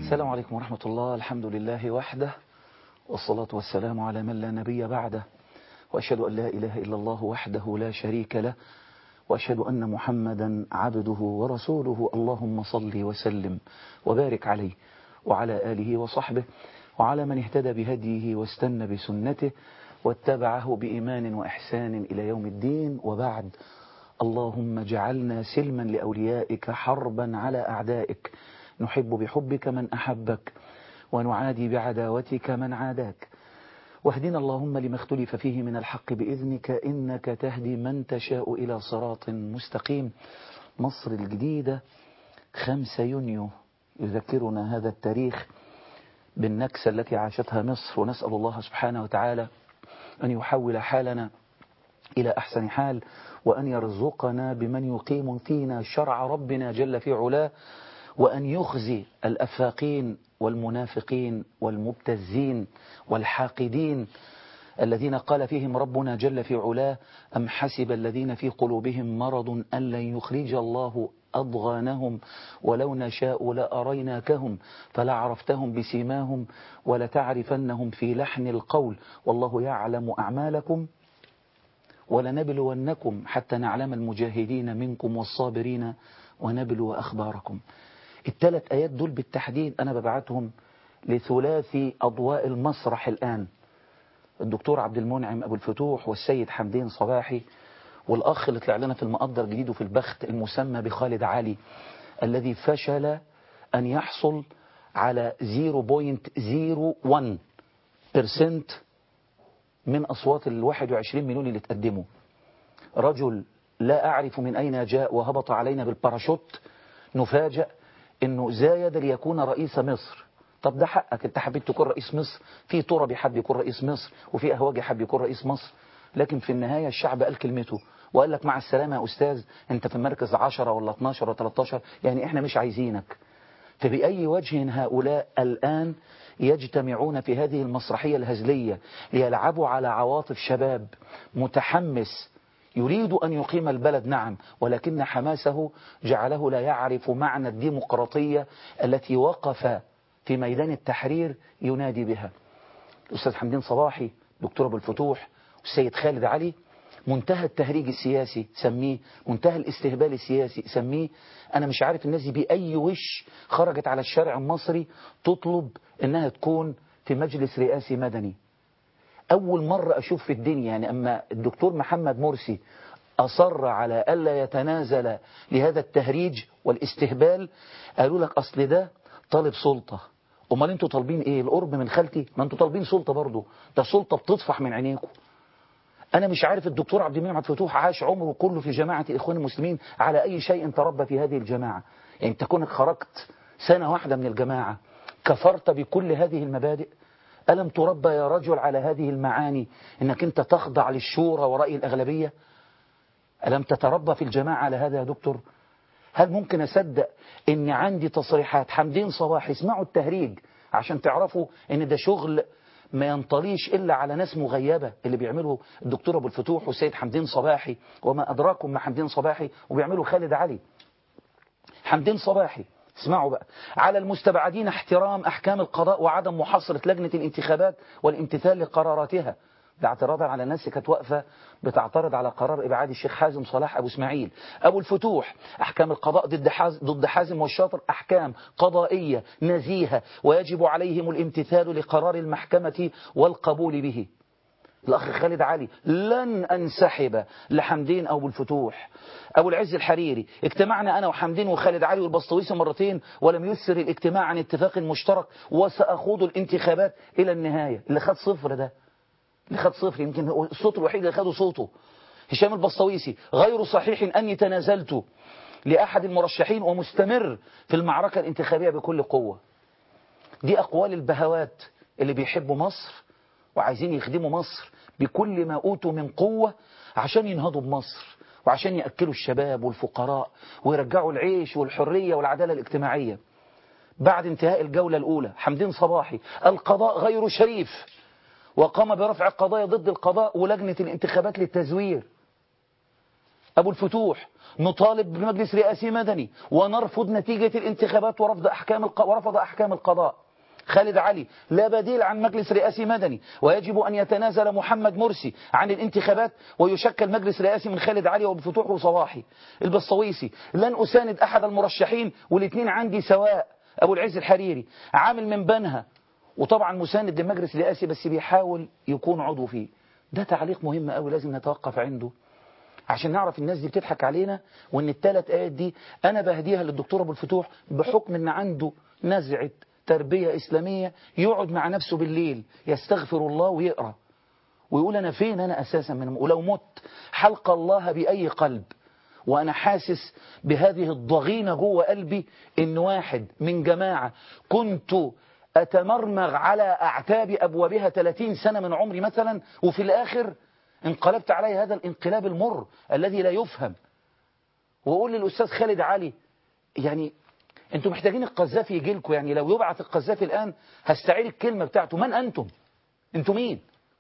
السلام عليكم ورحمة الله الحمد لله وحده والصلاة والسلام على من لا نبي بعده وأشهد أن لا إله إلا الله وحده لا شريك له وأشهد أن محمدا عبده ورسوله اللهم صل وسلم وبارك عليه وعلى آله وصحبه وعلى من اهتدى بهديه واستنى بسنته واتبعه بإيمان وإحسان إلى يوم الدين وبعد اللهم اجعلنا سلما لأوليائك حربا على أعدائك نحب بحبك من أحبك ونعادي بعداوتك من عاداك واهدنا اللهم لما اختلف فيه من الحق بإذنك إنك تهدي من تشاء إلى صراط مستقيم مصر الجديدة 5 يونيو يذكرنا هذا التاريخ بالنكسة التي عاشتها مصر ونسأل الله سبحانه وتعالى أن يحول حالنا إلى أحسن حال وأن يرزقنا بمن يقيم فينا شرع ربنا جل في علاه وأن يخزي الأفاقين والمنافقين والمبتزين والحاقدين الذين قال فيهم ربنا جل في علاه أم حسب الذين في قلوبهم مرض أن لن يخرج الله أضغانهم ولو نشاء لأريناكهم فلعرفتهم بسيماهم ولتعرفنهم في لحن القول والله يعلم أعمالكم ولنبلونكم حتى نعلم المجاهدين منكم والصابرين ونبلو أخباركم الثلاث آيات دول بالتحديد أنا ببعتهم لثلاثي أضواء المسرح الآن الدكتور عبد المنعم أبو الفتوح والسيد حمدين صباحي والأخ اللي طلع لنا في المقدر جديد وفي البخت المسمى بخالد علي الذي فشل أن يحصل على 0.01% من أصوات ال 21 مليون اللي تقدموا رجل لا أعرف من أين جاء وهبط علينا بالباراشوت نفاجأ أنه زايد ليكون رئيس مصر طب ده حقك انت حبيت تكون رئيس مصر في تربي حب يكون رئيس مصر وفي أهواجي حب يكون رئيس مصر لكن في النهاية الشعب قال كلمته وقال لك مع السلامة يا أستاذ انت في المركز 10 ولا 12 ولا 13 يعني احنا مش عايزينك فبأي وجه هؤلاء الآن يجتمعون في هذه المسرحية الهزلية ليلعبوا على عواطف شباب متحمس يريد أن يقيم البلد نعم ولكن حماسه جعله لا يعرف معنى الديمقراطية التي وقف في ميدان التحرير ينادي بها الأستاذ حمدين صباحي دكتور أبو الفتوح والسيد خالد علي منتهى التهريج السياسي سميه منتهى الاستهبال السياسي سميه أنا مش عارف الناس دي بأي وش خرجت على الشارع المصري تطلب أنها تكون في مجلس رئاسي مدني أول مرة أشوف في الدنيا يعني أما الدكتور محمد مرسي أصر على ألا يتنازل لهذا التهريج والاستهبال قالوا لك أصل ده طالب سلطة أمال أنتوا طالبين إيه القرب من خالتي ما أنتوا طالبين سلطة برضو ده سلطة بتطفح من عينيكم أنا مش عارف الدكتور عبد المنعم عبد الفتوح عاش عمره كله في جماعة الإخوان المسلمين على أي شيء تربى في هذه الجماعة يعني أنت كونك خرجت سنة واحدة من الجماعة كفرت بكل هذه المبادئ ألم تربى يا رجل على هذه المعاني أنك أنت تخضع للشورى ورأي الأغلبية ألم تتربى في الجماعة على هذا يا دكتور هل ممكن أصدق أن عندي تصريحات حمدين صباح اسمعوا التهريج عشان تعرفوا أن ده شغل ما ينطليش إلا على ناس مغيبة اللي بيعمله الدكتور أبو الفتوح والسيد حمدين صباحي وما أدراكم ما حمدين صباحي وبيعمله خالد علي حمدين صباحي اسمعوا بقى على المستبعدين احترام أحكام القضاء وعدم محاصرة لجنة الانتخابات والامتثال لقراراتها ده اعتراضا على الناس كانت واقفة بتعترض على قرار إبعاد الشيخ حازم صلاح أبو اسماعيل أبو الفتوح أحكام القضاء ضد حازم, ضد حازم والشاطر أحكام قضائية نزيهة ويجب عليهم الامتثال لقرار المحكمة والقبول به الأخ خالد علي لن أنسحب لحمدين أو بالفتوح أبو العز الحريري اجتمعنا أنا وحمدين وخالد علي والبسطويسي مرتين ولم يسر الاجتماع عن اتفاق مشترك وسأخوض الانتخابات إلى النهاية اللي خد صفر ده اللي خد صفر يمكن الصوت الوحيد اللي خده صوته هشام البسطويسي غير صحيح أني تنازلت لأحد المرشحين ومستمر في المعركة الانتخابية بكل قوة دي أقوال البهوات اللي بيحبوا مصر وعايزين يخدموا مصر بكل ما أوتوا من قوة عشان ينهضوا بمصر وعشان يأكلوا الشباب والفقراء ويرجعوا العيش والحرية والعدالة الاجتماعية بعد انتهاء الجولة الأولى حمدين صباحي القضاء غير شريف وقام برفع قضايا ضد القضاء ولجنة الانتخابات للتزوير أبو الفتوح نطالب بمجلس رئاسي مدني ونرفض نتيجة الانتخابات ورفض أحكام الق... ورفض أحكام القضاء خالد علي لا بديل عن مجلس رئاسي مدني ويجب أن يتنازل محمد مرسي عن الانتخابات ويشكل مجلس رئاسي من خالد علي وابو الفتوح وصواحي البصويسي لن أساند أحد المرشحين والاثنين عندي سواء أبو العز الحريري عامل من بنها وطبعا مساند للمجلس الرئاسي بس بيحاول يكون عضو فيه ده تعليق مهم قوي لازم نتوقف عنده عشان نعرف الناس دي بتضحك علينا وان الثلاث ايات دي انا بهديها للدكتور ابو الفتوح بحكم ان عنده نزعه تربيه اسلاميه يقعد مع نفسه بالليل يستغفر الله ويقرا ويقول انا فين انا اساسا من ولو مت حلق الله باي قلب وانا حاسس بهذه الضغينه جوه قلبي ان واحد من جماعه كنت أتمرمغ على أعتاب أبوابها 30 سنة من عمري مثلا وفي الآخر انقلبت علي هذا الانقلاب المر الذي لا يفهم وأقول للأستاذ خالد علي يعني أنتم محتاجين القذافي يجي لكم يعني لو يبعث القذافي الآن هستعير الكلمة بتاعته من أنتم أنتم مين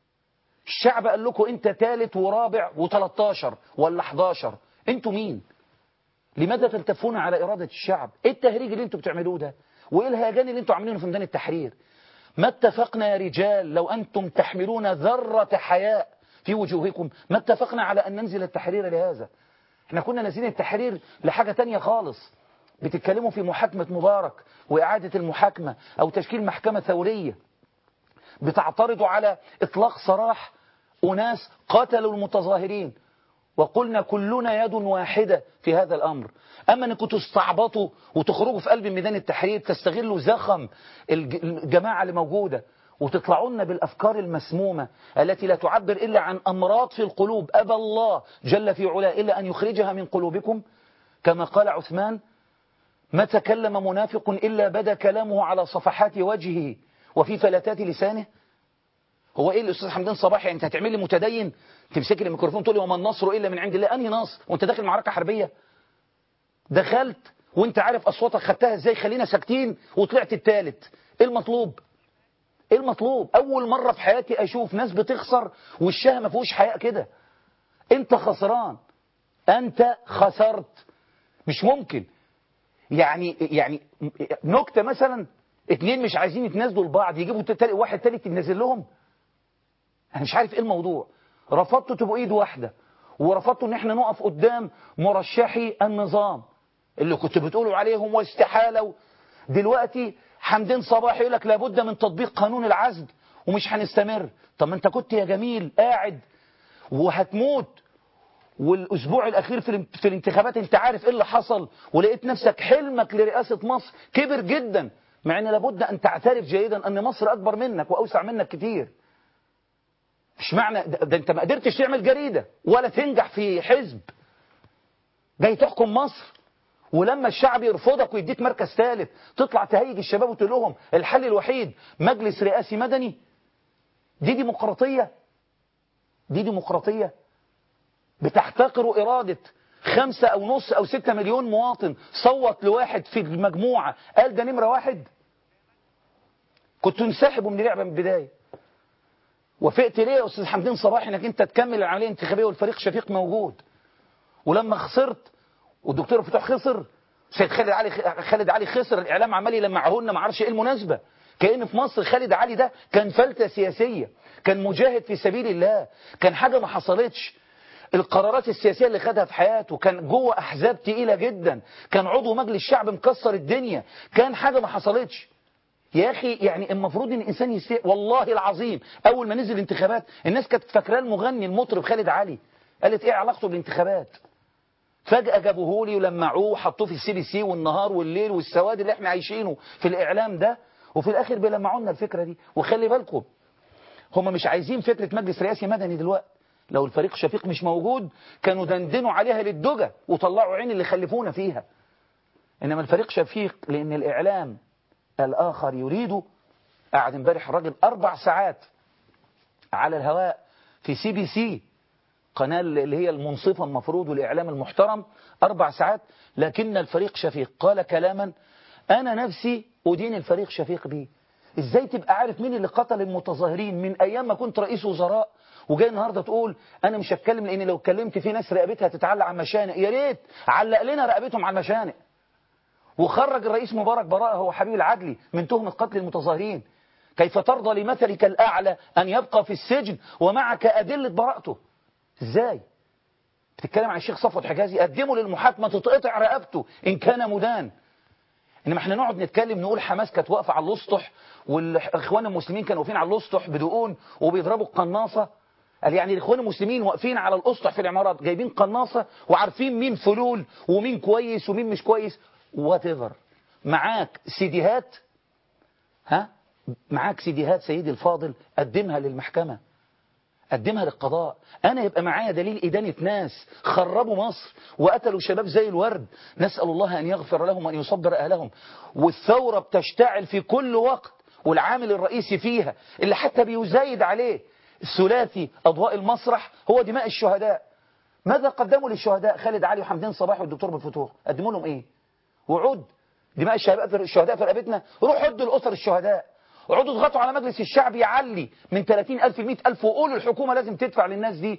الشعب قال لكم أنت ثالث ورابع و13 ولا 11 أنتم مين لماذا تلتفون على إرادة الشعب إيه التهريج اللي أنتم بتعملوه ده وإيه الهيجان اللي أنتم عاملينه في ميدان التحرير ما اتفقنا يا رجال لو أنتم تحملون ذرة حياء في وجوهكم ما اتفقنا على أن ننزل التحرير لهذا احنا كنا نازلين التحرير لحاجة تانية خالص بتتكلموا في محاكمة مبارك وإعادة المحاكمة أو تشكيل محكمة ثورية بتعترضوا على إطلاق سراح أناس قتلوا المتظاهرين وقلنا كلنا يد واحدة في هذا الأمر أما أنكم تستعبطوا وتخرجوا في قلب ميدان التحرير تستغلوا زخم الجماعة اللي موجودة وتطلعوا لنا بالأفكار المسمومة التي لا تعبر إلا عن أمراض في القلوب أبى الله جل في علاه إلا أن يخرجها من قلوبكم كما قال عثمان ما تكلم منافق إلا بدا كلامه على صفحات وجهه وفي فلتات لسانه هو ايه الاستاذ حمدان صباحي انت هتعمل لي متدين تمسك لي الميكروفون تقول لي وما النصر الا من عند الله انهي نصر وانت داخل معركه حربيه دخلت وانت عارف اصواتك خدتها ازاي خلينا ساكتين وطلعت الثالث ايه المطلوب ايه المطلوب اول مره في حياتي اشوف ناس بتخسر وشها ما فيهوش حياء كده انت خسران انت خسرت مش ممكن يعني يعني نكته مثلا اتنين مش عايزين يتنازلوا لبعض يجيبوا واحد تالت ينزل لهم انا مش عارف ايه الموضوع رفضتوا تبقوا ايد واحده ورفضتوا ان احنا نقف قدام مرشحي النظام اللي كنت بتقولوا عليهم واستحاله دلوقتي حمدين صباح يقول لك لابد من تطبيق قانون العزل ومش هنستمر طب ما انت كنت يا جميل قاعد وهتموت والاسبوع الاخير في في الانتخابات انت عارف ايه اللي حصل ولقيت نفسك حلمك لرئاسه مصر كبر جدا مع ان لابد ان تعترف جيدا ان مصر اكبر منك واوسع منك كتير مش معنى ده, ده انت ما قدرتش تعمل جريده ولا تنجح في حزب جاي تحكم مصر ولما الشعب يرفضك ويديك مركز ثالث تطلع تهيج الشباب وتقول لهم الحل الوحيد مجلس رئاسي مدني دي ديمقراطيه دي ديمقراطيه بتحتقر إرادة خمسة أو نص أو ستة مليون مواطن صوت لواحد في المجموعة قال ده نمرة واحد كنت انسحبوا من اللعبة من البداية وافقت ليه يا أستاذ حمدين صباحي انك انت تكمل العملية الانتخابية والفريق شفيق موجود ولما خسرت والدكتور فتوح خسر سيد خالد علي خالد علي خسر الاعلام عمال يلمعه لنا ما اعرفش ايه المناسبه كأن في مصر خالد علي ده كان فلتة سياسية كان مجاهد في سبيل الله كان حاجة ما حصلتش القرارات السياسية اللي خدها في حياته كان جوه أحزاب تقيلة جدا كان عضو مجلس الشعب مكسر الدنيا كان حاجة ما حصلتش يا أخي يعني المفروض إن الإنسان يستيق والله العظيم أول ما نزل الانتخابات الناس كانت فاكراه المغني المطرب خالد علي قالت إيه علاقته بالانتخابات فجأة جابوه لي ولمعوه وحطوه في السي بي سي والنهار والليل والسواد اللي احنا عايشينه في الإعلام ده وفي الآخر بيلمعوا لنا الفكرة دي وخلي بالكم هم مش عايزين فكرة مجلس رئاسي مدني دلوقتي لو الفريق شفيق مش موجود كانوا دندنوا عليها للدجى وطلعوا عين اللي خلفونا فيها إنما الفريق شفيق لأن الإعلام الآخر يريد قعد امبارح الراجل أربع ساعات على الهواء في سي بي سي قناة اللي هي المنصفة المفروض والإعلام المحترم أربع ساعات لكن الفريق شفيق قال كلاما أنا نفسي أدين الفريق شفيق به ازاي تبقى عارف مين اللي قتل المتظاهرين من ايام ما كنت رئيس وزراء وجاي النهارده تقول انا مش هتكلم لان لو اتكلمت في ناس رقبتها تتعلق على المشانق يا ريت علق لنا رقبتهم على المشانق وخرج الرئيس مبارك براءه هو حبيب العدلي من تهمه قتل المتظاهرين كيف ترضى لمثلك الاعلى ان يبقى في السجن ومعك ادله براءته ازاي بتتكلم عن الشيخ صفوت حجازي قدمه للمحاكمه تتقطع رقبته ان كان مدان انما احنا نقعد نتكلم نقول حماس كانت واقفه على الاسطح والاخوان المسلمين كانوا واقفين على الاسطح بدقون وبيضربوا القناصه قال يعني الاخوان المسلمين واقفين على الاسطح في العمارات جايبين قناصه وعارفين مين فلول ومين كويس ومين مش كويس وات ايفر معاك سيديهات ها معاك سيديهات سيدي الفاضل قدمها للمحكمه قدمها للقضاء أنا يبقى معايا دليل إدانة ناس خربوا مصر وقتلوا شباب زي الورد نسأل الله أن يغفر لهم وأن يصبر أهلهم والثورة بتشتعل في كل وقت والعامل الرئيسي فيها اللي حتى بيزايد عليه الثلاثي أضواء المسرح هو دماء الشهداء ماذا قدموا للشهداء خالد علي وحمدين صباح والدكتور بالفتوح قدموا لهم إيه وعود دماء الشهداء في رقبتنا روحوا ادوا لأسر الشهداء اقعدوا اضغطوا على مجلس الشعب يعلي من 30000 ل 100000 وقولوا الحكومة لازم تدفع للناس دي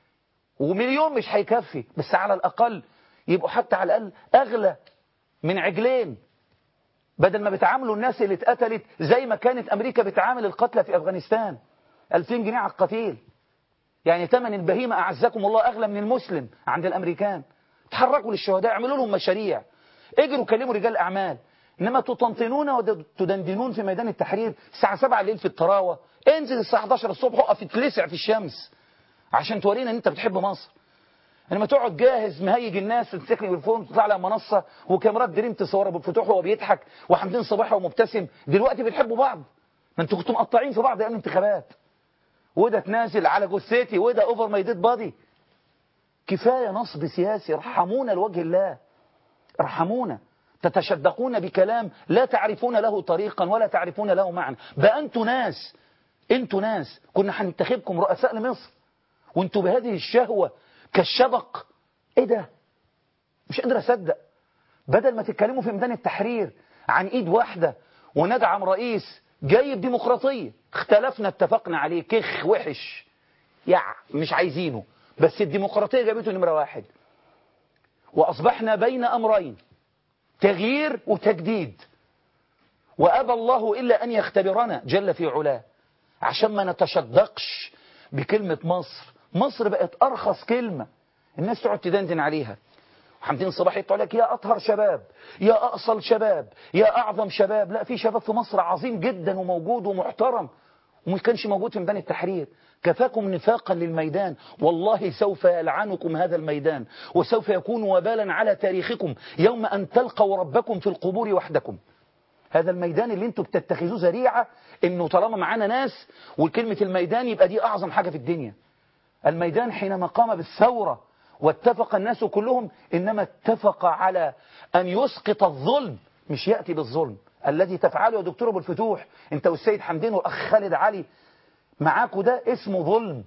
ومليون مش هيكفي بس على الأقل يبقوا حتى على الأقل أغلى من عجلين بدل ما بتعاملوا الناس اللي اتقتلت زي ما كانت أمريكا بتعامل القتلى في أفغانستان 2000 جنيه على القتيل يعني ثمن البهيمة أعزكم الله أغلى من المسلم عند الأمريكان تحركوا للشهداء اعملوا لهم مشاريع اجروا كلموا رجال أعمال إنما تطنطنون وتدندنون في ميدان التحرير الساعة 7 الليل في الطراوة انزل الساعة 11 الصبح اقف تلسع في الشمس عشان تورينا ان انت بتحب مصر انما تقعد جاهز مهيج الناس تمسك لي التليفون وتطلع على منصة وكاميرات دريم تصور ابو الفتوح وهو بيضحك وحمدين صباح ومبتسم دلوقتي بتحبوا بعض ما انتوا كنتوا مقطعين في بعض ايام الانتخابات وده تنازل على جثتي وده اوفر ماي ديد بادي كفايه نصب سياسي ارحمونا لوجه الله ارحمونا تتشدقون بكلام لا تعرفون له طريقا ولا تعرفون له معنى بقى انتوا ناس انتوا ناس كنا هننتخبكم رؤساء لمصر وانتوا بهذه الشهوة كالشبق ايه ده مش قادر اصدق بدل ما تتكلموا في ميدان التحرير عن ايد واحدة وندعم رئيس جايب ديمقراطية اختلفنا اتفقنا عليه كخ وحش يع مش عايزينه بس الديمقراطية جابته نمرة واحد وأصبحنا بين أمرين تغيير وتجديد وأبى الله إلا أن يختبرنا جل في علاه عشان ما نتشدقش بكلمة مصر مصر بقت أرخص كلمة الناس تقعد تدندن عليها حمدين صباحي يطلع لك يا أطهر شباب يا أأصل شباب يا أعظم شباب لا في شباب في مصر عظيم جدا وموجود ومحترم وما كانش موجود في ميدان التحرير كفاكم نفاقا للميدان والله سوف يلعنكم هذا الميدان وسوف يكون وبالا على تاريخكم يوم أن تلقوا ربكم في القبور وحدكم هذا الميدان اللي انتوا بتتخذوه ذريعة انه طالما معانا ناس وكلمة الميدان يبقى دي اعظم حاجة في الدنيا الميدان حينما قام بالثورة واتفق الناس كلهم انما اتفق على ان يسقط الظلم مش يأتي بالظلم الذي تفعله يا دكتور ابو الفتوح انت والسيد حمدين والاخ خالد علي معاكوا ده اسمه ظلم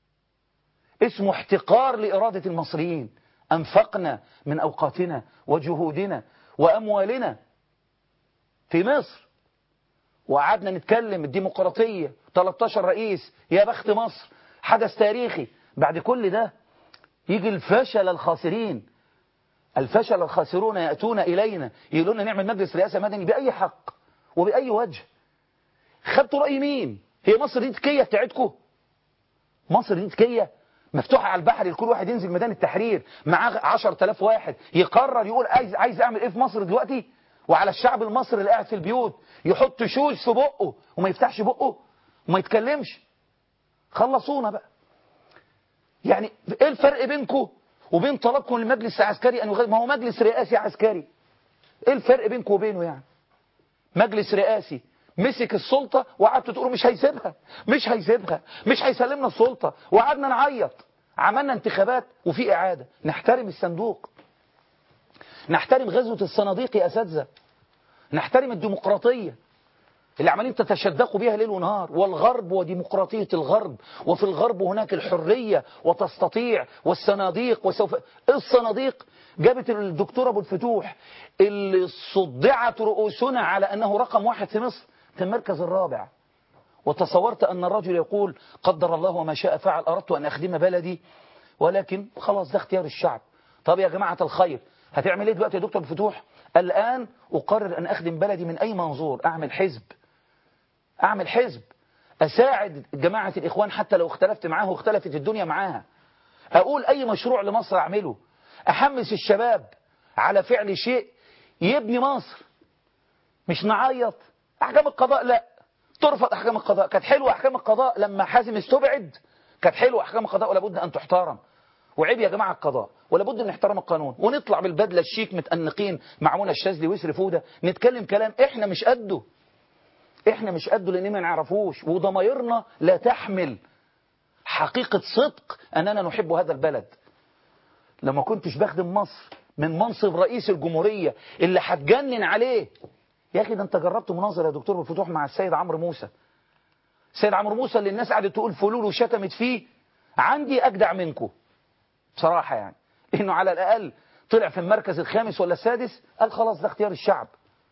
اسمه احتقار لإرادة المصريين أنفقنا من أوقاتنا وجهودنا وأموالنا في مصر وقعدنا نتكلم الديمقراطية 13 رئيس يا بخت مصر حدث تاريخي بعد كل ده يجي الفشل الخاسرين الفشل الخاسرون يأتون إلينا يقولون لنا نعمل مجلس رئاسة مدني بأي حق وبأي وجه خدتوا رأي مين هي مصر دي تكية بتاعتكم مصر دي تكية مفتوحة على البحر لكل واحد ينزل ميدان التحرير معاه 10000 واحد يقرر يقول عايز عايز اعمل ايه في مصر دلوقتي وعلى الشعب المصري اللي قاعد في البيوت يحط شوز في بقه وما يفتحش بقه وما يتكلمش خلصونا بقى يعني ايه الفرق بينكم وبين طلبكم للمجلس العسكري ان يغير ما هو مجلس رئاسي عسكري ايه الفرق بينكم وبينه يعني مجلس رئاسي مسك السلطة وقعدتوا تقولوا مش هيسيبها مش هيسيبها مش هيسلمنا السلطة وقعدنا نعيط عملنا انتخابات وفي إعادة نحترم الصندوق نحترم غزوة الصناديق يا أساتذة نحترم الديمقراطية اللي عمالين تتشدقوا بيها ليل ونهار والغرب وديمقراطية الغرب وفي الغرب هناك الحرية وتستطيع والصناديق وسوف الصناديق جابت الدكتور أبو الفتوح اللي صدعت رؤوسنا على أنه رقم واحد في مصر في المركز الرابع وتصورت أن الرجل يقول قدر الله وما شاء فعل أردت أن أخدم بلدي ولكن خلاص ده اختيار الشعب طب يا جماعة الخير هتعمل ايه دلوقتي يا دكتور فتوح الآن أقرر أن أخدم بلدي من أي منظور أعمل حزب أعمل حزب أساعد جماعة الإخوان حتى لو اختلفت معاه واختلفت الدنيا معاها أقول أي مشروع لمصر أعمله أحمس الشباب على فعل شيء يبني مصر مش نعيط أحكام القضاء لا ترفض أحكام القضاء كانت حلوة أحكام القضاء لما حازم استبعد كانت حلوة أحكام القضاء ولابد أن تحترم وعيب يا جماعة القضاء ولابد أن نحترم القانون ونطلع بالبدلة الشيك متأنقين مع منى الشاذلي ويسري فودة نتكلم كلام إحنا مش قده إحنا مش قده لأن ما نعرفوش وضمايرنا لا تحمل حقيقة صدق أننا نحب هذا البلد لما كنتش بخدم مصر من منصب رئيس الجمهورية اللي هتجنن عليه يا أخي ده أنت جربت مناظرة يا دكتور بالفتوح مع السيد عمرو موسى السيد عمرو موسى اللي الناس قعدت تقول فلول وشتمت فيه عندي أجدع منكم بصراحة يعني إنه على الأقل طلع في المركز الخامس ولا السادس قال خلاص ده اختيار الشعب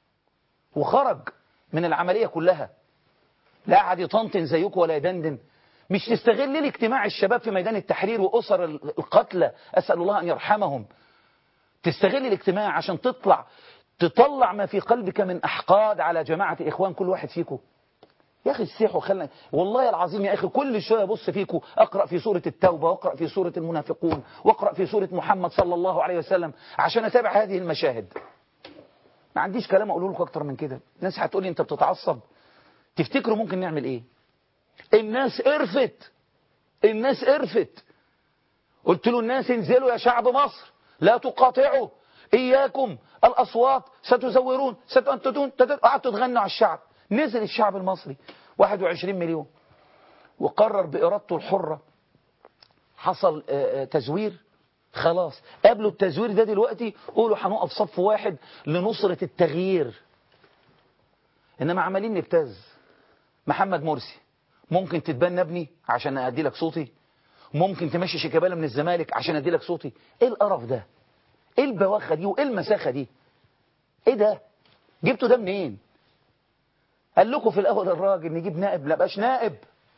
وخرج من العملية كلها لا قعد يطنطن زيكم ولا يدندن مش تستغل لي اجتماع الشباب في ميدان التحرير وأسر القتلى أسأل الله أن يرحمهم تستغل الاجتماع عشان تطلع تطلع ما في قلبك من أحقاد على جماعة الإخوان كل واحد فيكم يا أخي السيحوا خلنا والله العظيم يا أخي كل شوية أبص فيكم أقرأ في سورة التوبة وأقرأ في سورة المنافقون وأقرأ في سورة محمد صلى الله عليه وسلم عشان أتابع هذه المشاهد ما عنديش كلام أقوله لكم أكتر من كده الناس هتقول لي أنت بتتعصب تفتكروا ممكن نعمل إيه الناس قرفت الناس قرفت قلت له الناس انزلوا يا شعب مصر لا تقاطعوا إياكم الأصوات ستزورون ستنتدون قعدتوا تغنوا على الشعب نزل الشعب المصري 21 مليون وقرر بإرادته الحرة حصل تزوير خلاص قبلوا التزوير ده دلوقتي قولوا هنقف صف واحد لنصرة التغيير إنما عمالين نبتز محمد مرسي ممكن تتبنى ابني عشان أدي لك صوتي ممكن تمشي شيكابالا من الزمالك عشان أدي لك صوتي إيه القرف ده إيه البواخة دي وإيه المساخة دي إيه ده جبتوا ده منين قال لكم في الأول الراجل نجيب نائب لا بقاش نائب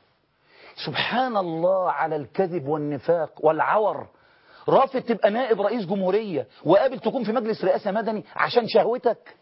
سبحان الله على الكذب والنفاق والعور رافض تبقى نائب رئيس جمهورية وقابل تكون في مجلس رئاسة مدني عشان شهوتك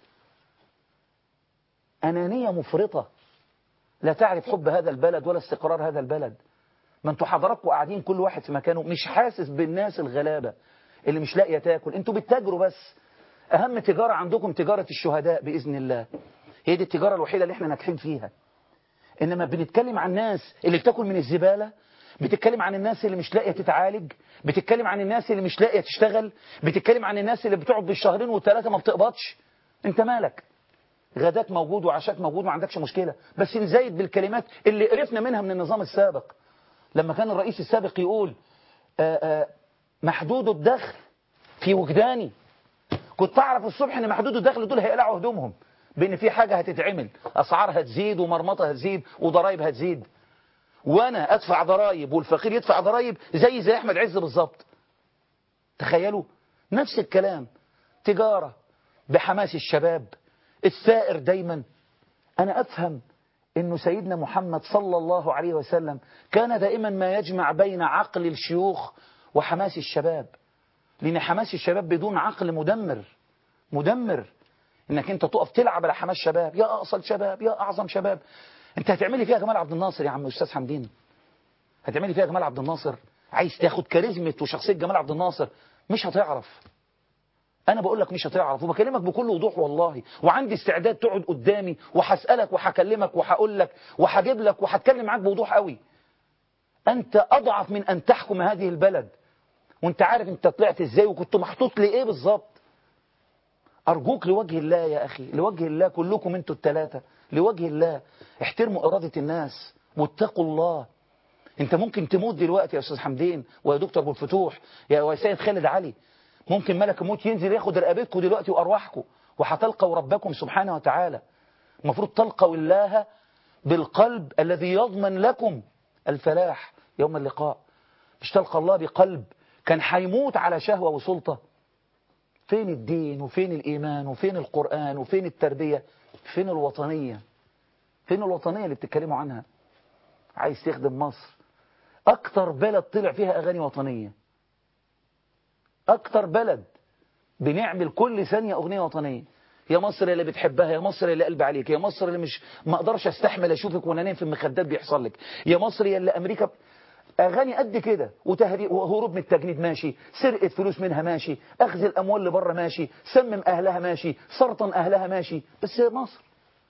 أنانية مفرطة لا تعرف حب هذا البلد ولا استقرار هذا البلد ما انتوا حضراتكم قاعدين كل واحد في مكانه مش حاسس بالناس الغلابة اللي مش لاقية تاكل انتوا بتتاجروا بس أهم تجارة عندكم تجارة الشهداء بإذن الله هي دي التجارة الوحيدة اللي احنا ناجحين فيها إنما بنتكلم عن الناس اللي بتاكل من الزبالة بتتكلم عن الناس اللي مش لاقية تتعالج بتتكلم عن الناس اللي مش لاقية تشتغل بتتكلم عن الناس اللي بتقعد بالشهرين والثلاثة ما بتقبضش انت مالك غداك موجود وعشاك موجود ما عندكش مشكلة بس نزايد بالكلمات اللي قرفنا منها من النظام السابق لما كان الرئيس السابق يقول آآ آآ محدود الدخل في وجداني كنت أعرف الصبح ان محدود الدخل دول هيقلعوا هدومهم بان في حاجة هتتعمل اسعار هتزيد ومرمطة هتزيد وضرائب هتزيد وانا ادفع ضرائب والفقير يدفع ضرائب زي زي احمد عز بالظبط تخيلوا نفس الكلام تجارة بحماس الشباب الثائر دايما انا افهم انه سيدنا محمد صلى الله عليه وسلم كان دائما ما يجمع بين عقل الشيوخ وحماس الشباب لان حماس الشباب بدون عقل مدمر مدمر انك انت تقف تلعب على حماس شباب يا اصل شباب يا اعظم شباب انت هتعملي فيها جمال عبد الناصر يا عم استاذ حمدين هتعملي فيها جمال عبد الناصر عايز تاخد كاريزمة وشخصية جمال عبد الناصر مش هتعرف انا بقول لك مش هتعرف وبكلمك بكل وضوح والله وعندي استعداد تقعد قدامي وهسالك وهكلمك وهقول لك وهجيب لك وهتكلم معاك بوضوح قوي انت اضعف من ان تحكم هذه البلد وانت عارف انت طلعت ازاي وكنت محطوط لايه بالظبط أرجوك لوجه الله يا أخي لوجه الله كلكم انتوا الثلاثة لوجه الله احترموا إرادة الناس واتقوا الله انت ممكن تموت دلوقتي يا أستاذ حمدين ويا دكتور أبو الفتوح يا سيد خالد علي ممكن ملك الموت ينزل ياخد رقبتكم دلوقتي وأرواحكم وهتلقوا ربكم سبحانه وتعالى المفروض تلقوا الله بالقلب الذي يضمن لكم الفلاح يوم اللقاء مش تلقى الله بقلب كان هيموت على شهوة وسلطة فين الدين وفين الإيمان وفين القرآن وفين التربية فين الوطنية فين الوطنية اللي بتتكلموا عنها عايز تخدم مصر أكتر بلد طلع فيها أغاني وطنية أكتر بلد بنعمل كل ثانية أغنية وطنية يا مصر اللي بتحبها يا مصر اللي قلبي عليك يا مصر اللي مش ما اقدرش استحمل اشوفك وانا نايم في المخدات بيحصل لك يا مصر يا اللي امريكا ب... اغاني قد كده وتهريب وهروب من التجنيد ماشي سرقه فلوس منها ماشي اخذ الاموال اللي بره ماشي سمم اهلها ماشي سرطن اهلها ماشي بس مصر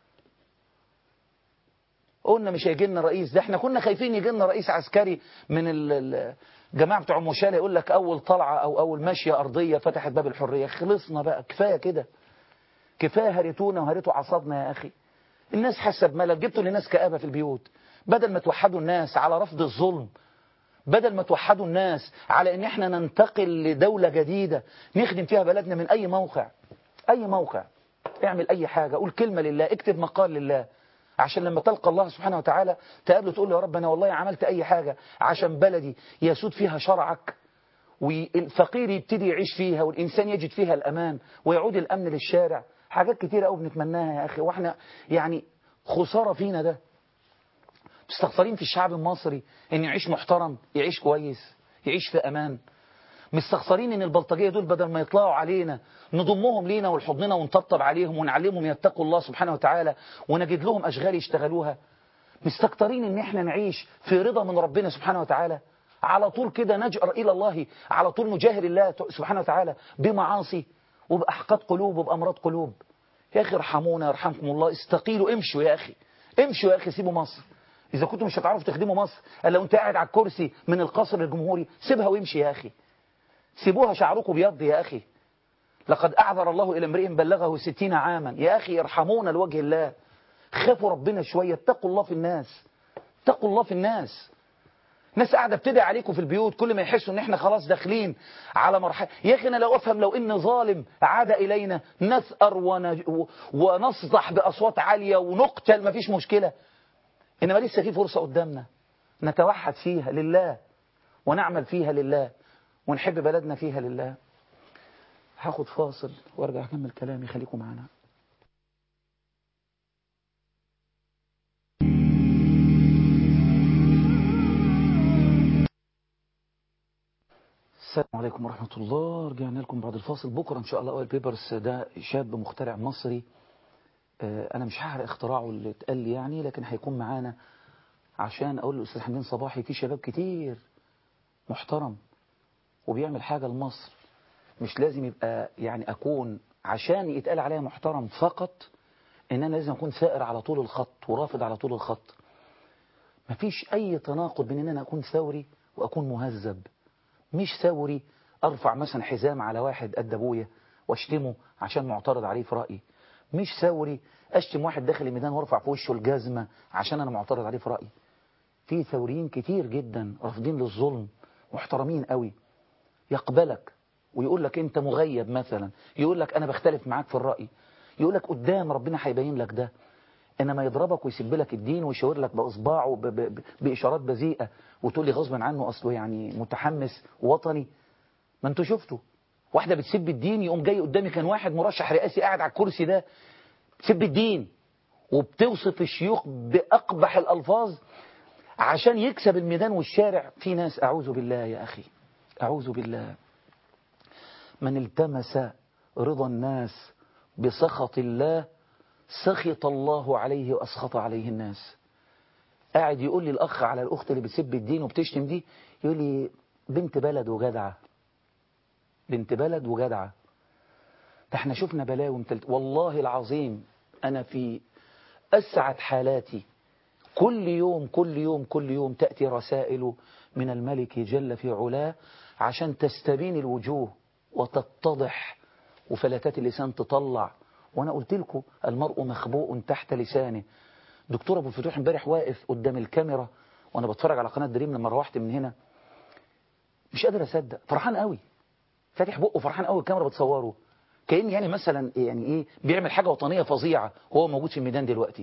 قلنا مش هيجي لنا رئيس ده احنا كنا خايفين يجي لنا رئيس عسكري من الجماعه بتوع مشالة يقول لك اول طلعه او اول ماشيه ارضيه فتحت باب الحريه خلصنا بقى كفايه كده كفايه هريتونا وهريتوا عصابنا يا اخي الناس حاسه بملل جبتوا للناس كآبه في البيوت بدل ما توحدوا الناس على رفض الظلم بدل ما توحدوا الناس على ان احنا ننتقل لدولة جديدة نخدم فيها بلدنا من اي موقع اي موقع اعمل اي حاجة قول كلمة لله اكتب مقال لله عشان لما تلقى الله سبحانه وتعالى تقابله تقول له يا رب انا والله عملت اي حاجة عشان بلدي يسود فيها شرعك والفقير يبتدي يعيش فيها والإنسان يجد فيها الأمان ويعود الأمن للشارع حاجات كتيرة قوي بنتمناها يا أخي وإحنا يعني خسارة فينا ده مستخسرين في الشعب المصري ان يعيش محترم يعيش كويس يعيش في امان مستخسرين ان البلطجيه دول بدل ما يطلعوا علينا نضمهم لينا ولحضننا ونطبطب عليهم ونعلمهم يتقوا الله سبحانه وتعالى ونجد لهم اشغال يشتغلوها مستكترين ان احنا نعيش في رضا من ربنا سبحانه وتعالى على طول كده نجأر الى الله على طول نجاهر الله سبحانه وتعالى بمعاصي وبأحقاد قلوب وبأمراض قلوب يا اخي ارحمونا يرحمكم الله استقيلوا امشوا يا اخي امشوا يا اخي سيبوا مصر إذا كنتم مش هتعرفوا تخدموا مصر لو أنت قاعد على الكرسي من القصر الجمهوري سيبها وامشي يا أخي سيبوها شعركم بيض يا أخي لقد أعذر الله إلى امرئ بلغه ستين عاما يا أخي ارحمونا لوجه الله خافوا ربنا شوية اتقوا الله في الناس اتقوا الله في الناس ناس قاعدة بتدعي عليكم في البيوت كل ما يحسوا ان احنا خلاص داخلين على مرحلة يا اخي انا لو افهم لو ان ظالم عاد الينا نثأر ونج... ونصدح باصوات عالية ونقتل مفيش مشكلة إنما لسه في فرصة قدامنا نتوحد فيها لله ونعمل فيها لله ونحب بلدنا فيها لله هاخد فاصل وارجع اكمل كلامي خليكم معنا السلام عليكم ورحمة الله رجعنا لكم بعد الفاصل بكرة إن شاء الله أول بيبرس ده شاب مخترع مصري أنا مش هحرق اختراعه اللي اتقال لي يعني لكن هيكون معانا عشان أقول للأستاذ حمدين صباحي في شباب كتير محترم وبيعمل حاجة لمصر مش لازم يبقى يعني أكون عشان يتقال عليا محترم فقط إن أنا لازم أكون ثائر على طول الخط ورافض على طول الخط مفيش أي تناقض بين إن أنا أكون ثوري وأكون مهذب مش ثوري أرفع مثلا حزام على واحد قد أبويا واشتمه عشان معترض عليه في رأيي مش ثوري اشتم واحد داخل الميدان وارفع في وشه الجزمة عشان انا معترض عليه في رأيي في ثوريين كتير جدا رافضين للظلم محترمين قوي يقبلك ويقول لك انت مغيب مثلا يقول لك انا بختلف معاك في الرأي يقول لك قدام ربنا هيبين لك ده انما يضربك ويسب لك الدين ويشاور لك باصبعه ب ب باشارات بذيئه وتقول لي غصبا عنه اصله يعني متحمس وطني ما انتوا شفتوا واحدة بتسب الدين يقوم جاي قدامي كان واحد مرشح رئاسي قاعد على الكرسي ده بتسب الدين وبتوصف الشيوخ بأقبح الألفاظ عشان يكسب الميدان والشارع في ناس أعوذ بالله يا أخي أعوذ بالله من التمس رضا الناس بسخط الله سخط الله عليه وأسخط عليه الناس قاعد يقول لي الأخ على الأخت اللي بتسب الدين وبتشتم دي يقول لي بنت بلد وجدعة بنت بلد وجدعة ده احنا شفنا بلاوي متلت والله العظيم أنا في أسعد حالاتي كل يوم كل يوم كل يوم تأتي رسائل من الملك جل في علاه عشان تستبين الوجوه وتتضح وفلتات اللسان تطلع وأنا قلت لكم المرء مخبوء تحت لسانه دكتور أبو الفتوح امبارح واقف قدام الكاميرا وأنا بتفرج على قناة دريم لما روحت من هنا مش قادر أصدق فرحان قوي فاتح بقه فرحان قوي الكاميرا بتصوره كأن يعني مثلا يعني ايه بيعمل حاجة وطنية فظيعة وهو موجود في الميدان دلوقتي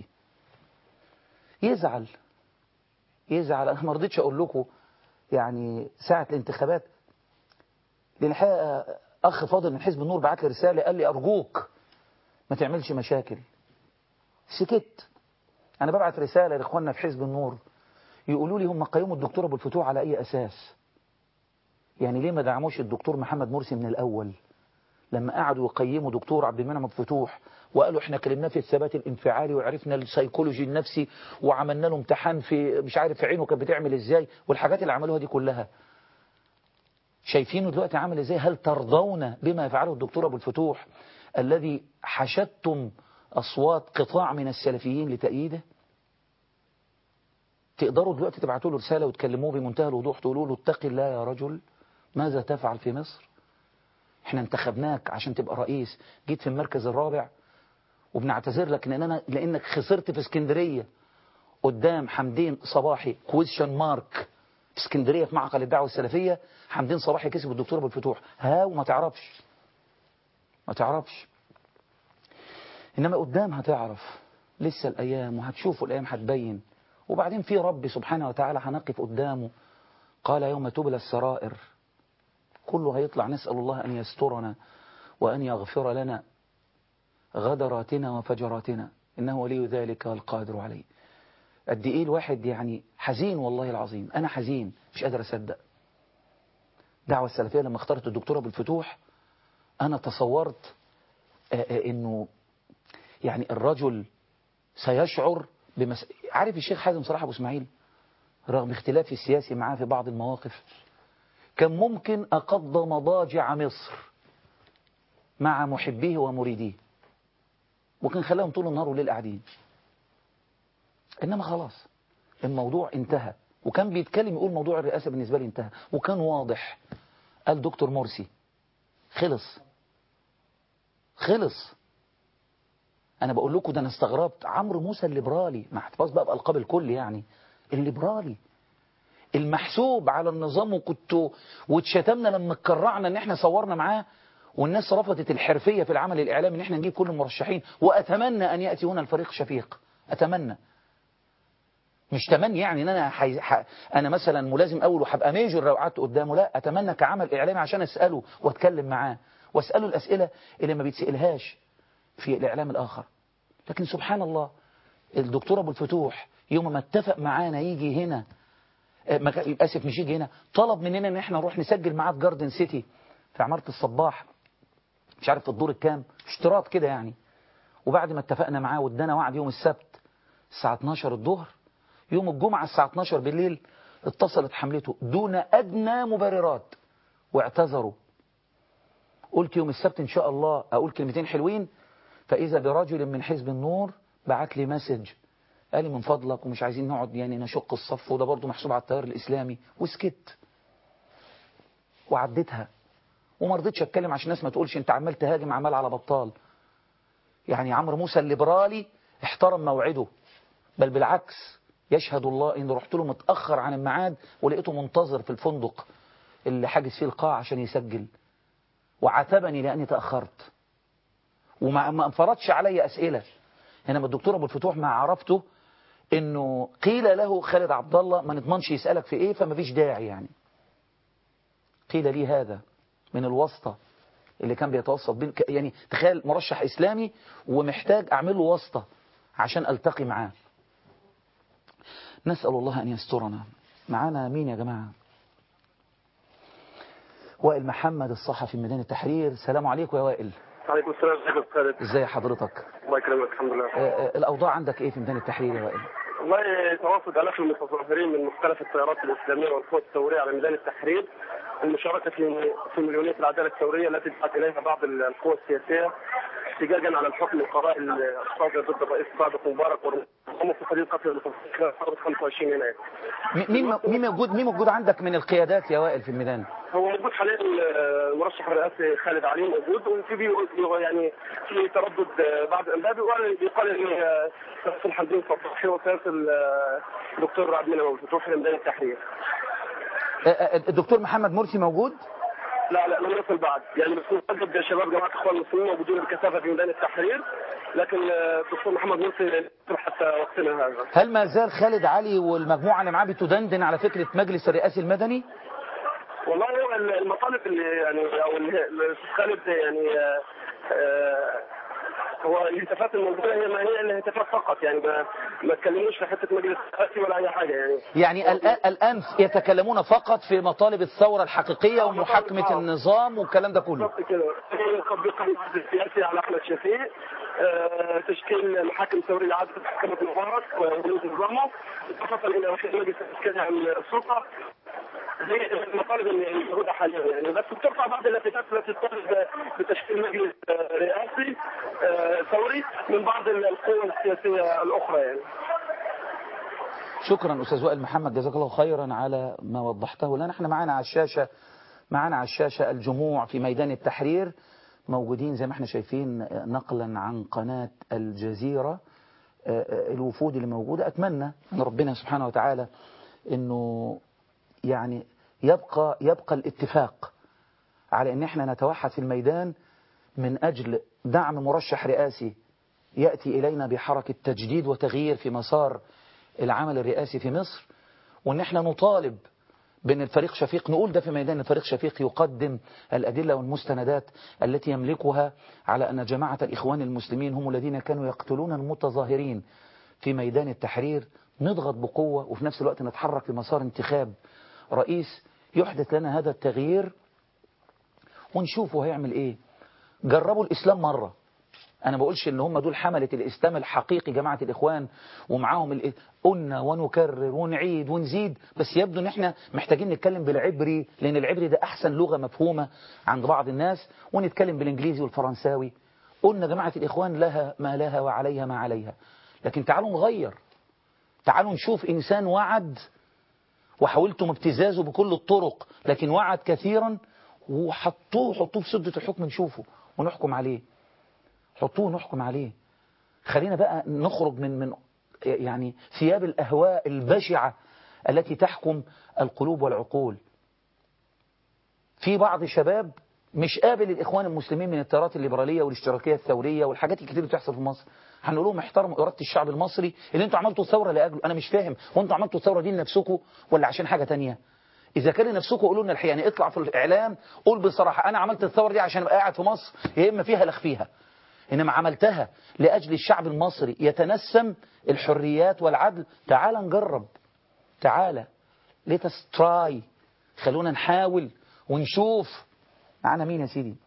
يزعل يزعل انا ما رضيتش اقول لكم يعني ساعة الانتخابات لان الحقيقة اخ فاضل من حزب النور بعت لي رسالة قال لي ارجوك ما تعملش مشاكل سكت أنا ببعت رسالة لإخواننا في حزب النور يقولوا لي هم قيموا الدكتور أبو الفتوح على أي أساس يعني ليه ما دعموش الدكتور محمد مرسي من الأول لما قعدوا يقيموا دكتور عبد المنعم الفتوح وقالوا احنا كلمناه في الثبات الانفعالي وعرفنا السيكولوجي النفسي وعملنا له امتحان في مش عارف في عينه كانت بتعمل ازاي والحاجات اللي عملوها دي كلها شايفينه دلوقتي عامل ازاي هل ترضون بما يفعله الدكتور ابو الفتوح الذي حشدتم اصوات قطاع من السلفيين لتأييده تقدروا دلوقتي تبعتوا له رسالة وتكلموه بمنتهى الوضوح تقولوا له اتق الله يا رجل ماذا تفعل في مصر احنا انتخبناك عشان تبقى رئيس جيت في المركز الرابع وبنعتذر لك لأننا لأنك خسرت في اسكندرية قدام حمدين صباحي كويشن مارك في اسكندرية في معقل الدعوة السلفية حمدين صباحي كسب الدكتور أبو الفتوح ها وما تعرفش ما تعرفش إنما قدام هتعرف لسه الأيام وهتشوفوا الأيام هتبين وبعدين في رب سبحانه وتعالى هنقف قدامه قال يوم تبلى السرائر كله هيطلع نسأل الله أن يسترنا وأن يغفر لنا غدراتنا وفجراتنا إنه ولي ذلك والقادر عليه قد إيه الواحد يعني حزين والله العظيم أنا حزين مش قادر أصدق دعوة السلفية لما اخترت الدكتور أبو الفتوح أنا تصورت إنه يعني الرجل سيشعر بمس... عارف الشيخ حازم صلاح أبو إسماعيل رغم اختلافي السياسي معاه في بعض المواقف كان ممكن أقض مضاجع مصر مع محبيه ومريديه وكان خلاهم طول النهار والليل قاعدين إنما خلاص الموضوع انتهى وكان بيتكلم يقول موضوع الرئاسة بالنسبة لي انتهى وكان واضح قال دكتور مرسي خلص خلص أنا بقول لكم ده أنا استغربت عمرو موسى الليبرالي مع احتفاظ بقى بألقاب الكل يعني الليبرالي المحسوب على النظام وكنتوا واتشتمنا لما اتكرعنا ان احنا صورنا معاه والناس رفضت الحرفية في العمل الإعلامي ان احنا نجيب كل المرشحين وأتمنى أن يأتي هنا الفريق شفيق أتمنى مش تمني يعني ان انا حي... ح... انا مثلا ملازم اول وهبقى ميجور لو قعدت قدامه لا اتمنى كعمل اعلامي عشان اساله واتكلم معاه واساله الاسئله اللي ما بيتسالهاش في الاعلام الاخر لكن سبحان الله الدكتور ابو الفتوح يوم ما اتفق معانا يجي هنا اسف مش يجي هنا طلب مننا ان احنا نروح نسجل معاه في جاردن سيتي في عماره الصباح مش عارف في الدور الكام اشتراط كده يعني وبعد ما اتفقنا معاه وادانا وعد يوم السبت الساعه 12 الظهر يوم الجمعة الساعة 12 بالليل اتصلت حملته دون أدنى مبررات واعتذروا قلت يوم السبت إن شاء الله أقول كلمتين حلوين فإذا برجل من حزب النور بعت لي مسج قال لي من فضلك ومش عايزين نقعد يعني نشق الصف وده برضه محسوب على التيار الإسلامي وسكت وعديتها وما رضيتش اتكلم عشان الناس ما تقولش انت عمال تهاجم عمال على بطال يعني عمرو موسى الليبرالي احترم موعده بل بالعكس يشهد الله ان رحت له متأخر عن الميعاد ولقيته منتظر في الفندق اللي حاجز فيه القاعة عشان يسجل وعاتبني لأني تأخرت وما انفرضش علي أسئلة هنا الدكتور أبو الفتوح ما عرفته انه قيل له خالد عبد الله ما نضمنش يسألك في ايه فما فيش داعي يعني قيل لي هذا من الواسطة اللي كان بيتوسط بين يعني تخيل مرشح إسلامي ومحتاج أعمل له واسطة عشان ألتقي معاه نسأل الله أن يسترنا معانا مين يا جماعة وائل محمد الصحفي من ميدان التحرير السلام عليكم يا وائل عليكم السلام ازيك يا خالد ازي حضرتك الله يكرمك الحمد لله آه، آه، الأوضاع عندك إيه في ميدان التحرير يا وائل والله توافد الاف المتظاهرين من مختلف التيارات الاسلاميه والقوى الثوريه على ميدان التحرير المشاركه في في مليونيه العداله الثوريه التي دفعت اليها بعض القوى السياسيه احتجاجا على الحكم القضائي الصادر ضد الرئيس سابق مبارك وهم في قضيه قتل المتظاهرين خلال ثوره 25 يناير. م- مين مين موجود مين موجود عندك من القيادات يا وائل في الميدان هو موجود حاليا المرشح الرئاسي خالد علي موجود وفي بي- يعني في تردد بعض الانباء بيقال بيقال ان سيصل حمدين صباحي وسيصل الدكتور عبد المنعم الفتوح لميدان التحرير. آه، آه، الدكتور محمد مرسي موجود لا لا لم يصل بعد يعني بس نتأكد شباب جماعه الاخوان المسلمين موجودين بكثافه في ميدان التحرير لكن الدكتور محمد مرسي حتى وقتنا هذا. هل ما زال خالد علي والمجموعة اللي معاه بتدندن على فكرة مجلس الرئاسي المدني والله هو المطالب اللي يعني او اللي الاستاذ خالد يعني آه، آه، هو الهتافات الموجوده هي ما هي الا هتافات فقط يعني ما ما تكلموش في حته مجلس رئاسي ولا اي حاجه يعني يعني الآن, الآن يتكلمون فقط في مطالب الثورة الحقيقية ومحاكمة النظام والكلام ده كله بالضبط كده تطبيق العدل السياسي على احمد شفيق آه، تشكيل محاكم ثوريه عدل محكمه مبارك وولود نظامه اضافه الى رئيس المجلس العسكري عن السلطه هي المطالب الموجوده حاليا يعني بس بترفع بعض اللافتات التي تطالب بتشكيل مجلس آه، رئاسي آه، ثوري من بعض القوى السياسيه الاخرى يعني شكرا أستاذ وائل محمد جزاك الله خيرا على ما وضحته لنا احنا معانا على الشاشة معانا على الشاشة الجموع في ميدان التحرير موجودين زي ما احنا شايفين نقلا عن قناة الجزيرة الوفود اللي موجودة أتمنى أن ربنا سبحانه وتعالى أنه يعني يبقى يبقى الاتفاق على أن احنا نتوحد في الميدان من أجل دعم مرشح رئاسي يأتي إلينا بحركة تجديد وتغيير في مسار العمل الرئاسي في مصر وأن احنا نطالب بأن الفريق شفيق نقول ده في ميدان الفريق شفيق يقدم الأدلة والمستندات التي يملكها على أن جماعة الإخوان المسلمين هم الذين كانوا يقتلون المتظاهرين في ميدان التحرير نضغط بقوة وفي نفس الوقت نتحرك في مسار انتخاب رئيس يحدث لنا هذا التغيير ونشوفه هيعمل ايه جربوا الإسلام مرة أنا بقولش إن هم دول حملة الإسلام الحقيقي جماعة الإخوان ومعاهم ال... قلنا ونكرر ونعيد ونزيد بس يبدو إن إحنا محتاجين نتكلم بالعبري لأن العبري ده أحسن لغة مفهومة عند بعض الناس ونتكلم بالإنجليزي والفرنساوي قلنا جماعة الإخوان لها ما لها وعليها ما عليها لكن تعالوا نغير تعالوا نشوف إنسان وعد وحاولتم ابتزازه بكل الطرق لكن وعد كثيرا وحطوه حطوه في سدة الحكم نشوفه ونحكم عليه حطوه نحكم عليه خلينا بقى نخرج من من يعني ثياب الأهواء البشعة التي تحكم القلوب والعقول في بعض الشباب مش قابل الإخوان المسلمين من التيارات الليبرالية والاشتراكية الثورية والحاجات الكتير اللي بتحصل في مصر هنقول لهم احترموا إرادة الشعب المصري اللي انتوا عملتوا الثورة لأجله أنا مش فاهم هو انتوا عملتوا الثورة دي لنفسكم ولا عشان حاجة تانية إذا كان لنفسكم قولوا لنا الحقيقة يعني اطلع في الإعلام قول بصراحة أنا عملت الثورة دي عشان أبقى قاعد في مصر يا إما فيها لخ فيها إنما عملتها لأجل الشعب المصري يتنسم الحريات والعدل تعال نجرب تعال let us try خلونا نحاول ونشوف معانا مين يا سيدي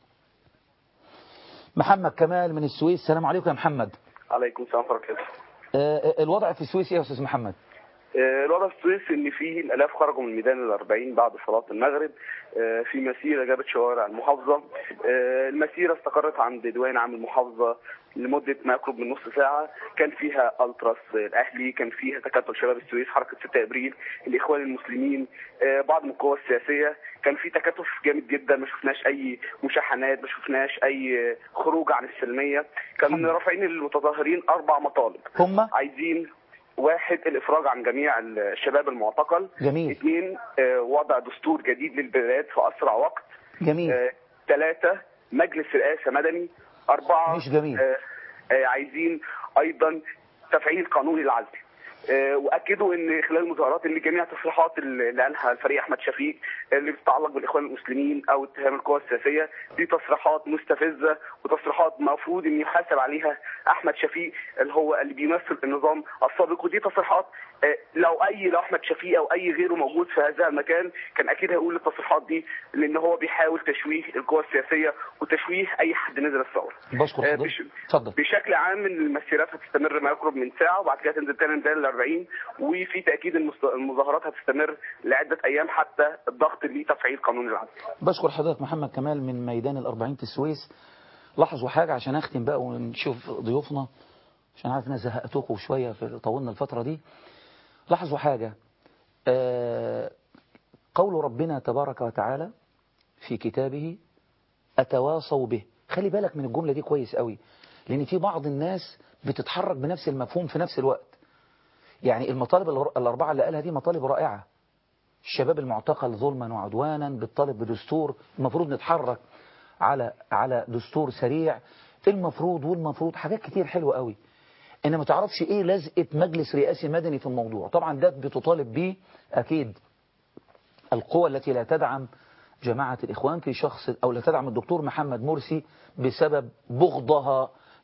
محمد كمال من السويس السلام عليكم يا محمد عليكم السلام ورحمه الله آه الوضع في السويس ايه يا استاذ محمد آه، الوضع في السويس ان فيه الالاف خرجوا من ميدان الأربعين بعد صلاه المغرب آه، في مسيره جابت شوارع المحافظه آه، المسيره استقرت عند ديوان عام المحافظه لمده ما يقرب من نص ساعه كان فيها التراس الاهلي كان فيها تكتل شباب السويس حركه 6 ابريل الاخوان المسلمين بعض من القوى السياسيه كان في تكاتف جامد جدا ما شفناش اي مشاحنات ما شفناش اي خروج عن السلميه كان رافعين المتظاهرين اربع مطالب هم عايزين واحد الافراج عن جميع الشباب المعتقل جميل اثنين آه، وضع دستور جديد للبلاد في اسرع وقت جميل ثلاثة مجلس رئاسة مدني أربعة مش جميل. آه، آه، عايزين أيضا تفعيل قانون العزل آه، واكدوا ان خلال المظاهرات ان جميع التصريحات اللي قالها الفريق احمد شفيق اللي بتتعلق بالاخوان المسلمين او اتهام القوى السياسيه دي تصريحات مستفزه وتصريحات المفروض ان يحاسب عليها احمد شفيق اللي هو اللي بيمثل النظام السابق ودي تصريحات آه، لو اي لو احمد شفيق او اي غيره موجود في هذا المكان كان اكيد هيقول التصريحات دي لان هو بيحاول تشويه القوى السياسيه وتشويه اي حد نزل الثوره بشكر آه، حضرتك بش- اتفضل بشكل عام المسيرات هتستمر ما يقرب من ساعه وبعد كده تنزل تاني ميدان ال 40 وفي تاكيد المست- المظاهرات هتستمر لعده ايام حتى الضغط لتفعيل قانون العدل. بشكر حضرتك محمد كمال من ميدان الأربعين في السويس لاحظوا حاجة عشان أختم بقى ونشوف ضيوفنا عشان عارف إن أنا زهقتكم شوية في طولنا الفترة دي لاحظوا حاجة آه قول ربنا تبارك وتعالى في كتابه أتواصوا به خلي بالك من الجملة دي كويس قوي لأن في بعض الناس بتتحرك بنفس المفهوم في نفس الوقت يعني المطالب الأر- الأربعة اللي قالها دي مطالب رائعة الشباب المعتقل ظلما وعدوانا بالطالب بدستور المفروض نتحرك على على دستور سريع المفروض والمفروض حاجات كتير حلوة قوي ان ما تعرفش ايه لزقة مجلس رئاسي مدني في الموضوع طبعا ده بتطالب بيه اكيد القوى التي لا تدعم جماعة الإخوان في شخص أو لا تدعم الدكتور محمد مرسي بسبب بغضها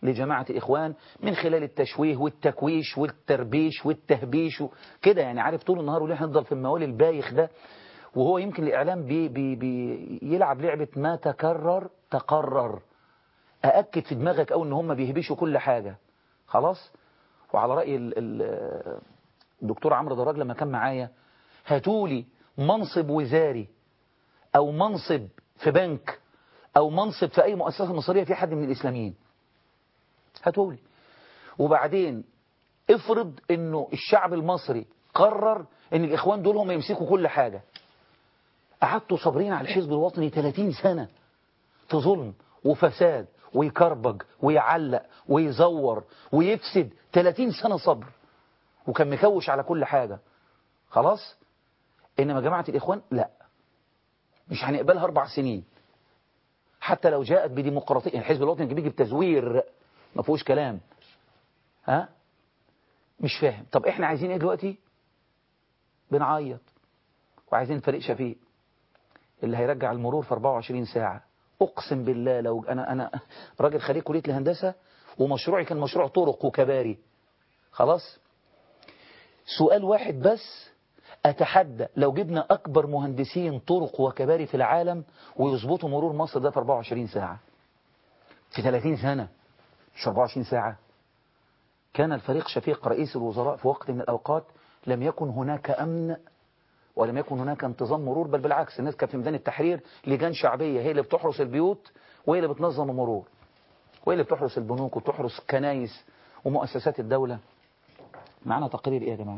لجماعة الإخوان من خلال التشويه والتكويش والتربيش والتهبيش كده يعني عارف طول النهار وليه هنفضل في الموال البايخ ده وهو يمكن الإعلام بي بي بي يلعب لعبة ما تكرر تقرر أأكد في دماغك أو إن هم بيهبشوا كل حاجة خلاص وعلى رأي ال- ال- الدكتور عمرو دراج لما كان معايا هاتولي منصب وزاري أو منصب في بنك أو منصب في أي مؤسسة مصرية في حد من الإسلاميين هاتولي وبعدين افرض انه الشعب المصري قرر ان الاخوان دول هم يمسكوا كل حاجة قعدتوا صابرين على الحزب الوطني 30 سنة في ظلم وفساد ويكربج ويعلق ويزور ويفسد 30 سنة صبر وكان مكوش على كل حاجة خلاص انما جماعة الاخوان لا مش هنقبلها اربع سنين حتى لو جاءت بديمقراطية الحزب الوطني بيجي بتزوير ما فيهوش كلام ها مش فاهم طب احنا عايزين ايه دلوقتي بنعيط وعايزين فريق شفيق اللي هيرجع المرور في 24 ساعة اقسم بالله لو انا انا راجل خريج كلية الهندسة ومشروعي كان مشروع طرق وكباري خلاص سؤال واحد بس أتحدى لو جبنا أكبر مهندسين طرق وكباري في العالم ويظبطوا مرور مصر ده في 24 ساعة في 30 سنة مش 24 ساعة كان الفريق شفيق رئيس الوزراء في وقت من الأوقات لم يكن هناك أمن ولم يكن هناك انتظام مرور بل بالعكس الناس كانت في ميدان التحرير لجان شعبية هي اللي بتحرس البيوت وهي اللي بتنظم المرور وهي اللي بتحرس البنوك وتحرس كنايس ومؤسسات الدولة معنا تقرير ايه يا جماعة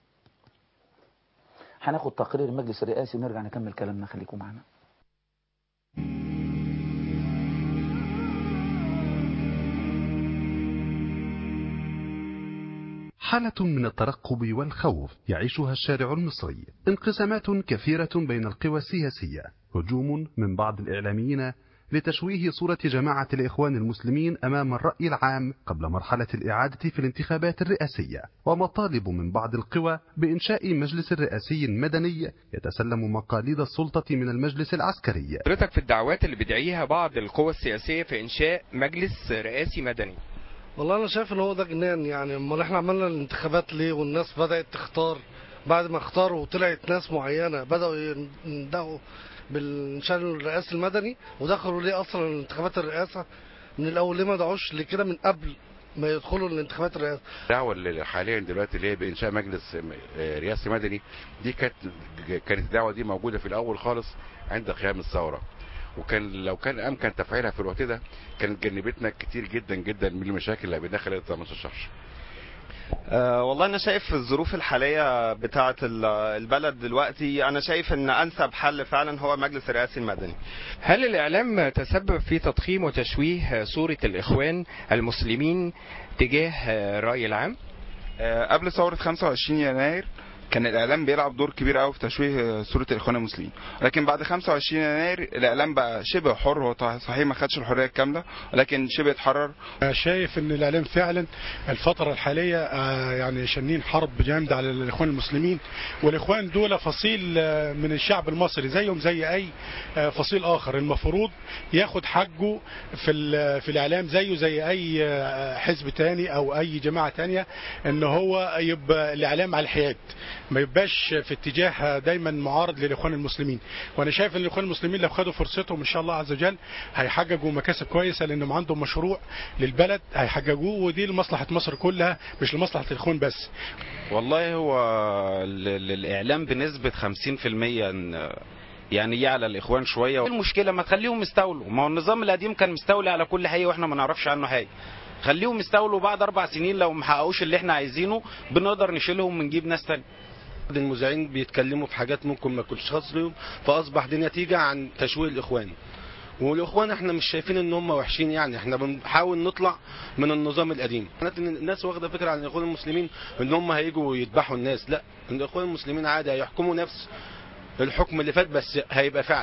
هناخد تقرير المجلس الرئاسي ونرجع نكمل كلامنا خليكم معنا حالة من الترقب والخوف يعيشها الشارع المصري انقسامات كثيرة بين القوى السياسية هجوم من بعض الإعلاميين لتشويه صورة جماعة الإخوان المسلمين أمام الرأي العام قبل مرحلة الإعادة في الانتخابات الرئاسية ومطالب من بعض القوى بإنشاء مجلس رئاسي مدني يتسلم مقاليد السلطة من المجلس العسكري حضرتك في الدعوات اللي بيدعيها بعض القوى السياسية في إنشاء مجلس رئاسي مدني والله انا شايف ان هو ده جنان يعني امال احنا عملنا الانتخابات ليه والناس بدات تختار بعد ما اختاروا وطلعت ناس معينه بداوا يندهوا بالانشاء الرئاسي المدني ودخلوا ليه اصلا الانتخابات الرئاسه من الاول ليه ما دعوش لكده من قبل ما يدخلوا الانتخابات الرئاسه الدعوه اللي حاليا دلوقتي اللي هي بانشاء مجلس آه، رئاسي مدني دي كانت كانت الدعوه دي موجوده في الاول خالص عند قيام الثوره وكان لو كان امكن تفعيلها في الوقت ده كانت جنبتنا كتير جدا جدا من المشاكل اللي بندخل 18 شهر أه والله انا شايف في الظروف الحاليه بتاعه ال- البلد دلوقتي انا شايف ان انسب حل فعلا هو مجلس الرئاسي المدني هل الإعلام تسبب في تضخيم وتشويه صورة الإخوان المسلمين تجاه الرأي العام؟ آه، قبل ثورة 25 يناير كان الإعلام بيلعب دور كبير قوي في تشويه صورة الإخوان المسلمين لكن بعد 25 يناير الإعلام بقى شبه حر هو صحيح ما خدش الحرية الكاملة ولكن شبه اتحرر شايف ان الاعلام فعلا الفتره الحاليه آه، يعني شنين حرب جامده على الاخوان المسلمين والاخوان دول فصيل آه، من الشعب المصري زيهم زي اي آه، فصيل اخر المفروض ياخد حقه في ال- في الاعلام زيه زي اي آه، حزب تاني او اي جماعه تانية ان هو يبقى الاعلام على الحياد ما يبقاش في اتجاه دايما معارض للاخوان المسلمين وانا شايف ان الاخوان المسلمين لو خدوا فرصتهم ان شاء الله عز وجل هيحققوا مكاسب كويسه لانهم عندهم مشروع للبلد هيحققوه ودي لمصلحه مصر كلها مش لمصلحه الاخوان بس والله هو ال- ال- الإعلام بنسبة 50% إن- يعني يعلى الإخوان شوية المشكلة ما تخليهم يستولوا ما هو النظام القديم كان مستولي على كل حاجة وإحنا ما نعرفش عنه حاجة خليهم يستولوا بعد أربع سنين لو ما حققوش اللي إحنا عايزينه بنقدر نشيلهم ونجيب ناس تاني المذيعين بيتكلموا في حاجات ممكن ما كنتش خاص لهم فاصبح دي نتيجه عن تشويه الاخوان والاخوان احنا مش شايفين ان هم وحشين يعني احنا بنحاول نطلع من النظام القديم معناته ان الناس واخده فكره عن الاخوان المسلمين ان هم هيجوا يذبحوا الناس لا الاخوان المسلمين عادي هيحكموا نفس الحكم اللي فات بس هيبقى في عدل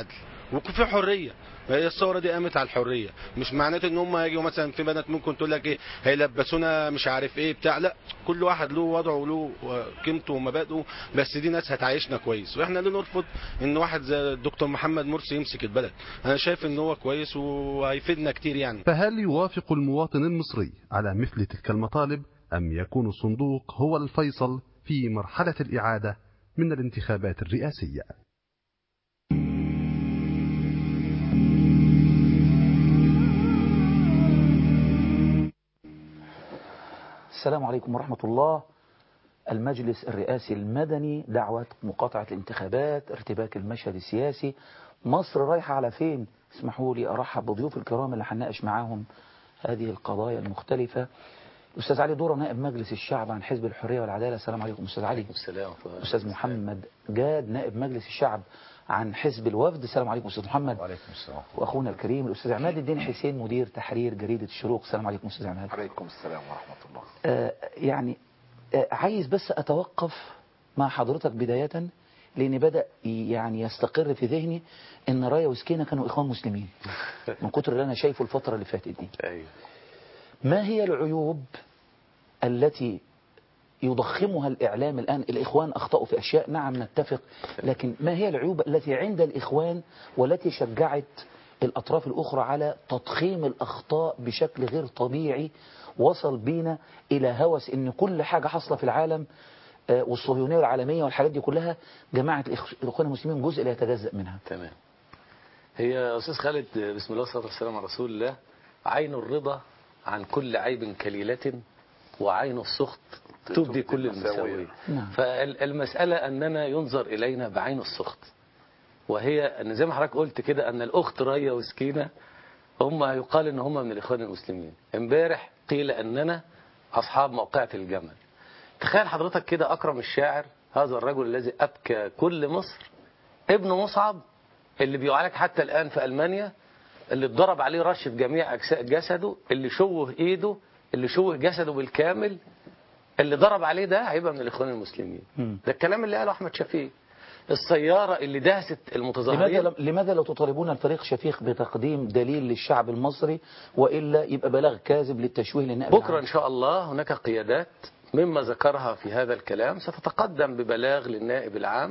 وفي حريه هي الثوره دي قامت على الحريه مش معناته ان هم يجوا مثلا في بنات ممكن تقول لك ايه هيلبسونا مش عارف ايه بتاع لا كل واحد له وضعه وله قيمته ومبادئه بس دي ناس هتعيشنا كويس واحنا ليه نرفض ان واحد زي الدكتور محمد مرسي يمسك البلد انا شايف ان هو كويس وهيفيدنا كتير يعني فهل يوافق المواطن المصري على مثل تلك المطالب أم يكون الصندوق هو الفيصل في مرحلة الإعادة من الانتخابات الرئاسية السلام عليكم ورحمة الله المجلس الرئاسي المدني دعوة مقاطعة الانتخابات ارتباك المشهد السياسي مصر رايحة على فين اسمحوا لي أرحب بضيوف الكرام اللي هنناقش معاهم هذه القضايا المختلفة أستاذ علي دورة نائب مجلس الشعب عن حزب الحرية والعدالة السلام عليكم أستاذ علي السلام أستاذ محمد جاد نائب مجلس الشعب عن حزب الوفد السلام عليكم أستاذ محمد وعليكم السلام وأخونا الكريم الأستاذ عماد الدين حسين مدير تحرير جريدة الشروق السلام عليكم أستاذ عماد وعليكم السلام ورحمة الله آه يعني آه عايز بس أتوقف مع حضرتك بداية لأن بدأ يعني يستقر في ذهني إن رايا وسكينة كانوا إخوان مسلمين من كتر اللي أنا شايفه الفترة اللي فاتت دي أيوه ما هي العيوب التي يضخمها الإعلام الآن الإخوان أخطأوا في أشياء نعم نتفق لكن ما هي العيوب التي عند الإخوان والتي شجعت الأطراف الأخرى على تضخيم الأخطاء بشكل غير طبيعي وصل بينا إلى هوس إن كل حاجة حصلة في العالم والصهيونية العالمية والحاجات دي كلها جماعة الإخوان المسلمين جزء لا يتجزأ منها تمام هي يا أستاذ خالد بسم الله والصلاة والسلام على رسول الله عين الرضا عن كل عيب كليلة وعين السخط تبدي كل المساوية نعم. فالمسألة أننا ينظر إلينا بعين السخط وهي أن زي ما حضرتك قلت كده أن الأخت راية وسكينة هم يقال أن هم من الإخوان المسلمين امبارح قيل أننا أصحاب موقعة الجمل تخيل حضرتك كده أكرم الشاعر هذا الرجل الذي أبكى كل مصر ابن مصعب اللي بيعالج حتى الآن في ألمانيا اللي اتضرب عليه رش في جميع أجزاء جسده اللي شوه إيده اللي شوه جسده بالكامل اللي ضرب عليه ده هيبقى من الإخوان المسلمين ده الكلام اللي قاله أحمد شفيق السيارة اللي دهست المتظاهرين لماذا لماذا لا تطالبون الفريق شفيق بتقديم دليل للشعب المصري وإلا يبقى بلاغ كاذب للتشويه للنائب بكرة إن شاء الله هناك قيادات مما ذكرها في هذا الكلام ستتقدم ببلاغ للنائب العام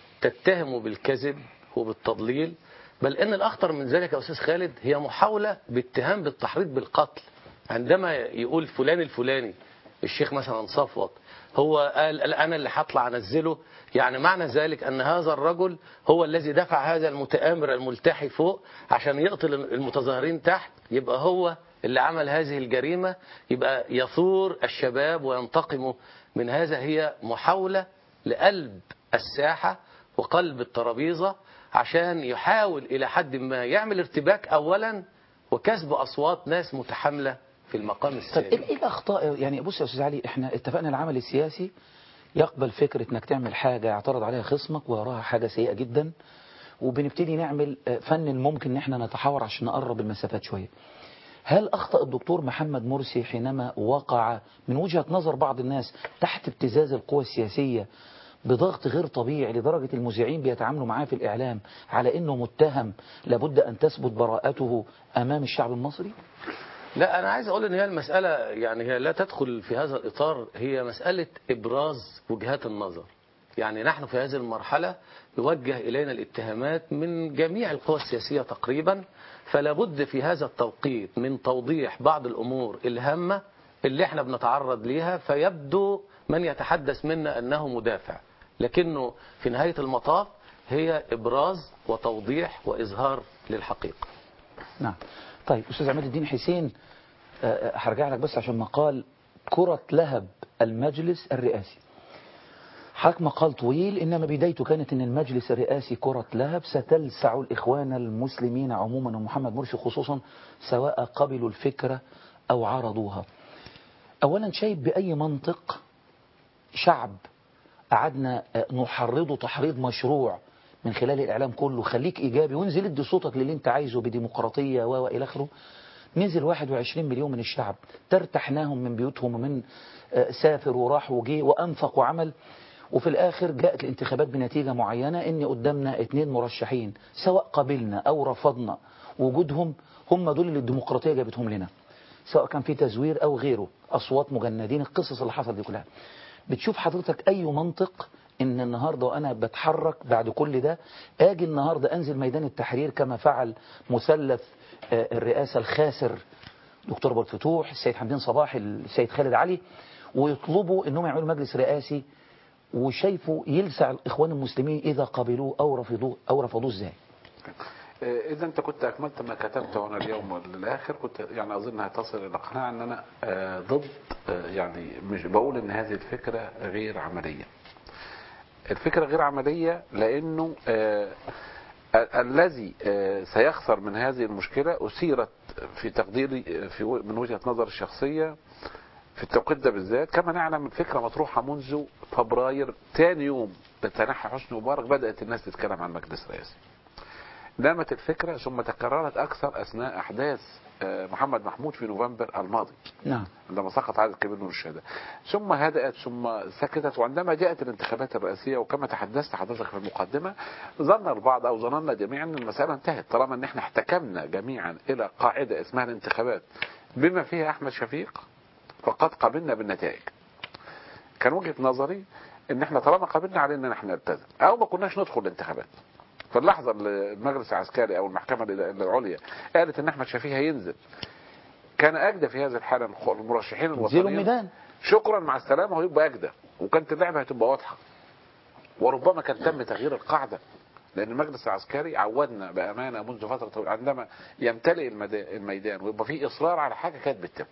تتهم بالكذب وبالتضليل بل إن الأخطر من ذلك يا أستاذ خالد هي محاولة باتهام بالتحريض بالقتل عندما يقول فلان الفلاني الشيخ مثلا صفوت هو قال أنا اللي هطلع أنزله يعني معنى ذلك أن هذا الرجل هو الذي دفع هذا المتآمر الملتحي فوق عشان يقتل المتظاهرين تحت يبقى هو اللي عمل هذه الجريمة يبقى يثور الشباب وينتقموا من هذا هي محاولة لقلب الساحة وقلب الترابيزة عشان يحاول إلى حد ما يعمل ارتباك أولا وكسب أصوات ناس متحاملة في المقام طب السامي ايه الاخطاء يعني بص يا استاذ علي احنا اتفقنا العمل السياسي يقبل فكره انك تعمل حاجه يعترض عليها خصمك ويراها حاجه سيئه جدا وبنبتدي نعمل فن ممكن ان احنا نتحاور عشان نقرب المسافات شويه هل اخطا الدكتور محمد مرسي حينما وقع من وجهه نظر بعض الناس تحت ابتزاز القوى السياسيه بضغط غير طبيعي لدرجة المذيعين بيتعاملوا معاه في الإعلام على أنه متهم لابد أن تثبت براءته أمام الشعب المصري؟ لا أنا عايز أقول إن هي المسألة يعني هي لا تدخل في هذا الإطار هي مسألة إبراز وجهات النظر يعني نحن في هذه المرحلة يوجه إلينا الاتهامات من جميع القوى السياسية تقريبا فلا بد في هذا التوقيت من توضيح بعض الأمور الهامة اللي احنا بنتعرض ليها فيبدو من يتحدث منا أنه مدافع لكنه في نهاية المطاف هي إبراز وتوضيح وإظهار للحقيقة نعم طيب أستاذ عماد الدين حسين هرجع لك بس عشان مقال كرة لهب المجلس الرئاسي حضرتك مقال طويل إنما بدايته كانت أن المجلس الرئاسي كرة لهب ستلسع الإخوان المسلمين عموما ومحمد مرسي خصوصا سواء قبلوا الفكرة أو عرضوها أولا شايف بأي منطق شعب قعدنا نحرضه تحريض مشروع من خلال الإعلام كله خليك إيجابي وانزل ادي صوتك للي انت عايزه بديمقراطية وإلى آخره نزل 21 مليون من الشعب ترتحناهم من بيوتهم ومن سافر وراح وجي وأنفق وعمل وفي الآخر جاءت الانتخابات بنتيجة معينة إن قدامنا اتنين مرشحين سواء قبلنا أو رفضنا وجودهم هم دول اللي الديمقراطية جابتهم لنا سواء كان في تزوير أو غيره أصوات مجندين القصص اللي حصلت دي كلها بتشوف حضرتك أي منطق إن النهاردة وأنا بتحرك بعد كل ده آجي النهاردة أنزل ميدان التحرير كما فعل مثلث آه، الرئاسة الخاسر دكتور أبو الفتوح السيد حمدين صباح السيد خالد علي ويطلبوا انهم يعملوا مجلس رئاسي وشايفوا يلسع الاخوان المسلمين اذا قبلوه او رفضوه او رفضوه ازاي آه، إذا أنت كنت أكملت ما كتبته هنا اليوم للآخر كنت يعني أظن هتصل إلى قناعة أن أنا آه، ضد آه، يعني مش بقول أن هذه الفكرة غير عملية الفكرة غير عملية لأنه آه، ال- الذي آه، سيخسر من هذه المشكلة أثيرت في تقديري آه، في و- من وجهة نظر الشخصية في التوقيت ده بالذات كما نعلم الفكرة مطروحة منذ فبراير ثاني يوم بتنحي حسني مبارك بدأت الناس تتكلم عن مجلس رئاسي نامت الفكرة ثم تكررت أكثر أثناء أحداث آه، محمد محمود في نوفمبر الماضي نعم عندما سقط عدد كبير من الشهداء ثم هدأت ثم سكتت وعندما جاءت الانتخابات الرئاسية وكما تحدثت حضرتك في المقدمة ظن البعض أو ظننا جميعا أن المسألة انتهت طالما أن احنا احتكمنا جميعا إلى قاعدة اسمها الانتخابات بما فيها أحمد شفيق فقد قبلنا بالنتائج كان وجهة نظري ان احنا طالما قبلنا علينا ان احنا نلتزم او ما كناش ندخل الانتخابات في اللحظة اللي المجلس العسكري او المحكمة العليا قالت ان احمد شفيق هينزل كان اجدى في هذه الحالة المرشحين نزلوا الوطنيين الميدان شكرا مع السلامة ويبقى اجدى وكانت اللعبة هتبقى واضحة وربما كان تم تغيير القاعدة لأن المجلس العسكري عودنا بأمانة منذ فترة طويلة عندما يمتلئ المدا- الميدان ويبقى فيه إصرار على حاجة كانت بتتم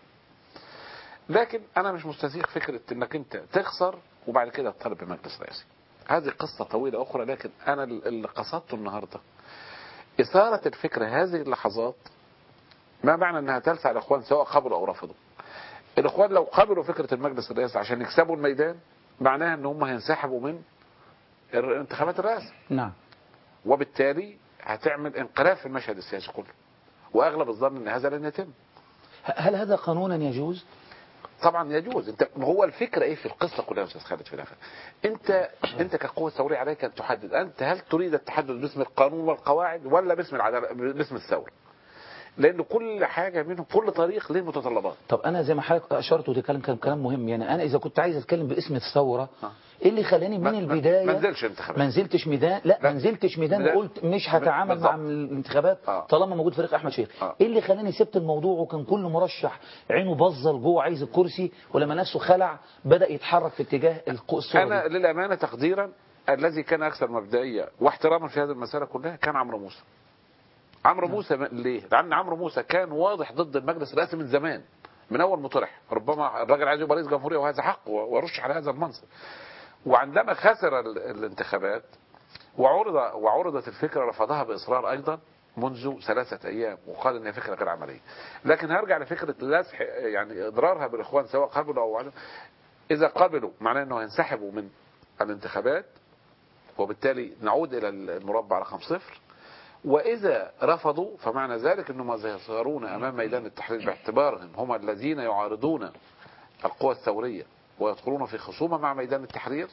لكن أنا مش مستسيغ فكرة إنك أنت تخسر وبعد كده تطالب بمجلس رئاسي هذه قصة طويلة أخرى لكن أنا اللي قصدته النهاردة إثارة الفكرة هذه اللحظات ما معنى أنها تلسع الإخوان سواء قبلوا أو رفضوا الإخوان لو قبلوا فكرة المجلس الرئاسي عشان يكسبوا الميدان معناها أن هم هينسحبوا من انتخابات الرئاسة نعم وبالتالي هتعمل انقلاب في المشهد السياسي كله واغلب الظن ان هذا لن يتم هل هذا قانونا يجوز طبعا يجوز انت ما هو الفكره ايه في القصه كلها يا استاذ خالد في الاخر انت انت كقوه ثوريه عليك ان تحدد انت هل تريد التحدث باسم القانون والقواعد ولا باسم العداله باسم الثوره لان كل حاجه منهم كل طريق له متطلبات طب انا زي ما حضرتك اشرت وده كلام كان كلام مهم يعني انا اذا كنت عايز اتكلم باسم الثوره ايه اللي خلاني من ما- ما- البدايه ما نزلش انتخابات. ما نزلتش ميدان لا, ما نزلتش ميدان لا. وقلت مش هتعامل بالظبط. مع الانتخابات طالما موجود فريق احمد شيخ ايه اللي خلاني سبت الموضوع وكان كل مرشح عينه بظل جوه عايز الكرسي ولما نفسه خلع بدا يتحرك في اتجاه الق- الصوره انا دي. للامانه تقديرا الذي كان اكثر مبدئيه واحتراما في هذه المساله كلها كان عمرو موسى عمرو موسى م- ليه؟ لان عمرو موسى كان واضح ضد المجلس الرئاسي من زمان من اول ما طرح ربما الراجل عايز يبقى رئيس جمهوريه وهذا حقه ويرشح على هذا المنصب وعندما خسر ال- الانتخابات وعرض وعرضت الفكره رفضها باصرار ايضا منذ ثلاثة أيام وقال إنها فكرة غير عملية لكن هرجع لفكرة لسح يعني إضرارها بالإخوان سواء قبلوا أو عدم إذا قبلوا معناه أنه ينسحبوا من الانتخابات وبالتالي نعود إلى المربع رقم صفر وإذا رفضوا فمعنى ذلك أنهم سيظهرون أمام ميدان التحرير باعتبارهم هم الذين يعارضون القوى الثورية ويدخلون في خصومة مع ميدان التحرير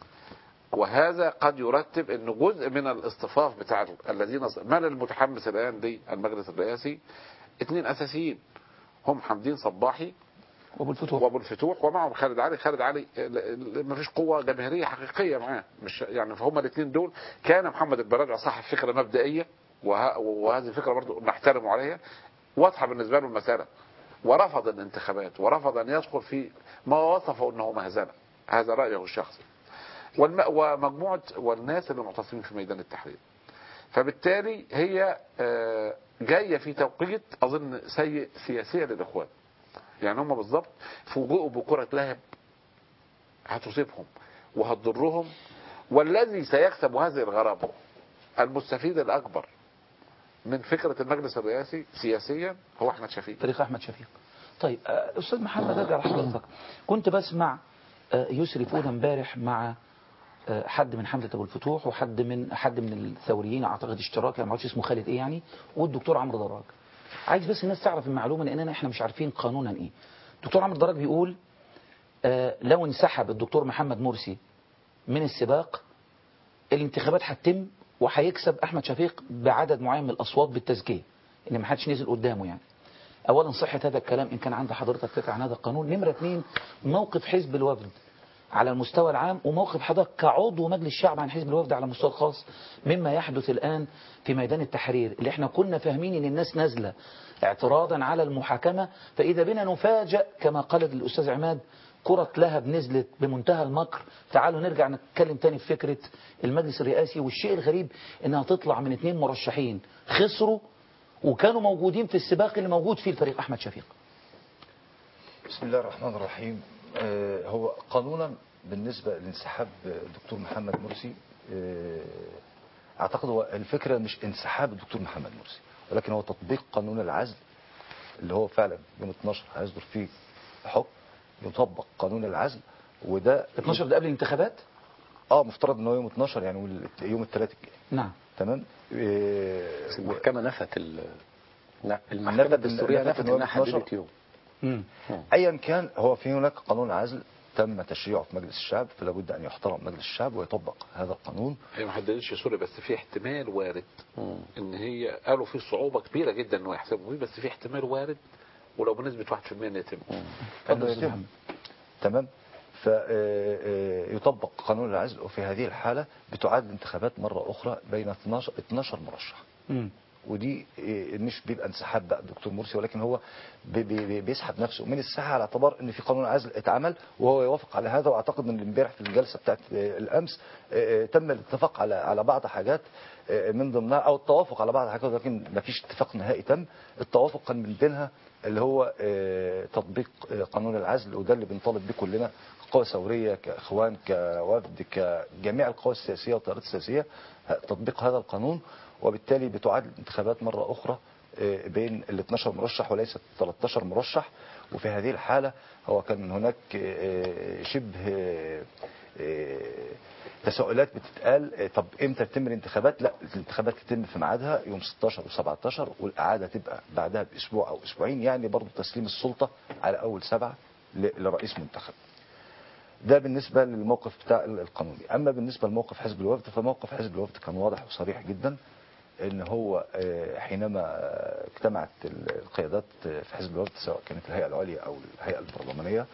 وهذا قد يرتب أنه جزء من الاصطفاف بتاع الذين من المتحمس الآن للمجلس الرئاسي اثنين أساسيين هم حمدين صباحي وابو الفتوح وابو الفتوح ومعهم خالد علي خالد علي ما فيش قوه جماهيريه حقيقيه معاه مش يعني فهم الاثنين دول كان محمد البراجع صاحب فكره مبدئيه وه- وهذه الفكره برضه نحترم عليها واضحه بالنسبه له المساله ورفض الانتخابات ورفض ان يدخل في ما وصفه انه مهزله هذا رايه الشخصي والم... ومجموعه والناس اللي معتصمين في ميدان التحرير فبالتالي هي آه، جايه في توقيت اظن سيء سياسيا للاخوان يعني هم بالظبط فوجئوا بكرة لهب هتصيبهم وهتضرهم والذي سيكسب هذه الغرابة المستفيد الأكبر من فكرة المجلس الرئاسي سياسيا هو أحمد شفيق فريق احمد شفيق طيب آه، استاذ محمد ارجع لحضرتك كنت بسمع آه، يسري فوده امبارح مع آه، حد من حمله ابو الفتوح وحد من حد من الثوريين اعتقد اشتراكي أنا ما اعرفش اسمه خالد ايه يعني والدكتور عمرو دراج عايز بس الناس تعرف المعلومه لاننا احنا مش عارفين قانونا ايه الدكتور عمرو دراج بيقول آه، لو انسحب الدكتور محمد مرسي من السباق الانتخابات هتتم وهيكسب احمد شفيق بعدد معين من الاصوات بالتزكيه ان ما حدش نزل قدامه يعني اولا صحه هذا الكلام ان كان عند حضرتك فكره عن هذا القانون نمره اثنين موقف حزب الوفد على المستوى العام وموقف حضرتك كعضو مجلس الشعب عن حزب الوفد على المستوى الخاص مما يحدث الآن في ميدان التحرير اللي احنا كنا فاهمين ان الناس نازلة اعتراضا على المحاكمة فإذا بنا نفاجأ كما قال الأستاذ عماد كرة لهب نزلت بمنتهى المكر تعالوا نرجع نتكلم تاني في فكرة المجلس الرئاسي والشيء الغريب انها تطلع من اثنين مرشحين خسروا وكانوا موجودين في السباق اللي موجود فيه الفريق أحمد شفيق بسم الله الرحمن الرحيم آه، هو قانونا بالنسبة لانسحاب الدكتور محمد مرسي آه، اعتقد هو الفكرة مش انسحاب الدكتور محمد مرسي ولكن هو تطبيق قانون العزل اللي هو فعلا يوم 12 هيصدر فيه حكم يطبق قانون العزل وده 12 ده قبل الانتخابات اه مفترض ان هو يوم 12 يعني وال- يوم الثلاث الجاي نعم تمام آه، بس المحكمة نفت ال لا، نفت المحكمة ال- الدستورية نفت نفت إن هو انها 12. حددت يوم ايا كان هو في هناك قانون عزل تم تشريعه في مجلس الشعب فلا بد ان يحترم مجلس الشعب ويطبق هذا القانون هي ما حددتش سوري بس في احتمال وارد ان هي قالوا في صعوبه كبيره جدا انه يحسبوا فيه بس في احتمال وارد ولو بنسبه 1% انه يتم انه يتم تمام فيطبق قانون العزل وفي هذه الحالة بتعاد الانتخابات مرة أخرى بين 12 12 مرشح ودي إيه، مش بيبقى انسحاب بقى الدكتور مرسي ولكن هو بي- بي- بي- بيسحب نفسه من الساحه على اعتبار ان في قانون عزل اتعمل وهو يوافق على هذا واعتقد ان امبارح في الجلسه بتاعت آه، الامس آه، آه، تم الاتفاق على على بعض حاجات آه، من ضمنها او التوافق على بعض حاجات ولكن ما فيش اتفاق نهائي تم التوافق كان من بينها اللي هو آه، تطبيق آه، قانون العزل وده اللي بنطالب بيه كلنا قوى ثوريه كاخوان كوفد كجميع القوى السياسيه والتيارات السياسيه آه، تطبيق هذا القانون وبالتالي بتعاد الانتخابات مرة أخرى آه، بين ال 12 مرشح وليس 13 مرشح وفي هذه الحالة هو كان هناك آه، شبه آه، آه، تساؤلات بتتقال آه، طب امتى تتم الانتخابات لا الانتخابات تتم في ميعادها يوم 16 و17 والإعادة تبقى بعدها بأسبوع أو أسبوعين يعني برضو تسليم السلطة على أول سبعة ل- لرئيس منتخب ده بالنسبة للموقف بتاع القانوني أما بالنسبة لموقف حزب الوفد فموقف حزب الوفد كان واضح وصريح جدا ان هو آه، حينما آه، اجتمعت القيادات في حزب الوفد سواء كانت الهيئة العليا او الهيئة البرلمانية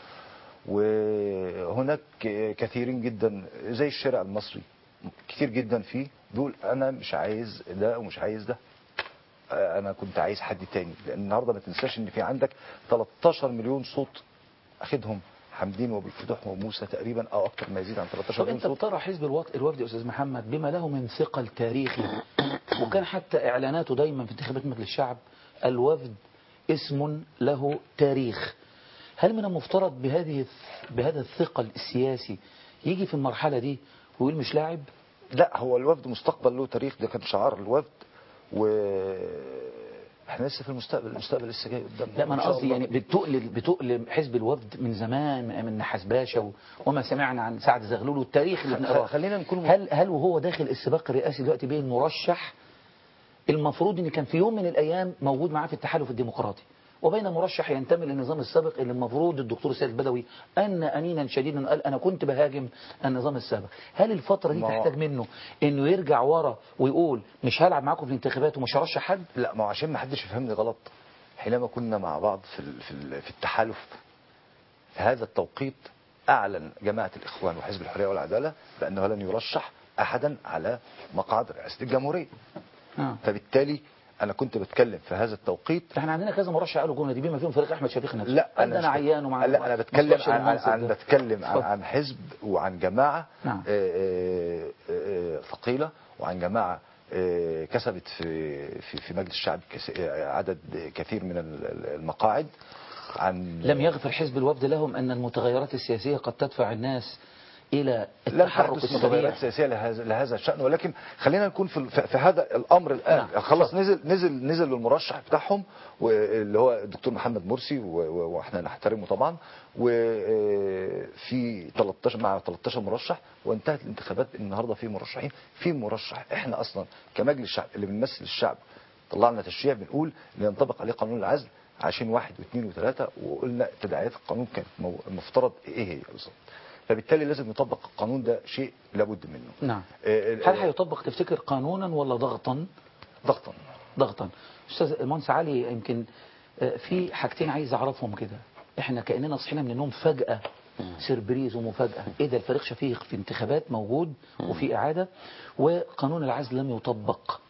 وهناك كثيرين جدا زي الشارع المصري كتير جدا فيه بيقول انا مش عايز ده ومش عايز ده آه، انا كنت عايز حد تاني لان النهارده ما تنساش ان في عندك 13 مليون صوت اخدهم حمدين وابو الفتوح وموسى تقريبا او اكثر ما يزيد عن 13 طب مليون انت صوت بترى حزب الوط- الوفد يا استاذ محمد بما له من ثقل تاريخي وكان حتى اعلاناته دايما في انتخابات مجلس الشعب الوفد اسم له تاريخ هل من المفترض بهذه بهذا الثقل السياسي يجي في المرحلة دي ويقول مش لاعب لا هو الوفد مستقبل له تاريخ ده كان شعار الوفد و احنا لسه في المستقبل المستقبل لسه جاي قدامنا لا ما انا إن شاء قصدي الله. يعني بتقلب بتقلب حزب الوفد من زمان من نحاس باشا و- وما سمعنا عن سعد زغلول والتاريخ اللي بنقراه خلينا نكون هل هل وهو داخل السباق الرئاسي دلوقتي بين مرشح المفروض ان كان في يوم من الايام موجود معاه في التحالف الديمقراطي وبين مرشح ينتمي للنظام السابق اللي المفروض الدكتور سيد البدوي ان انينا شديدا قال انا كنت بهاجم النظام السابق هل الفتره دي ما هو- تحتاج منه انه يرجع ورا ويقول مش هلعب معاكم في الانتخابات ومش هرشح حد لا ما هو عشان ما حدش يفهمني غلط حينما كنا مع بعض في ال- في ال- في التحالف في هذا التوقيت اعلن جماعه الاخوان وحزب الحريه والعداله بانه لن يرشح احدا على مقعد رئاسه الجمهوريه آه. فبالتالي انا كنت بتكلم في هذا التوقيت احنا عندنا كذا مرشح قالوا الجمله دي بما فيهم فريق احمد شفيق نفسه لا قال ده مش انا بت- عيان ومع لا انا ما بتكلم اصبحش عن, عن, المنصب عن ده. بتكلم عن, اتفضل. عن حزب وعن جماعه نعم. آه، آه، آه، ثقيله وعن جماعه آه، كسبت في في في مجلس الشعب كس- آه، عدد كثير من ال- ال- المقاعد عن لم يغفر حزب الوفد لهم أن المتغيرات السياسية قد تدفع الناس إلى لم التحرك تحدث السريع متغيرات سياسيه لهذا لهذا الشان ولكن خلينا نكون في, في في هذا الامر الان نعم. خلاص نزل نزل نزل المرشح بتاعهم واللي هو الدكتور محمد مرسي و- و- واحنا نحترمه طبعا وفي 13 مع 13 مرشح وانتهت الانتخابات النهارده في مرشحين في مرشح احنا اصلا كمجلس الشعب اللي بنمثل الشعب طلعنا تشريع بنقول ان ينطبق عليه قانون العزل عشان واحد واثنين وثلاثه وقلنا تداعيات القانون كانت مو- المفترض ايه هي بالظبط فبالتالي لازم يطبق القانون ده شيء لابد منه نعم آه، هل هيطبق تفتكر قانونا ولا ضغطا ضغطا ضغطا استاذ المهندس علي يمكن آه، في حاجتين عايز اعرفهم كده احنا كاننا صحينا من النوم فجاه سيربريز ومفاجاه ايه ده الفريق شفيق في انتخابات موجود وفي اعاده وقانون العزل لم يطبق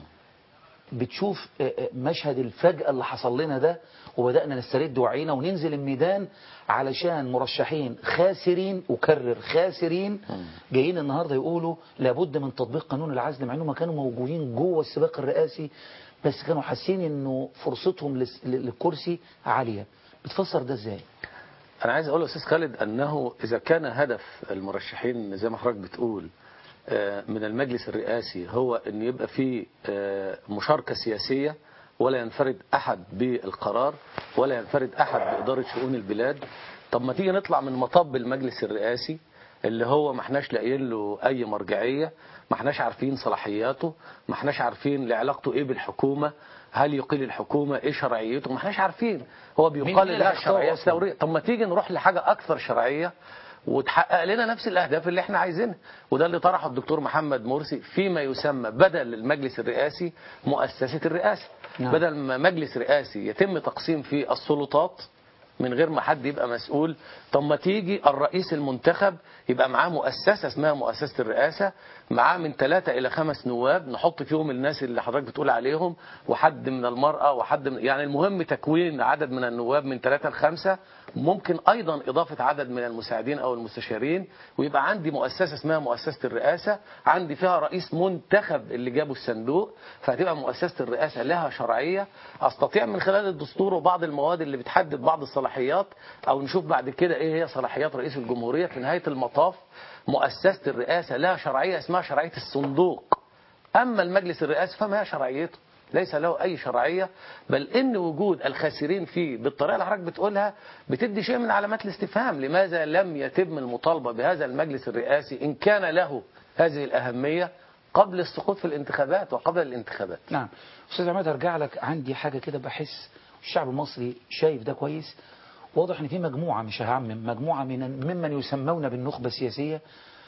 بتشوف آه، آه، مشهد الفجأة اللي حصل لنا ده وبدأنا نسترد وعينا وننزل الميدان علشان مرشحين خاسرين أكرر خاسرين جايين النهاردة يقولوا لابد من تطبيق قانون العزل مع انهم كانوا موجودين جوه السباق الرئاسي بس كانوا حاسين انه فرصتهم لس- للكرسي عالية بتفسر ده ازاي أنا عايز أقول أستاذ خالد أنه إذا كان هدف المرشحين زي ما حضرتك بتقول آه، من المجلس الرئاسي هو أن يبقى فيه آه، مشاركة سياسية ولا ينفرد أحد بالقرار ولا ينفرد أحد بإدارة شؤون البلاد طب ما تيجي نطلع من مطب المجلس الرئاسي اللي هو ما احناش لاقيين له أي مرجعية ما احناش عارفين صلاحياته ما احناش عارفين علاقته إيه بالحكومة هل يقيل الحكومة إيه شرعيته ما احناش عارفين هو مين بيقال اللي لها هيختاره شرعية أصلاً؟ ثورية طب ما تيجي نروح لحاجة أكثر شرعية وتحقق لنا نفس الأهداف اللي احنا عايزينها وده اللي طرحه الدكتور محمد مرسي فيما يسمى بدل المجلس الرئاسي مؤسسة الرئاسة نعم. بدل ما مجلس رئاسي يتم تقسيم فيه السلطات من غير ما حد يبقى مسؤول طب ما تيجي الرئيس المنتخب يبقى معاه مؤسسة اسمها مؤسسة الرئاسة معاه من ثلاثة إلى خمس نواب نحط فيهم الناس اللي حضرتك بتقول عليهم وحد من المرأة وحد من يعني المهم تكوين عدد من النواب من ثلاثة لخمسة ممكن أيضا إضافة عدد من المساعدين أو المستشارين ويبقى عندي مؤسسة اسمها مؤسسة الرئاسة عندي فيها رئيس منتخب اللي جابوا الصندوق فهتبقى مؤسسة الرئاسة لها شرعية أستطيع من خلال الدستور وبعض المواد اللي بتحدد بعض الصلاحيات أو نشوف بعد كده إيه هي صلاحيات رئيس الجمهورية في نهاية المطاف مؤسسة الرئاسة لها شرعية اسمها شرعية الصندوق أما المجلس الرئاسي فما هي شرعيته ليس له أي شرعية بل إن وجود الخاسرين فيه بالطريقة اللي حضرتك بتقولها بتدي شيء من علامات الاستفهام لماذا لم يتم المطالبة بهذا المجلس الرئاسي إن كان له هذه الأهمية قبل السقوط في الانتخابات وقبل الانتخابات نعم استاذ عماد ارجع لك عندي حاجه كده بحس الشعب المصري شايف ده كويس واضح ان في مجموعه مش هعمم مجموعه من ممن يسمون بالنخبه السياسيه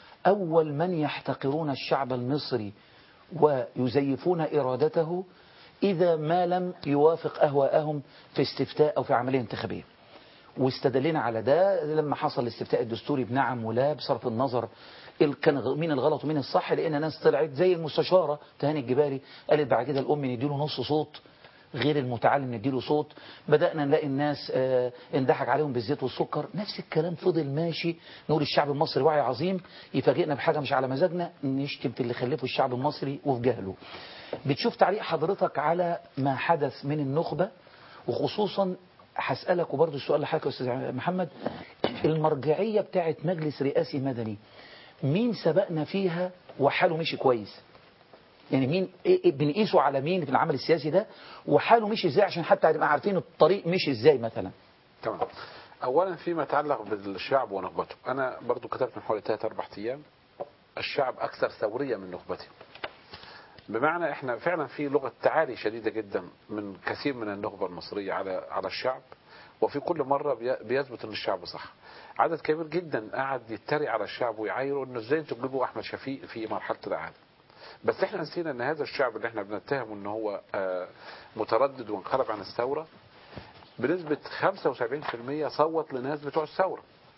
اول من يحتقرون الشعب المصري ويزيفون ارادته اذا ما لم يوافق اهواءهم في استفتاء او في عمليه انتخابيه واستدلنا على ده لما حصل الاستفتاء الدستوري بنعم ولا بصرف النظر ال- كان غ- مين الغلط ومين الصح لان ناس طلعت زي المستشاره تهاني الجبالي قالت بعد كده الام نديله نص صوت غير المتعلم نديله صوت بدأنا نلاقي الناس آه، اندحك عليهم بالزيت والسكر نفس الكلام فضل ماشي نقول الشعب المصري وعي عظيم يفاجئنا بحاجة مش على مزاجنا نشتم في اللي خلفه الشعب المصري وفي جهله بتشوف تعليق حضرتك على ما حدث من النخبة وخصوصا هسألك وبرضه السؤال لحضرتك يا أستاذ محمد المرجعية بتاعت مجلس رئاسي مدني مين سبقنا فيها وحاله مشي كويس يعني مين إيه إيه بنقيسه على مين في العمل السياسي ده وحاله مشي ازاي عشان حتى نبقى عارفين الطريق مشي ازاي مثلا تمام اولا فيما يتعلق بالشعب ونخبته انا برضو كتبت من حوالي 3 4 ايام الشعب اكثر ثوريه من نخبته بمعنى احنا فعلا في لغه تعالي شديده جدا من كثير من النخبه المصريه على على الشعب وفي كل مره بي- بيثبت ان الشعب صح عدد كبير جدا قعد يتريق على الشعب ويعايره انه ازاي انتوا تجيبوا احمد شفيق في مرحله الاعاده بس احنا نسينا ان هذا الشعب اللي احنا بنتهمه ان هو آه، متردد وانقلب عن الثوره بنسبة 75% صوت لناس بتوع الثورة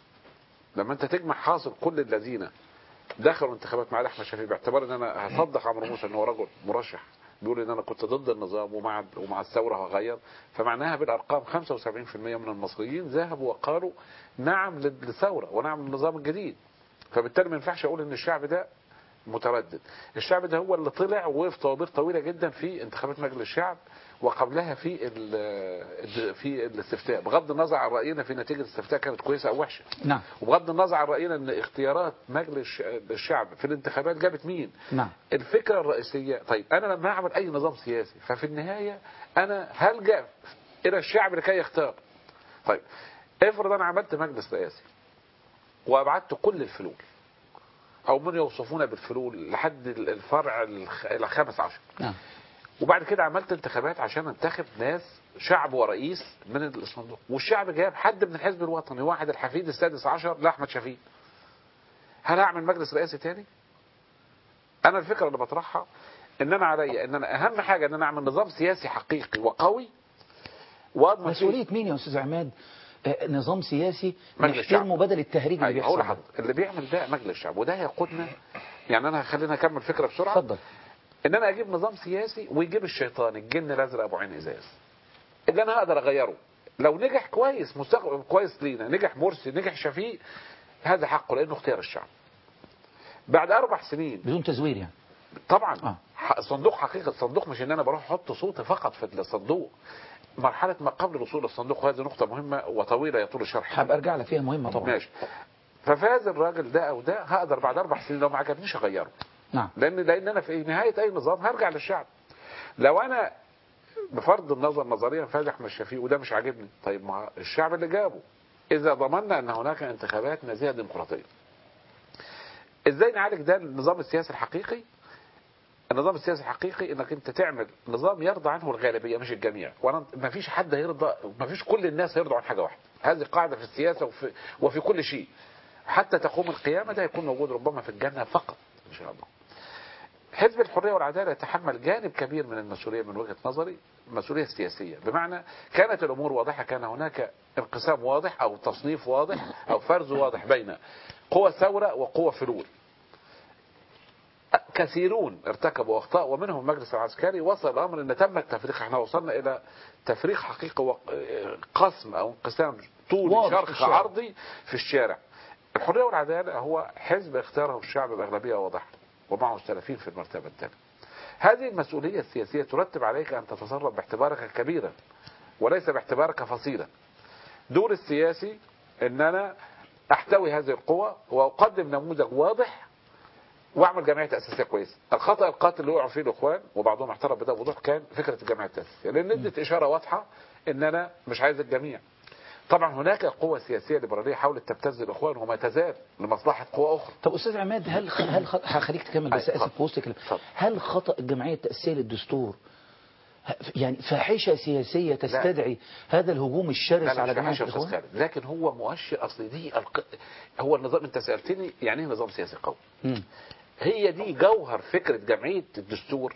لما انت تجمع حاصل كل الذين دخلوا انتخابات مع احمد شفيق باعتبار ان انا هصدق عمرو موسى ان هو رجل مرشح بيقول ان انا كنت ضد النظام ومع ومع الثوره هغير فمعناها بالارقام 75% من المصريين ذهبوا وقالوا نعم للثوره ونعم للنظام الجديد فبالتالي ما ينفعش اقول ان الشعب ده متردد الشعب ده هو اللي طلع ووقف طوابير طويله جدا في انتخابات مجلس الشعب وقبلها في ال- في الاستفتاء بغض النظر عن راينا في نتيجه الاستفتاء كانت كويسه او وحشه نعم وبغض النظر عن راينا ان اختيارات مجلس الشعب في الانتخابات جابت مين نعم الفكره الرئيسيه طيب انا لما اعمل اي نظام سياسي ففي النهايه انا هلجا الى الشعب لكي يختار طيب افرض انا عملت مجلس رئاسي وابعدت كل الفلول او من يوصفون بالفلول لحد الفرع الخ- الخامس عشر نعم وبعد كده عملت انتخابات عشان انتخب ناس شعب ورئيس من الصندوق والشعب جاب حد من الحزب الوطني واحد الحفيد السادس عشر لاحمد شفيق هل هعمل مجلس رئاسي تاني انا الفكره اللي بطرحها ان انا عليا ان انا اهم حاجه ان انا اعمل نظام سياسي حقيقي وقوي واضمن فيه مسؤولية مين يا أستاذ عماد آه، نظام سياسي مجلس نحترمه بدل التهريج اللي أيوة، هقول بيحصل لحضرتك اللي بيعمل ده مجلس الشعب وده هيقودنا يعني انا خلينا اكمل فكره بسرعه اتفضل ان انا اجيب نظام سياسي ويجيب الشيطان الجن الازرق ابو عين ازاز اللي انا هقدر اغيره لو نجح كويس مستقبل كويس لينا نجح مرسي نجح شفيق هذا حقه لانه اختيار الشعب بعد اربع سنين بدون تزوير يعني طبعا آه. صندوق حقيقه الصندوق مش ان انا بروح احط صوتي فقط في الصندوق مرحله ما قبل الوصول للصندوق وهذه نقطه مهمه وطويله يطول الشرح هبقى ارجع لك فيها مهمة طبعا ماشي ففاز الراجل ده او ده هقدر بعد اربع سنين لو ما عجبنيش اغيره نعم لان لان انا في نهايه اي نظام هرجع للشعب لو انا بفرض النظر نظريا فاز احمد شفيق وده مش عاجبني طيب ما الشعب اللي جابه اذا ضمننا ان هناك انتخابات نزيهه ديمقراطيه ازاي نعالج ده النظام السياسي الحقيقي النظام السياسي الحقيقي انك انت تعمل نظام يرضى عنه الغالبيه مش الجميع وانا ما فيش حد هيرضى ما فيش كل الناس هيرضوا عن حاجه واحده هذه قاعده في السياسه وفي وفي كل شيء حتى تقوم القيامه ده يكون موجود ربما في الجنه فقط ان شاء الله حزب الحريه والعداله يتحمل جانب كبير من المسؤوليه من وجهه نظري المسؤوليه السياسيه بمعنى كانت الامور واضحه كان هناك انقسام واضح او تصنيف واضح او فرز واضح بين قوى ثوره وقوى فلول كثيرون ارتكبوا اخطاء ومنهم المجلس العسكري وصل الامر ان تم التفريق احنا وصلنا الى تفريق حقيقي وقسم او انقسام طولي واضح في شرقي الشارع. عرضي في الشارع الحريه والعداله هو حزب اختاره الشعب باغلبيه واضحه ومعه السلفيين في المرتبه الثانيه هذه المسؤوليه السياسيه ترتب عليك ان تتصرف باعتبارك كبيرا وليس باعتبارك فصيلا دور السياسي ان انا احتوي هذه القوى واقدم نموذج واضح واعمل جمعيه تاسيسيه كويسه الخطا القاتل اللي وقعوا فيه الاخوان وبعضهم اعترف بده بوضوح كان فكره الجمعيه التاسيسيه لان ادت اشاره واضحه ان انا مش عايز الجميع طبعا هناك قوة سياسية ليبرالية حاولت تبتز الإخوان وما تزال لمصلحة قوى أخرى طب استاذ عماد هل هل خ- هخليك تكمل بس اسف في وسط الكلام هل خطا الجمعيه التاسيسيه للدستور ه- يعني فاحشه سياسيه تستدعي هذا الهجوم لا الشرس لا على مش جماعه فاحش يا أستاذ الاخوان خالد لكن هو مؤشر أصل دي الق... هو النظام أنت سألتني يعني إيه نظام سياسي قوي مم. هي دي جوهر فكرة جمعية الدستور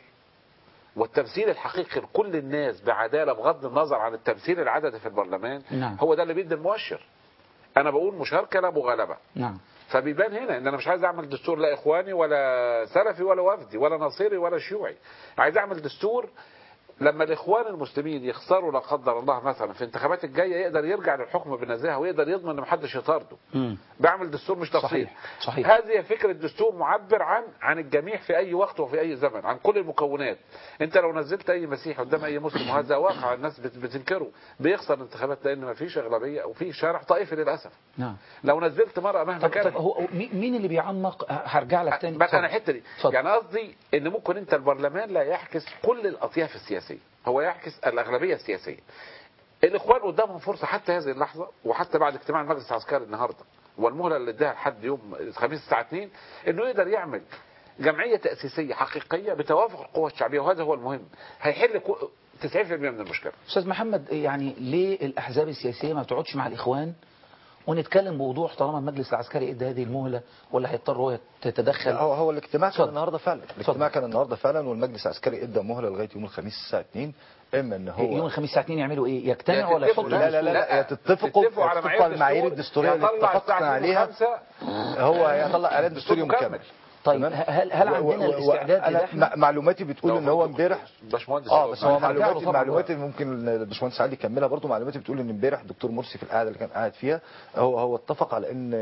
والتمثيل الحقيقي لكل الناس بعدالة بغض النظر عن التمثيل العددي في البرلمان نعم. هو ده اللي بيدي المؤشر أنا بقول مشاركة لا مغالبة نعم فبيبان هنا ان انا مش عايز اعمل دستور لا اخواني ولا سلفي ولا وفدي ولا نصيري ولا شيوعي عايز اعمل دستور لما الاخوان المسلمين يخسروا لا قدر الله مثلا في الانتخابات الجايه يقدر يرجع للحكم بالنزاهه ويقدر يضمن ان محدش يطارده مم. بعمل دستور مش تفصيل صحيح صحيح هذه فكرة دستور معبر عن عن الجميع في أي وقت وفي أي زمن عن كل المكونات أنت لو نزلت أي مسيحي قدام أي مسلم وهذا واقع الناس بت- بتنكره بيخسر الانتخابات لأن ما فيش أغلبية وفي شارع طائفي للأسف نعم لو نزلت مرأة مهما طب, كانت طب هو هو مي- مين اللي بيعمق ه- هرجع لك تاني بس انا اتفضل. الحته دي اتفضل. يعني قصدي ان ممكن انت البرلمان لا يعكس كل الاطياف السياسيه هو يعكس الاغلبيه السياسيه الاخوان قدامهم فرصه حتى هذه اللحظه وحتى بعد اجتماع المجلس العسكري النهارده والمهله اللي اداها لحد يوم الخميس الساعه 2 انه يقدر يعمل جمعيه تاسيسيه حقيقيه بتوافق القوى الشعبيه وهذا هو المهم هيحل كو- 90% من المشكله استاذ محمد يعني ليه الاحزاب السياسيه ما بتقعدش مع الاخوان ونتكلم بوضوح طالما المجلس العسكري ادى هذه المهله ولا هيضطر هو يتدخل هو هو الاجتماع كان اتفضل. النهارده فعلا الاجتماع كان النهارده فعلا والمجلس العسكري ادى مهله لغايه يوم الخميس الساعه 2 اما ان هو يوم الخميس الساعه 2 يعملوا ايه يجتمعوا ولا يتفقوا- يحطوا لا لا لا, لا, يا تتفقوا تتفقوا على تتفقوا على المعايير معايير الدستوريه اللي يطلع اتفقنا الساعة عليها 2:05 هو هيطلع اعلان دستوري دستور مكمل طيب هل هل عندنا الاستعداد أنا لده احنا؟ معلوماتي بتقول ان هو امبارح باشمهندس اه بس هو هنرجع له معلوماتي طبعاً. معلوماتي ممكن الباشمهندس علي يكملها برضه معلوماتي بتقول ان امبارح الدكتور مرسي في القعده اللي كان قاعد فيها هو هو اتفق على ان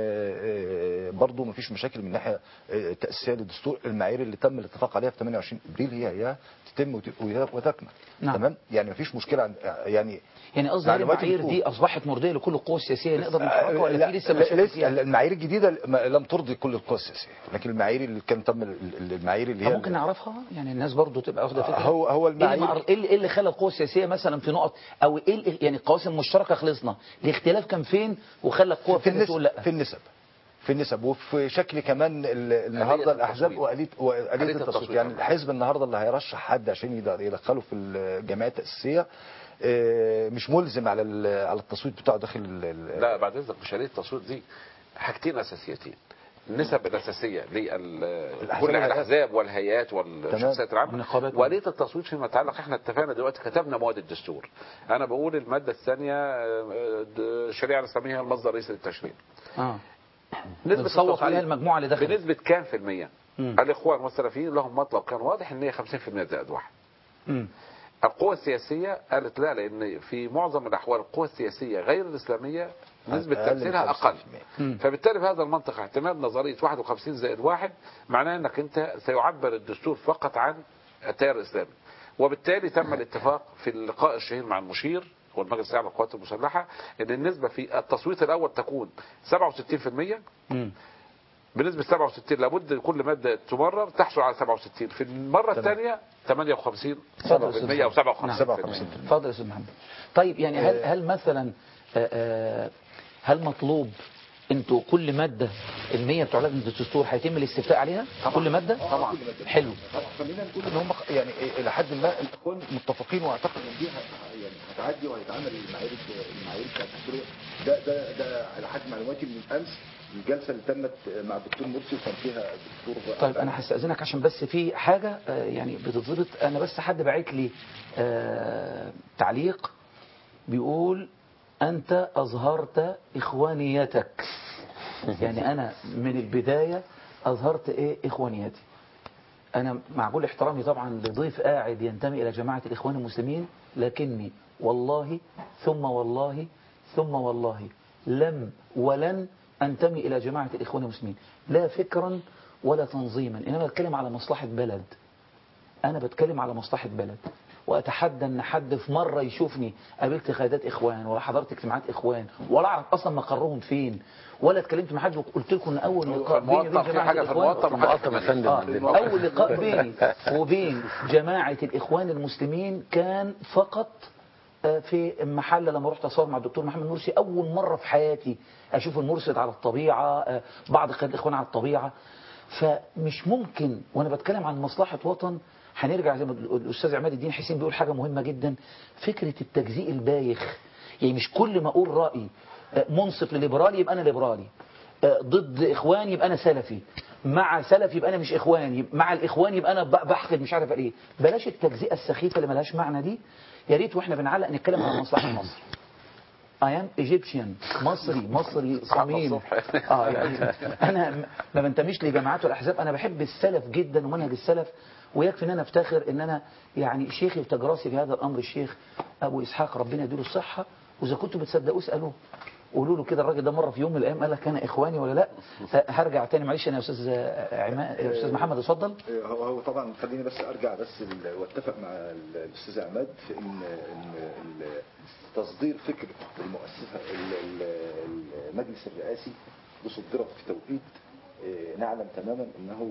آه، برضه ما فيش مشاكل من ناحيه آه، تاسيسيه للدستور المعايير اللي تم الاتفاق عليها في 28 ابريل هي هي تتم وت- وت- وتكمل نعم. تمام يعني ما فيش مشكله عند يعني يعني قصدي هل معلوماتي المعايير بتقول- دي اصبحت مرضيه لكل القوى السياسيه نقدر نتحركها لا ولا في لسه لا- مشاكل لسه فيها؟ المعايير الجديده ما- لم ترضي كل القوى السياسيه لكن المعايير اللي كان تم ال- ال- المعايير اللي طب هي ممكن نعرفها يعني الناس برضو تبقى واخده فكره هو هو ايه اللي, المعايير مع- إيه اللي, إيه اللي خلى القوى السياسيه مثلا في نقط او ايه اللي- يعني القواسم المشتركه خلصنا الاختلاف كان فين وخلى القوى في فين تقول النسب لا في النسب في النسب وفي شكل كمان ال- النهارده الاحزاب وآلية وآلية آلية التصويت التصويت. يعني الحزب النهارده اللي هيرشح حد عشان يقدر يدخله في الجمعيه التاسيسيه آه، مش ملزم على ال- على التصويت بتاعه داخل ال- ال- لا بعد اذنك مشاريع التصويت دي حاجتين اساسيتين النسب الاساسيه لل الأحزاب كل والهيئات. الاحزاب والهيئات والشخصيات العامه النقابات. واليه التصويت فيما يتعلق احنا اتفقنا دلوقتي كتبنا مواد الدستور انا بقول الماده الثانيه آه، د- الشريعه الاسلاميه هي المصدر الرئيسي للتشريع اه نسبه بتصوت التصويت عليها المجموعه اللي دخلت بنسبه كام في الميه؟ مم. الاخوان والسلفيين لهم مطلب كان واضح ان هي 50% زائد واحد مم. القوى السياسية قالت لا لأن في معظم الأحوال القوى السياسية غير الإسلامية نسبة أقل من تمثيلها 50%. أقل فبالتالي في هذا المنطق اعتماد نظرية 51 زائد واحد معناه أنك أنت سيعبر الدستور فقط عن التيار الإسلامي وبالتالي تم الاتفاق في اللقاء الشهير مع المشير والمجلس الأعلى للقوات المسلحة أن النسبة في التصويت الأول تكون 67% مم. بنسبة 67 لابد كل مادة تمرر تحصل على 67 في المرة الثانية 58 اتفضل يا أستاذ أو محمد. 57 نعم. اتفضل يا استاذ محمد طيب يعني هل هل مثلا آه، آه، هل مطلوب انتوا كل ماده ال100 بتوع لجنه الدستور هيتم الاستفتاء عليها كل ماده طبعا حلو خلينا نقول ان هم يعني الى حد ما الاخوان متفقين واعتقد ان دي ه- يعني هتعدي وهيتعمل المعايير المعايير بتاعت الدستوريه ده ده ده على حد معلوماتي من امس الجلسه اللي تمت مع الدكتور مرسي وكان فيها الدكتور طيب انا هستاذنك عشان بس في حاجه آه، يعني بتتظبط انا بس حد باعت لي آه، تعليق بيقول انت اظهرت اخوانيتك يعني انا من البدايه اظهرت ايه اخوانيتي انا مع كل احترامي طبعا لضيف قاعد ينتمي الى جماعه الاخوان المسلمين لكني والله ثم والله ثم والله لم ولن انتمي الى جماعه الاخوان المسلمين لا فكرا ولا تنظيما انما بتكلم على مصلحه بلد انا بتكلم على مصلحه بلد واتحدى ان حد في مره يشوفني قابلت قيادات اخوان ولا حضرت اجتماعات اخوان ولا اعرف اصلا مقرهم فين ولا اتكلمت مع حد وقلت لكم ان اول لقاء بيني وبين الموطن في جماعه حاجة في الاخوان الموطن وحاجة في الموطن يا فندم آه، عندنا. اول لقاء بيني وبين جماعه الاخوان المسلمين كان فقط آه، في محل لما رحت اصور مع الدكتور محمد مرسي اول مره في حياتي اشوف المرشد على الطبيعه آه، بعض قيادات الاخوان على الطبيعه فمش ممكن وانا بتكلم عن مصلحه وطن هنرجع زي ما الاستاذ عماد الدين حسين بيقول حاجه مهمه جدا فكره التجزيء البايخ يعني مش كل ما اقول راي آه، منصف لليبرالي يبقى انا ليبرالي آه، ضد اخوان يبقى انا سلفي مع سلف يبقى انا مش اخوان يبقى مع الاخوان يبقى انا ب- بحقد مش عارف ايه بلاش التجزئه السخيفه اللي ملهاش معنى دي يا ريت واحنا بنعلق نتكلم عن مصلحه مصر I am Egyptian مصري مصري صميم اه يعني انا م- ما بنتميش لجماعات والاحزاب انا بحب السلف جدا ومنهج السلف ويكفي ان انا افتخر ان انا يعني شيخي وتجراسي في هذا الامر الشيخ ابو اسحاق ربنا يديله الصحه واذا كنتوا بتصدقوه اسالوه قولوا له كده الراجل ده مره في يوم من الايام قال لك انا اخواني ولا لا آه، هرجع تاني معلش انا يا استاذ آه، عماد يا استاذ محمد اتفضل هو هو طبعا خليني بس ارجع بس ال- واتفق مع ال- الاستاذ عماد في ان ان ال- تصدير فكره المؤسسه ال- ال- المجلس الرئاسي وصدرت في توقيت آه، نعلم تماما انه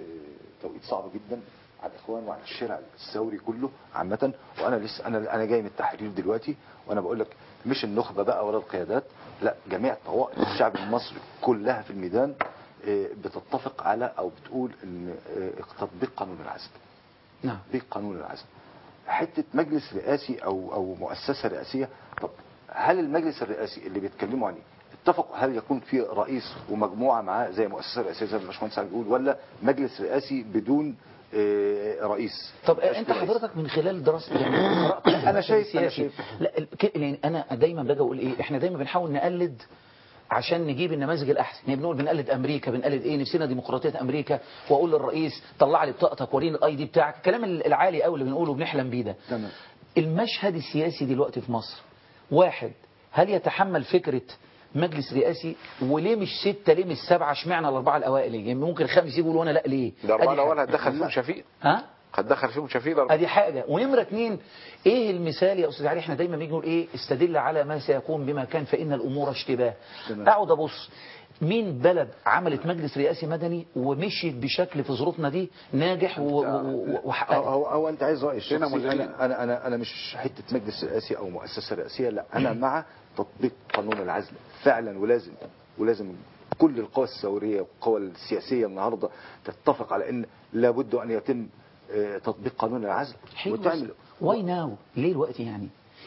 آه، توقيت صعب جدا على الاخوان وعلى الشارع الثوري كله عامه وانا لسه انا انا جاي من التحرير دلوقتي وانا بقول لك مش النخبه بقى ولا القيادات لا جميع طوائف الشعب المصري كلها في الميدان آه، بتتفق على او بتقول ان آه، تطبيق قانون العزل نعم تطبيق قانون العزل حته مجلس رئاسي او او مؤسسه رئاسيه طب هل المجلس الرئاسي اللي بيتكلموا عليه اتفقوا هل يكون في رئيس ومجموعه معاه زي مؤسسه رئاسيه زي ما الباشمهندس عم بيقول ولا مجلس رئاسي بدون آه، رئيس طب انت حضرتك من خلال دراستك يعني قرأت أنا شايف- أنا سياسي. شايف. لا ال- ك- يعني انا دايما باجي اقول ايه احنا دايما بنحاول نقلد عشان نجيب النماذج الاحسن يعني بنقول بنقلد امريكا بنقلد ايه نفسنا ديمقراطيه امريكا واقول للرئيس طلع لي بطاقتك وريني الاي دي بتاعك الكلام العالي قوي اللي بنقوله بنحلم بيه ده تمام المشهد السياسي دلوقتي في مصر واحد هل يتحمل فكرة مجلس رئاسي وليه مش ستة ليه مش سبعة اشمعنى الأربعة الأوائل يعني ممكن خمس يقولوا وأنا لا ليه الأربعة أدي الأول حاجة. هتدخل فيهم شفيق ها هتدخل فيهم شفيق الأربعة ادي حاجة ونمرة اتنين ايه المثال يا استاذ علي احنا دايما بنيجي نقول ايه استدل على ما سيكون بما كان فإن الأمور اشتباه تمام. اقعد ابص مين بلد عملت مجلس رئاسي مدني ومشيت بشكل في ظروفنا دي ناجح و- و- و- وحققت هو, هو, هو انت عايز رايي فينا الشخصي مذيعين. انا انا انا انا مش حته مجلس رئاسي او مؤسسه رئاسيه لا انا مع تطبيق قانون العزل فعلا ولازم ولازم كل القوى الثوريه والقوى السياسيه النهارده تتفق على ان لابد ان يتم آه، تطبيق قانون العزل حلو وتعمل واي ناو ليه الوقت يعني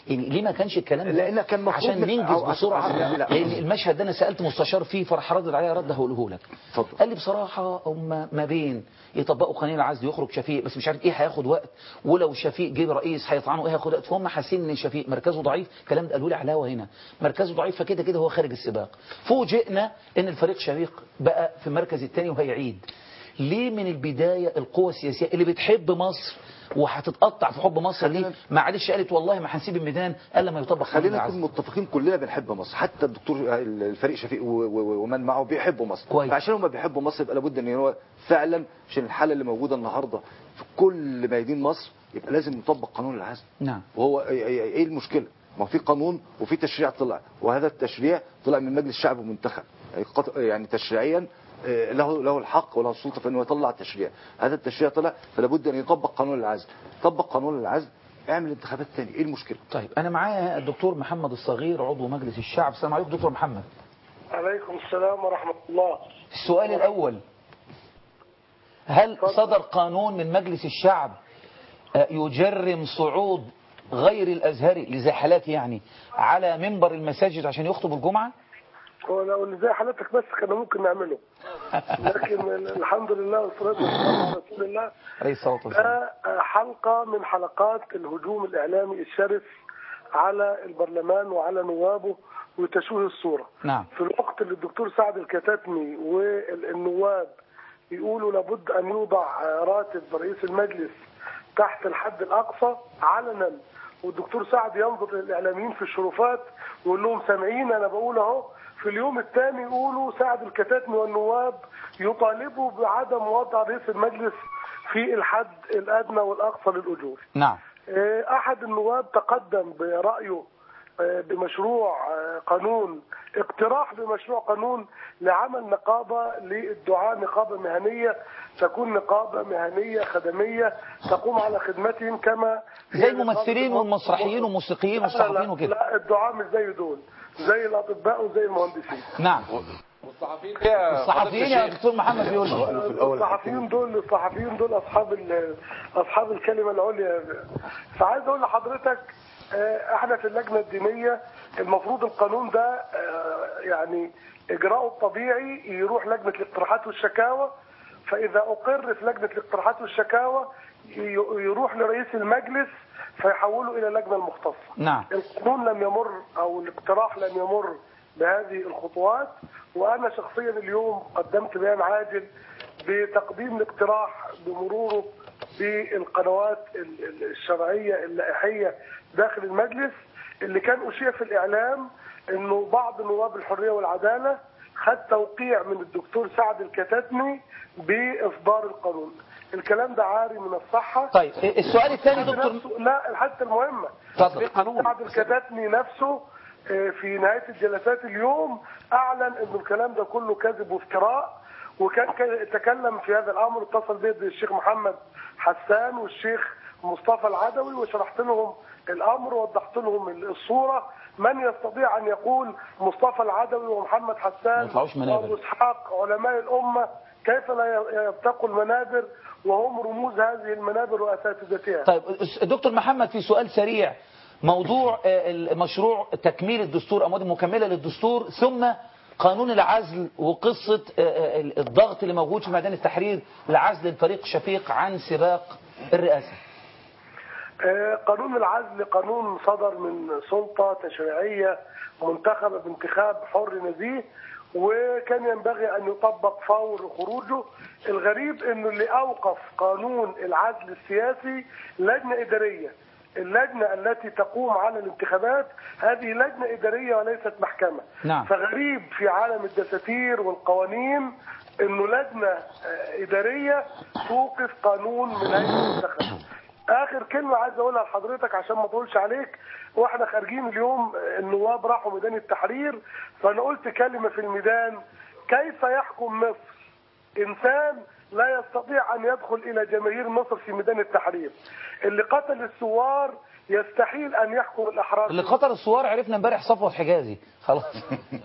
يعني ليه ما كانش الكلام ده لأن كان مفروض عشان من- ننجز أو- بسرعه عشان- لا. لان المشهد ده انا سالت مستشار فيه فراح ردد عليا رد هقوله لك قال لي بصراحه هم ما بين يطبقوا قانون العزل يخرج شفيق بس مش عارف ايه هياخد وقت ولو شفيق جه رئيس هيطعنوا ايه هياخد وقت فهم حاسين ان شفيق مركزه ضعيف الكلام ده قالوا لي علاوه هنا مركزه ضعيف فكده كده هو خارج السباق فوجئنا ان الفريق شفيق بقى في المركز الثاني وهيعيد ليه من البدايه القوى السياسيه اللي بتحب مصر وهتتقطع في حب مصر ليه معلش قالت والله ما هنسيب الميدان الا ما يطبق قانون خلينا العزل نكون متفقين كلنا بنحب مصر حتى الدكتور الفريق شفيق و- و- ومن معه بيحبوا مصر كويس. فعشان هم بيحبوا مصر يبقى لابد ان هو فعلا عشان الحاله اللي موجوده النهارده في كل ميادين مصر يبقى لازم يطبق قانون العزل نعم وهو ايه إيه- إيه المشكله ما في قانون وفي تشريع طلع وهذا التشريع طلع من مجلس الشعب ومنتخب يعني قط- يعني تشريعيا آه، له له الحق وله السلطه في انه يطلع تشريع هذا التشريع طلع فلا بد ان يطبق قانون العزل طبق قانون العزل اعمل انتخابات تاني ايه المشكله طيب انا معايا الدكتور محمد الصغير عضو مجلس الشعب السلام عليكم دكتور محمد عليكم السلام ورحمة الله السؤال الاول هل صدر قانون من مجلس الشعب آه، يجرم صعود غير الازهري لزي حالات يعني على منبر المساجد عشان يخطب الجمعه هو لو اللي زي حالتك بس كان ممكن نعمله لكن الحمد لله والصلاة والسلام على رسول الله عليه الصلاه والسلام ده حلقة من حلقات الهجوم الإعلامي الشرس على البرلمان وعلى نوابه وتشويه الصورة نعم في الوقت اللي الدكتور سعد الكتاتني والنواب يقولوا لابد أن يوضع راتب رئيس المجلس تحت الحد الأقصى علنا والدكتور سعد ينظر للإعلاميين في الشرفات ويقول لهم سامعين أنا بقول أهو في اليوم الثاني يقولوا سعد الكتاتني والنواب يطالبوا بعدم وضع رئيس المجلس في الحد الأدنى والأقصى للأجور نعم آه، أحد النواب تقدم برأيه آه، بمشروع آه، قانون اقتراح بمشروع قانون لعمل نقابة للدعاء نقابة مهنية تكون نقابة مهنية خدمية تقوم على خدمتهم كما زي الممثلين والمسرحيين والموسيقيين لا والصحفيين لا, وكده لا الدعاء مش زي دول زي الأطباء وزي المهندسين نعم والصحفيين الصحفيين يا دكتور محمد بيقول الصحفيين دول الصحفيين دول اصحاب ال- اصحاب الكلمه العليا فعايز اقول لحضرتك آه، احنا في اللجنه الدينيه المفروض القانون ده آه، يعني اجراءه الطبيعي يروح لجنه الاقتراحات والشكاوى فاذا اقر في لجنه الاقتراحات والشكاوى ي- يروح لرئيس المجلس فيحوله الى اللجنه المختصه نعم القانون لم يمر او الاقتراح لم يمر بهذه الخطوات وانا شخصيا اليوم قدمت بيان عاجل بتقديم الاقتراح بمروره بالقنوات ال- ال- الشرعيه اللائحيه داخل المجلس اللي كان اشيع في الاعلام انه بعض نواب الحريه والعداله خد توقيع من الدكتور سعد الكتاتني باصدار القانون الكلام ده عاري من الصحه طيب السؤال الثاني الحد دكتور نفسه- لا الحته المهمه اتفضل. في قانون سعد الكتاتني نفسه آه، في نهايه الجلسات اليوم اعلن ان الكلام ده كله كذب وافتراء وكان كان- تكلم في هذا الامر اتصل بي الشيخ محمد حسان والشيخ مصطفى العدوي وشرحت لهم الامر ووضحت لهم الصوره من يستطيع ان يقول مصطفى العدوي ومحمد حسان ما يطلعوش منابر. وابو اسحاق علماء الامه كيف لا يبتقوا المنابر وهم رموز هذه المنابر واساتذتها طيب دكتور محمد في سؤال سريع موضوع آه، المشروع تكميل الدستور أمواد مكملة للدستور ثم قانون العزل وقصة آه، آه، الضغط اللي موجود في ميدان التحرير لعزل الفريق شفيق عن سباق الرئاسة آه، قانون العزل قانون صدر من سلطة تشريعية منتخبة بانتخاب حر نزيه وكان ينبغي أن يطبق فور خروجه الغريب أنه اللي أوقف قانون العزل السياسي لجنة إدارية اللجنة التي تقوم على الانتخابات هذه لجنة إدارية وليست محكمة نعم. فغريب في عالم الدساتير والقوانين انه لجنه آه، اداريه توقف قانون من هيئه المنتخب. اخر كلمه عايز اقولها لحضرتك عشان ما اطولش عليك واحنا خارجين اليوم آه، النواب راحوا ميدان التحرير فانا قلت كلمه في الميدان كيف يحكم مصر انسان لا يستطيع ان يدخل الى جماهير مصر في ميدان التحرير اللي قتل الثوار يستحيل ان يحكم الاحرار اللي قتل الثوار عرفنا امبارح صفوت حجازي خلاص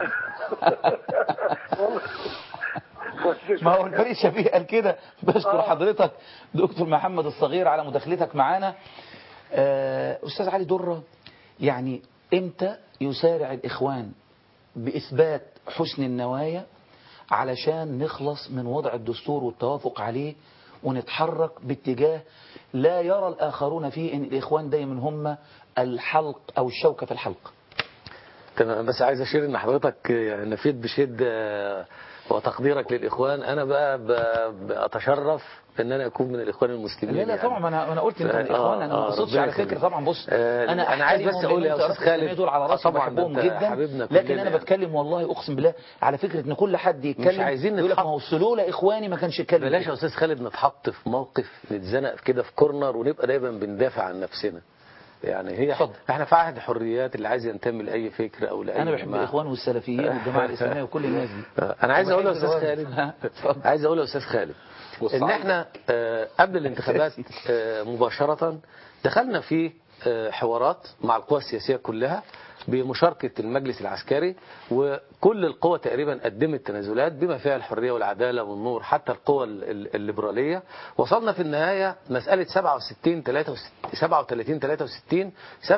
ما هو الفريق شفيق قال كده بشكر حضرتك دكتور محمد الصغير على مداخلتك معانا آه، استاذ علي دره يعني امتى يسارع الإخوان بإثبات حسن النوايا علشان نخلص من وضع الدستور والتوافق عليه ونتحرك باتجاه لا يرى الآخرون فيه أن الإخوان دايما هم الحلق أو الشوكة في الحلق تمام بس عايز اشير ان حضرتك يعني نفيت بشده وتقديرك للاخوان انا بقى ب- بتشرف ان انا اكون من الاخوان المسلمين لا لا يعني. طبعا ما انا انا قلت انت من الاخوان انا ما آه، اقصدش ربنا على فكره يخليك. طبعا بص آه، انا أنا عايز بس أحترمهم أقول يا لأن أستاذ أنت رأس خالد، دول على راسي آه، طبعاً بحبهم ده أنت جدا حبيبنا لكن كلنا انا يعني. بتكلم والله اقسم بالله على فكره ان كل حد يتكلم عايزين يقول لك نتحط- ما هو السلوله اخواني ما كانش يتكلم بلاش كده. يا استاذ خالد نتحط في موقف نتزنق كده في كورنر ونبقى دايما بندافع عن نفسنا يعني هي احنا في عهد حريات اللي عايز ينتمي لاي فكر او لاي انا بحب جماعة. الاخوان والسلفيين والجماعه الاسلاميه وكل الناس دي انا عايز اقول يا استاذ وبحب خالد الجواز. عايز اقول يا استاذ خالد ان والصعيد. احنا آه، قبل الانتخابات آه، مباشره دخلنا في آه، حوارات مع القوى السياسيه كلها بمشاركة المجلس العسكري وكل القوى تقريبا قدمت تنازلات بما فيها الحرية والعدالة والنور حتى القوى ال- ال- الليبرالية وصلنا في النهاية مسألة 67 63 37 63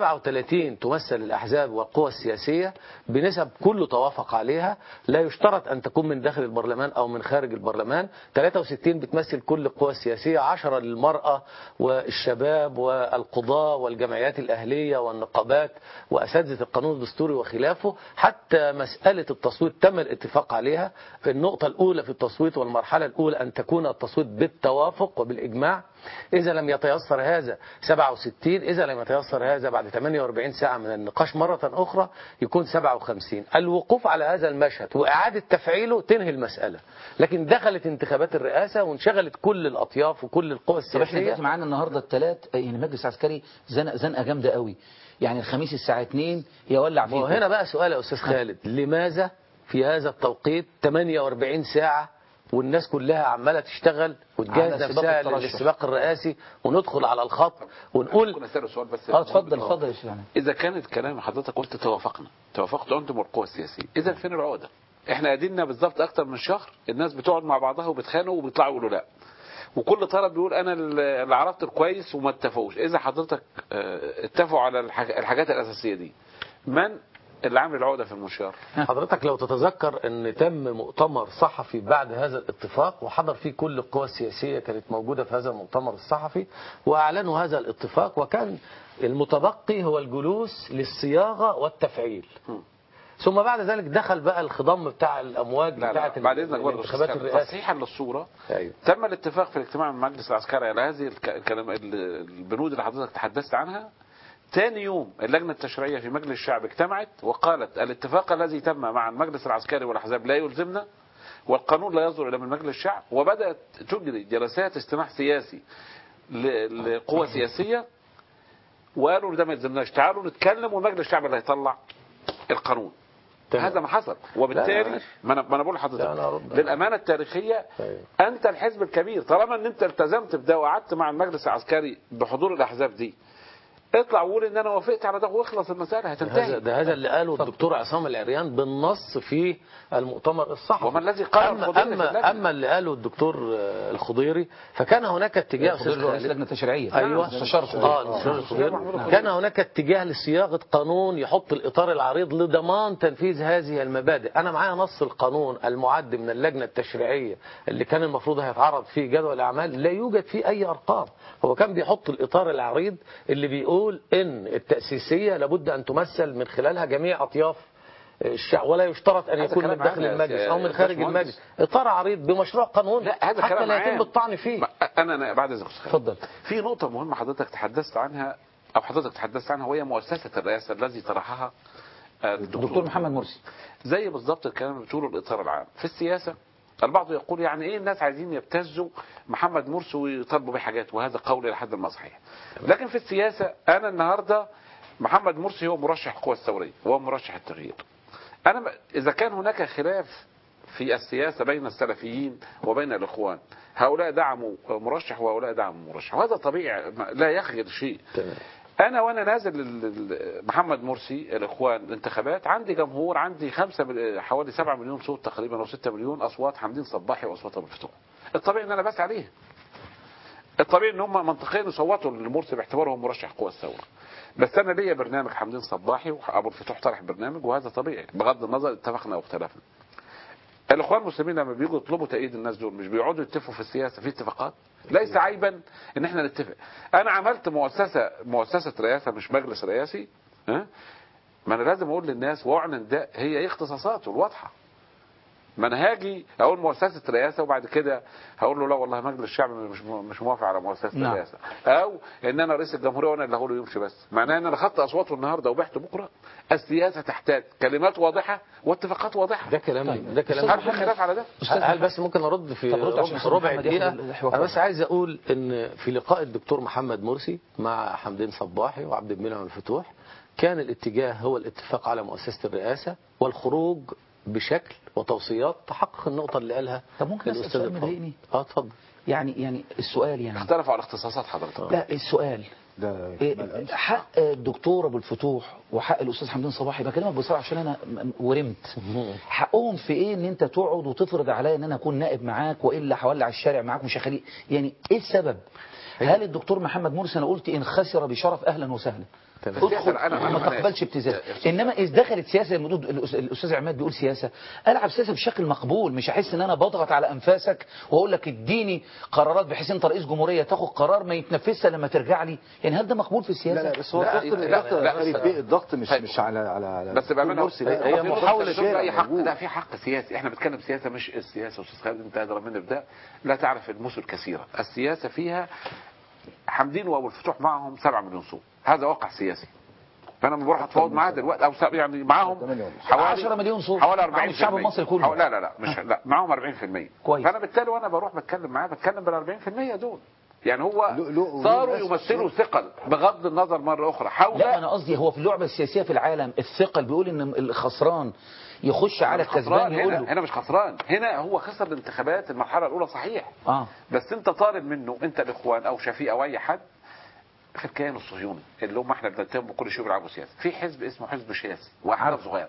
37 تمثل الأحزاب والقوى السياسية بنسب كله توافق عليها لا يشترط أن تكون من داخل البرلمان أو من خارج البرلمان 63 بتمثل كل القوى السياسية 10 للمرأة والشباب والقضاة والجمعيات الأهلية والنقابات وأساتذة القانون الدستوري وخلافه حتى مسألة التصويت تم الاتفاق عليها في النقطة الأولى في التصويت والمرحلة الأولى أن تكون التصويت بالتوافق وبالإجماع إذا لم يتيسر هذا 67 إذا لم يتيسر هذا بعد 48 ساعة من النقاش مرة أخرى يكون 57 الوقوف على هذا المشهد وإعادة تفعيله تنهي المسألة لكن دخلت انتخابات الرئاسة وانشغلت كل الأطياف وكل القوى طب احنا السياسية دلوقتي معانا النهارده الثلاث يعني المجلس العسكري زنق زنقه جامده قوي يعني الخميس الساعه 2 يولع فيه وهنا بقى سؤال يا أستاذ خالد لماذا في هذا التوقيت 48 ساعة والناس كلها عمالة تشتغل وتجهز على سباق نفسها الترشح. للسباق الرئاسي وندخل على الخط ونقول كنا اسال سؤال بس اه اتفضل اتفضل يا شيخ اذا كانت كلام حضرتك قلت توافقنا توافقت انتم والقوى السياسيه اذا فين العقده احنا قاعدين بالظبط اكتر من شهر الناس بتقعد مع بعضها وبتخانقوا وبيطلعوا يقولوا لا وكل طرف بيقول انا اللي عرفت كويس وما اتفقوش اذا حضرتك آه، اتفقوا على الحاج- الحاجات الاساسيه دي من اللي عامل العقده في المنشار حضرتك لو تتذكر ان تم مؤتمر صحفي بعد هذا الاتفاق وحضر فيه كل القوى السياسية كانت موجودة في هذا المؤتمر الصحفي واعلنوا هذا الاتفاق وكان المتبقي هو الجلوس للصياغة والتفعيل ثم بعد ذلك دخل بقى الخضم بتاع الامواج لا بتاعه لا بعد اذنك برضه الانتخابات أستاذ خالد، الرئاسية تصحيحا للصوره أيوة. تم الاتفاق في الاجتماع مع المجلس العسكري على هذه الك- الكلام ال- البنود اللي حضرتك تحدثت عنها ثاني يوم اللجنة التشريعية في مجلس الشعب اجتمعت وقالت الاتفاق الذي تم مع المجلس العسكري والأحزاب لا يلزمنا والقانون لا يصدر إلا من مجلس الشعب وبدأت تجري جلسات استماع سياسي ل- لقوى سياسية وقالوا ده ما يلزمناش تعالوا نتكلم والمجلس الشعب اللي هيطلع القانون هذا ما حصل لا، وبالتالي لا، ما انا ما أنا بقول لحضرتك لا، أنا أرد. للامانه التاريخيه انت الحزب الكبير طالما ان انت التزمت بده وقعدت مع المجلس العسكري بحضور الاحزاب دي اطلع وقول ان انا وافقت على ده واخلص المساله هذا هتنتهي ده هذا اللي قاله الدكتور عصام العريان بالنص في المؤتمر الصحفي وما الذي قال أما, الخضيري في أما, اللجنة؟ أما اللي قاله الدكتور آه، الخضيري فكان هناك اتجاه الخضيري أستاذ رئيس خالد. لجنة تشريعية. أيوة نعم، مستشار الخضيري. اه المستشار آه. الخضيري نعم. كان هناك اتجاه لصياغة قانون يحط الإطار العريض لضمان تنفيذ هذه المبادئ أنا معايا نص القانون المعد من اللجنة التشريعية اللي كان المفروض هيتعرض فيه جدول الأعمال لا يوجد فيه أي أرقام هو كان بيحط الإطار العريض اللي بيقول إن التأسيسية لابد أن تمثل من خلالها جميع أطياف الشعب ولا يشترط أن هذا يكون من كلام داخل عام يا المجلس أو من سيد خارج باشمهندس. المجلس إطار عريض بمشروع قانون لا هذا حتى كلام لا يتم عام. الطعن فيه ما- انا أنا بعد اذنك أستاذ خالد. اتفضل في نقطه مهمه حضرتك تحدثت عنها او حضرتك تحدثت عنها وهي مؤسسه الرئاسه الذي طرحها آه، الدكتور الدكتور محمد مرسي زي بالظبط الكلام اللي بتقوله الاطار العام في السياسه البعض يقول يعني ايه الناس عايزين يبتزوا محمد مرسي ويطالبوا بحاجات وهذا قولي لحد ما صحيح لكن في السياسه انا النهارده محمد مرسي هو مرشح القوى الثوريه وهو مرشح التغيير انا ب- اذا كان هناك خلاف في السياسه بين السلفيين وبين الاخوان هؤلاء دعموا مرشح وهؤلاء دعموا مرشح وهذا طبيعي ما- لا يخجل شيء انا وانا نازل ال- ال- محمد مرسي الاخوان الانتخابات عندي جمهور عندي خمسة مل- حوالي 7 مليون صوت تقريبا او 6 مليون اصوات حمدين صباحي واصوات ابو الفتوح الطبيعي ان انا بسعى عليه الطبيعي ان هم منطقيا يصوتوا لمرسي باعتبارهم مرشح قوى الثوره بس انا ليا برنامج حمدين صباحي وابو الفتوح طرح برنامج وهذا طبيعي بغض النظر اتفقنا او اختلفنا الاخوان المسلمين لما بيجوا يطلبوا تأييد الناس دول مش بيقعدوا يتفقوا في السياسه في اتفاقات ليس عيبا ان احنا نتفق انا عملت مؤسسه مؤسسه رئاسه مش مجلس رئاسي ها ما انا لازم اقول للناس واعلن ده هي ايه اختصاصاته الواضحه ما انا هاجي اقول مؤسسه رئاسه وبعد كده هقول له لا والله مجلس الشعب مش مش موافق على مؤسسه نعم. الرئاسه او ان انا رئيس الجمهوريه وانا اللي هقوله يمشي بس معناه ان انا خدت اصواته النهارده وبعته بكره السياسه تحتاج كلمات واضحه واتفاقات واضحه ده كلام ده كلام هل في خلاف على ده؟ هل بس ممكن ارد في طب رد عشان ربع, أستاذ ربع محمد دقيقه ياخد الحوار. انا بس عايز اقول ان في لقاء الدكتور محمد مرسي مع حمدين صباحي وعبد المنعم الفتوح كان الاتجاه هو الاتفاق على مؤسسه الرئاسه والخروج بشكل وتوصيات تحقق النقطه اللي قالها طب ممكن أسأل الأستاذ سؤال الفاضل. مضايقني؟ اه اتفضل يعني يعني السؤال يعني اختلفوا على اختصاصات حضرتك لا السؤال ده إيه، حق الدكتور ابو الفتوح وحق الاستاذ حمدين صباحي بكلمك بصراحه عشان انا م- ورمت حقهم في ايه ان انت تقعد وتفرض عليا ان انا اكون نائب معاك والا هولع الشارع معاك مش هخليه يعني ايه السبب هل الدكتور محمد مرسي انا قلت ان خسر بشرف اهلا وسهلا تمام. ادخل أنا- أنا- ما أنا- تقبلش ابتزاز انما اذا دخلت سياسه المدود الأس- الاستاذ عماد بيقول سياسه العب سياسه بشكل مقبول مش هحس ان انا بضغط على انفاسك واقول لك اديني قرارات بحيث انت رئيس جمهوريه تاخد قرار ما يتنفذش لما ترجع لي يعني هل ده مقبول في السياسه لا لا بس هو لا، الضغط لا، الضغط لا، خالد بس- بيه الضغط مش مش على على على بس بامانه مرسي لا هي هو محاوله الضغط شوف اي حق موجود. لا في حق سياسي احنا بنتكلم سياسه مش السياسه استاذ خالد انت ادرى مني بده لا تعرف المثل كثيرا السياسه فيها حمدين وابو الفتوح معهم 7 مليون صوت هذا واقع سياسي فانا لما بروح اتفاوض معاه دلوقتي او سب- يعني معاهم حوالي 10 مليون صوت حوالي 40% معهم الشعب المصري كله. حوالي- لا لا لا مش لا معاهم 40% كويس. فانا بالتالي وانا بروح بتكلم معاه بتكلم بال 40% دول يعني هو له- له صاروا ناس- يمثلوا ثقل بغض النظر مره اخرى حول لا انا قصدي هو في اللعبه السياسيه في العالم الثقل بيقول ان الخسران يخش على مش خسران الكسبان يقول هنا, له هنا مش خسران هنا هو خسر الانتخابات المرحله الاولى صحيح اه بس انت طالب منه انت الاخوان او شفيق او اي حد في الكيان الصهيوني اللي هم احنا بنتهم بكل شيء بيلعبوا سياسه في حزب اسمه حزب شياسي واحزاب صغيره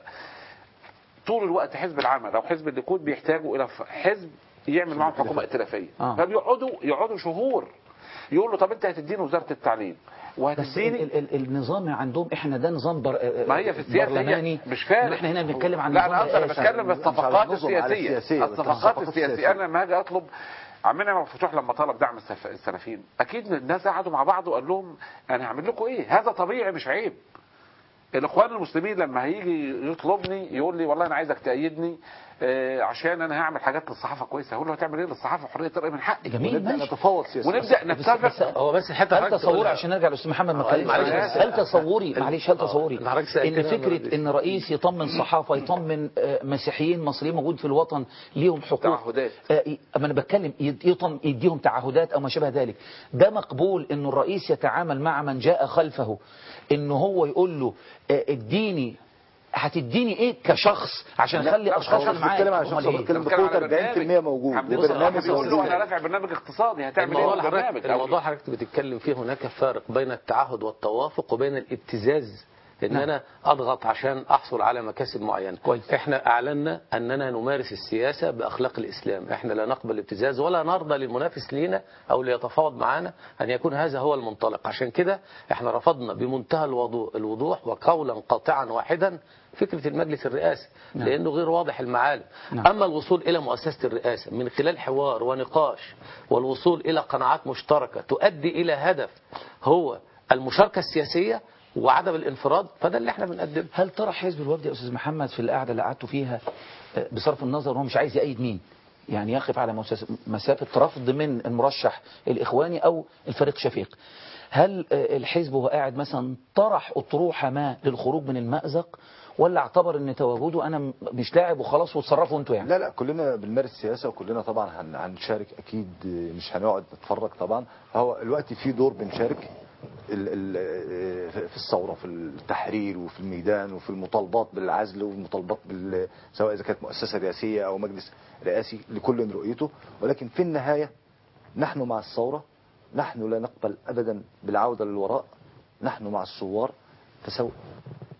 طول الوقت حزب العمل او حزب الليكود بيحتاجوا الى ف- حزب يعمل معاهم حكومه ائتلافيه آه. فبيقعدوا يقعدوا شهور يقول له طب انت هتديني وزاره التعليم بس وهتديني ال ال النظام عندهم احنا ده نظام بر... ما هي في السياسه برلماني هي مش فارق احنا هنا بنتكلم عن لا نظام انا اقدر رئاسي. بتكلم مش على بالصفقات النظم، على السياسيه السياسية، الصفقات الصفقات السياسيه السياسية. انا لما هاجي اطلب عمنا عبد الفتوح لما طلب دعم السف- السلفيين اكيد الناس قعدوا مع بعض وقال لهم انا هعمل لكم ايه هذا طبيعي مش عيب الاخوان المسلمين لما هيجي يطلبني يقول لي والله انا عايزك تأيدني آه، عشان انا هعمل حاجات للصحافه كويسه اقول له هتعمل ايه للصحافه حريه الراي من حقي جميل ونبدا ماشي نتفاوض سياسيا ونبدا بس- نتفق بس- هو بس الحته هل حضرتك تصوري تقولها. عشان نرجع للاستاذ محمد ما آه، اتكلمش معلش على- بس- هل تصوري معلش هل آه، تصوري اللي حضرتك سألتني ان أنا فكره دي. ان رئيس يطمن صحافه يطمن آه، مسيحيين مصريين موجود في الوطن ليهم حقوق تعهدات. آه، ي- اما انا بتكلم يد- يطم يديهم تعهدات او ما شابه ذلك ده مقبول انه الرئيس يتعامل مع من جاء خلفه انه هو يقول له آه، اديني هتديني ايه كشخص عشان لا، اخلي لا، اشخاص مش اللي معاك بتكلم على أمال شخص، إيه؟ بتكلم بتكلم بقوة على 40% موجود حمدين ده صباحي برنامج بيقول له موجود انا رافع برنامج اقتصادي هتعمل ايه الموضوع اللي حضرتك بالبرنامج الموضوع اللي حضرتك بتتكلم فيه هناك فارق بين التعهد والتوافق وبين الابتزاز ان نعم. انا اضغط عشان احصل على مكاسب معينه كويس. احنا اعلنا اننا نمارس السياسه باخلاق الاسلام احنا لا نقبل الابتزاز ولا نرضى للمنافس لينا او ليتفاوض معنا ان يكون هذا هو المنطلق عشان كده احنا رفضنا بمنتهى الوضوح, الوضوح وقولا قاطعا واحدا فكره المجلس الرئاسي نعم. لانه غير واضح المعالم نعم. اما الوصول الى مؤسسه الرئاسه من خلال حوار ونقاش والوصول الى قناعات مشتركه تؤدي الى هدف هو المشاركه السياسيه وعدم الانفراد فده اللي احنا بنقدمه هل ترى حزب الوفد يا استاذ محمد في القعده اللي قعدتوا فيها آه، بصرف النظر ان هو مش عايز يأيد مين يعني يقف على مساس- مسافه رفض من المرشح الاخواني او الفريق شفيق هل آه، الحزب وهو قاعد مثلا طرح اطروحه ما للخروج من المأزق ولا اعتبر ان تواجده انا م- مش لاعب وخلاص وتصرفوا انتوا يعني لا لا كلنا بنمارس سياسه وكلنا طبعا هن- هنشارك اكيد مش هنقعد نتفرج طبعا هو الوقت في دور بنشارك ال- ال- في الثوره في التحرير وفي الميدان وفي المطالبات بالعزل والمطالبات بال سواء اذا كانت مؤسسه رئاسيه او مجلس رئاسي لكل رؤيته ولكن في النهايه نحن مع الثوره نحن لا نقبل ابدا بالعوده للوراء نحن مع الثوار فسوف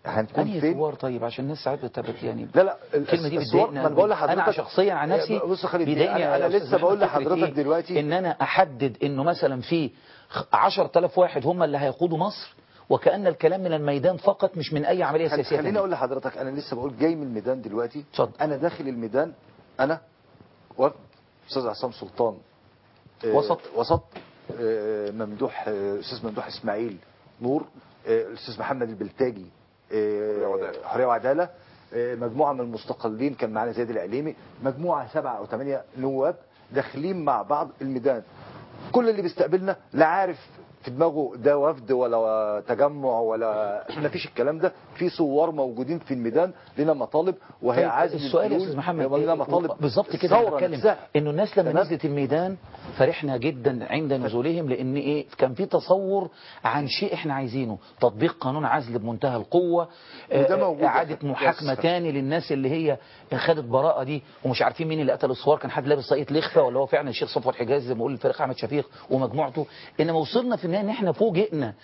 هنكون انهي فين ثوار طيب عشان الناس ساعات بتبت يعني لا لا الكلمه دي الصور- بتضايقني ما أنا بقول لحضرتك انا شخصيا عن نفسي بص يا خالد، بيضايقني أنا- أنا يا لسه أستاذ بقول محمد فكرة لحضرتك إيه؟ دلوقتي- ان انا احدد انه مثلا في 10000 واحد هم اللي هيقودوا مصر وكأن الكلام من الميدان فقط مش من اي عمليه خل- سياسيه خليني تانية. اقول لحضرتك انا لسه بقول جاي من الميدان دلوقتي اتفضل. انا داخل الميدان انا وفد استاذ عصام سلطان آه، وسط. وسط آه، ممدوح آه، استاذ ممدوح اسماعيل نور آه، الاستاذ محمد البلتاجي آه، حريه وعداله آه، مجموعه من المستقلين كان معانا زياد العليمي مجموعه سبعه او ثمانيه نواب داخلين مع بعض الميدان كل اللي بيستقبلنا لا عارف في دماغه ده وفد ولا تجمع ولا ما فيش الكلام ده في ثوار موجودين في الميدان لنا مطالب وهي طيب عزم السؤال يا الفلول، استاذ محمد لنا إيه؟ مطالب بالظبط كده أنا الثورة بتكلم نفسها. انه الناس لما تمام؟ نزلت الميدان فرحنا جدا عند نزولهم لان ايه كان في تصور عن شيء احنا عايزينه تطبيق قانون عزل بمنتهى القوه وده آه، موجود. اعاده محاكمه يس. تاني للناس اللي هي خدت براءه دي ومش عارفين مين اللي قتل الثوار كان حد لابس طاقيه لخفه ولا هو فعلا الشيخ صفوت حجاز زي ما بيقول الفريق احمد شفيق ومجموعته انما وصلنا في النهايه ان احنا فوجئنا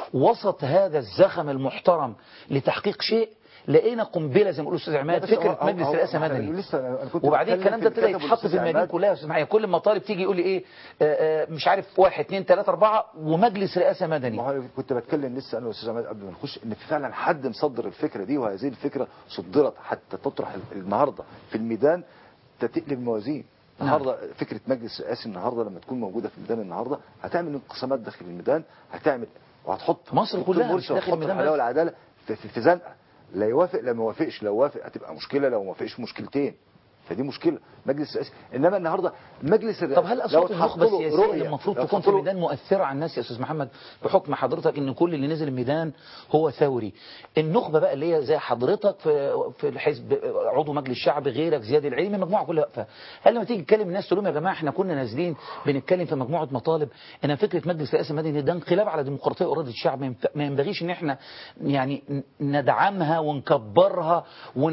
وسط هذا الزخم المحترم لتحقيق شيء لقينا قنبله زي ما بيقول الاستاذ عماد بس فكره هو- هو- مجلس هو- رئاسه ما أنا مدني لسه أنا كنت وبعدين بتكلم الكلام في ده ابتدى اللي كتبه يتحط في الأستاذ الميادين عماد. كلها يا استاذ معايا كل ما طالب تيجي يقول لي ايه آه، آه، مش عارف واحد اثنين ثلاثه اربعه ومجلس رئاسه مدني ما هو كنت بتكلم لسه انا والاستاذ عماد قبل ما نخش ان في فعلا حد مصدر الفكره دي وهذه الفكره صدرت حتى تطرح النهارده في الميدان تقلب الموازين النهارده فكره مجلس رئاسي النهارده لما تكون موجوده في الميدان النهارده هتعمل انقسامات داخل الميدان هتعمل وهتحط مصر دكتور كلها مرسي مش داخل وهتحط الميدان الحلاوه بس. والعداله في, في, في زنقه لا يوافق لا ما يوافقش لو وافق هتبقى مشكله لو ما وافقش مشكلتين فدي مشكله مجلس الرئاسي انما النهارده مجلس الرئاسي طب هل لو اصوات اتحط النخبه له السياسيه رؤية، اللي المفروض لو تكون اتحط في له- الميدان مؤثره على الناس يا استاذ محمد بحكم حضرتك ان كل اللي نزل الميدان هو ثوري النخبه بقى اللي هي زي حضرتك في في الحزب عضو مجلس الشعب غيرك زياد العلمي مجموعه كلها واقفه هل لما تيجي تكلم الناس تقول لهم يا جماعه احنا كنا نازلين بنتكلم في مجموعه مطالب ان فكره مجلس رئاسه مدني ده انقلاب على ديمقراطيه واراده الشعب ما ينف- ما ينبغيش ان احنا يعني ن- ندعمها ونكبرها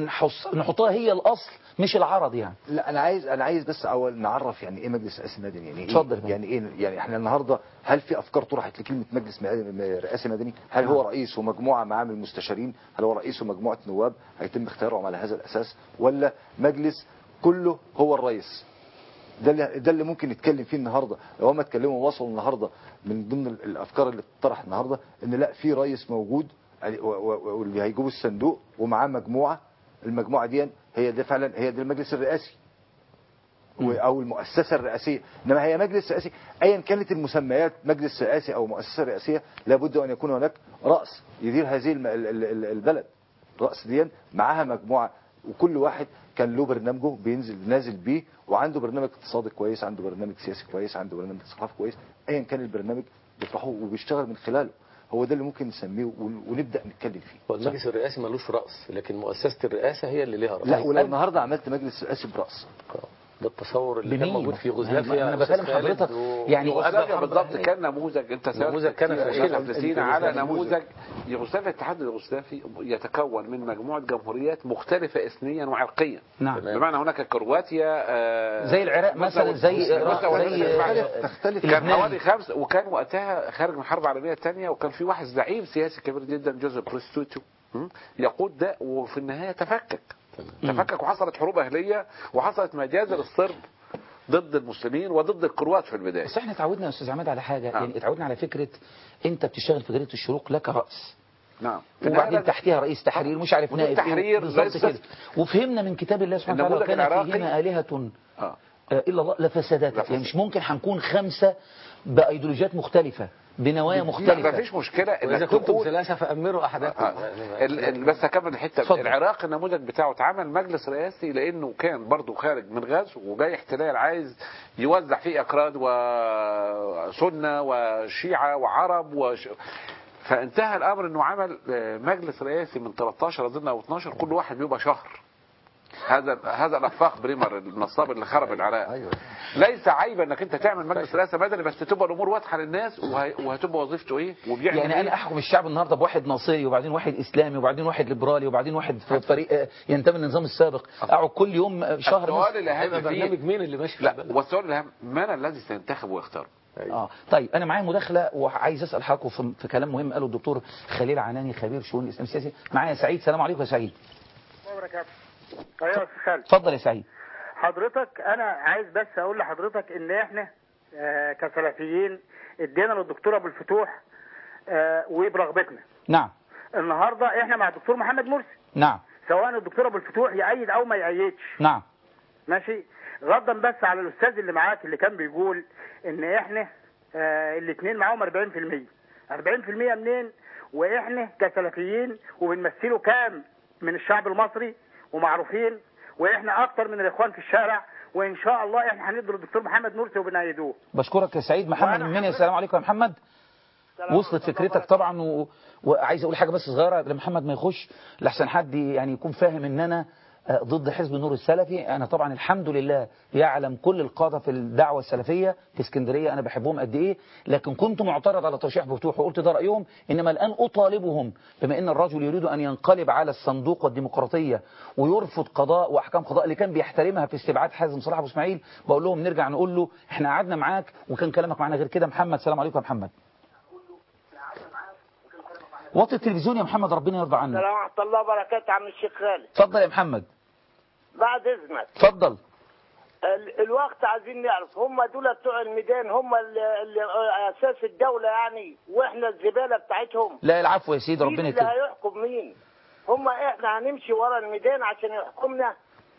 ونحطها هي الاصل مش العرض يعني لا انا عايز انا عايز بس اول نعرف يعني ايه مجلس رئاسي مدني يعني ايه اتفضل. يعني ايه يعني احنا النهارده هل في افكار طرحت لكلمه مجلس مدني- رئاسي مدني هل هو رئيس ومجموعه معاه من المستشارين هل هو رئيس ومجموعه نواب هيتم اختيارهم على هذا الاساس ولا مجلس كله هو الرئيس ده اللي ده اللي ممكن نتكلم فيه النهارده لو هم اتكلموا وصلوا النهارده من ضمن ال- الافكار اللي بتطرح النهارده ان لا في رئيس موجود و- و- واللي هيجيبوا الصندوق ومعاه مجموعه المجموعه دي هي دي فعلا هي دي المجلس الرئاسي و- او المؤسسه الرئاسيه انما هي مجلس رئاسي ايا كانت المسميات مجلس رئاسي او مؤسسه رئاسيه لابد ان يكون هناك راس يدير هذه الم- ال- ال- ال- البلد راس دي معاها مجموعه وكل واحد كان له برنامجه بينزل نازل بيه وعنده برنامج اقتصادي كويس عنده برنامج سياسي كويس عنده برنامج ثقافي كويس ايا كان البرنامج بيطرحه وبيشتغل من خلاله هو ده اللي ممكن نسميه ون- ونبدا نتكلم فيه هو المجلس الرئاسي ملوش رأس لكن مؤسسة الرئاسة هي اللي ليها رأس لا ولو النهارده عملت مجلس رئاسي براس ده التصور اللي كان بمين؟ موجود في أنا- يوغوسلافيا أنا يا أستاذ بكلم خالد حضرتك و- يعني يوغوسلافيا وأصبح بالضبط حرب كان نموذج انت سألت نموذج كان كتير في يا الشيخ فلسطين على نموذج. نموذج يوغوسلافيا الاتحاد اليوغوسلافي يتكون من مجموعه جمهوريات مختلفه اثنيا وعرقيا نعم. بمعنى هناك كرواتيا آه، زي العراق بوسنة مثلا، زي بوسنة العراق، والهرسك. زي- تختلف لبنان. كان حوالي خمس وكان وقتها خارج من الحرب العالميه الثانيه وكان في واحد زعيم سياسي كبير جدا جوزيف بريستوتو م? يقود ده وفي النهايه تفكك تفكك وحصلت حروب اهليه وحصلت مجازر الصرب ضد المسلمين وضد الكروات في البدايه بس احنا اتعودنا يا استاذ عماد على حاجه يعني اتعودنا على فكره انت بتشتغل في جريده الشروق لك راس نعم وبعدين تحتها رئيس تحرير مش عارف مدير نائب إيه، تحرير بالظبط زي كده وفهمنا من كتاب الله سبحانه وتعالى النموذج وكان العراقي- فيهما آلهة آه. آه، إلا الله لفسدت يعني مش ممكن هنكون خمسة بأيديولوجيات مختلفة بنوايا مختلفة ما فيش مشكله وإذا انك كنتم تقول ثلاثة فأمروا أحدكم آه. ال- ال- بس هكمل الحته اتفضل. العراق النموذج بتاعه اتعمل مجلس رئاسي لانه كان برضه خارج من غزو وجاي احتلال عايز يوزع فيه اكراد وسنه وشيعه وعرب وش... فانتهى الامر انه عمل آه، مجلس رئاسي من 13 اظن او 12 كل واحد بيبقى شهر هذا هذا الافاق بريمر النصاب اللي خرب العراق أيوة. ليس عيب انك انت تعمل مجلس رئاسه مدني بس تبقى الامور واضحه للناس وهي- وهتبقى وظيفته ايه وبيعمل يعني إيه؟ انا احكم الشعب النهارده بواحد ناصري وبعدين واحد اسلامي وبعدين واحد ليبرالي وبعدين واحد في فريق آه، ينتمي للنظام السابق اقعد كل يوم آه، شهر السؤال مثلا. الاهم هيبقى فيه برنامج مين اللي ماشي في لا البلد؟ والسؤال الاهم من الذي سينتخب ويختار اه طيب انا معايا مداخله وعايز اسال حضراتكم في, في كلام مهم قاله الدكتور خليل عناني خبير شؤون الاسلام السياسي معايا سعيد سلام عليكم يا سعيد وبركاته ايوه يا أستاذ خالد اتفضل يا سعيد حضرتك انا عايز بس اقول لحضرتك ان احنا آه، كسلفيين ادينا للدكتور ابو الفتوح آه، وبرغبتنا نعم النهارده احنا مع الدكتور محمد مرسي نعم سواء الدكتور ابو الفتوح يأيد او ما يأيدش نعم ماشي غضا بس على الاستاذ اللي معاك اللي كان بيقول ان احنا آه الاثنين معاهم 40% 40% منين واحنا كسلفيين وبنمثلوا كام من الشعب المصري ومعروفين واحنا اكتر من الاخوان في الشارع وان شاء الله احنا هندي للدكتور محمد مرسي وبنأيدوه بشكرك يا سعيد محمد من مني السلام عليكم يا محمد وصلت فكرتك طبعا و... وعايز اقول حاجه بس صغيره قبل محمد ما يخش لحسن حد يعني يكون فاهم ان انا آه، ضد حزب النور السلفي انا طبعا الحمد لله يعلم كل القاده في الدعوه السلفيه في اسكندريه انا بحبهم قد ايه لكن كنت معترض على ترشيح بفتوح وقلت ده رايهم انما الان اطالبهم بما ان الرجل يريد ان ينقلب على الصندوق والديمقراطيه ويرفض قضاء واحكام قضاء اللي كان بيحترمها في استبعاد حازم صلاح ابو اسماعيل بقول لهم نرجع نقول له احنا قعدنا معاك وكان كلامك معانا غير كده محمد سلام عليكم يا محمد وطي التلفزيون يا محمد ربنا يرضى عنك السلام ورحمة الله وبركاته عم الشيخ خالد اتفضل يا محمد بعد إذنك اتفضل ال- الوقت عايزين نعرف هم دول بتوع الميدان هم اللي اللي أساس الدولة يعني وإحنا الزبالة بتاعتهم لا العفو يا سيدي مين ربنا اللي يكرمك هيحكم مين هم إحنا هنمشي ورا الميدان عشان يحكمنا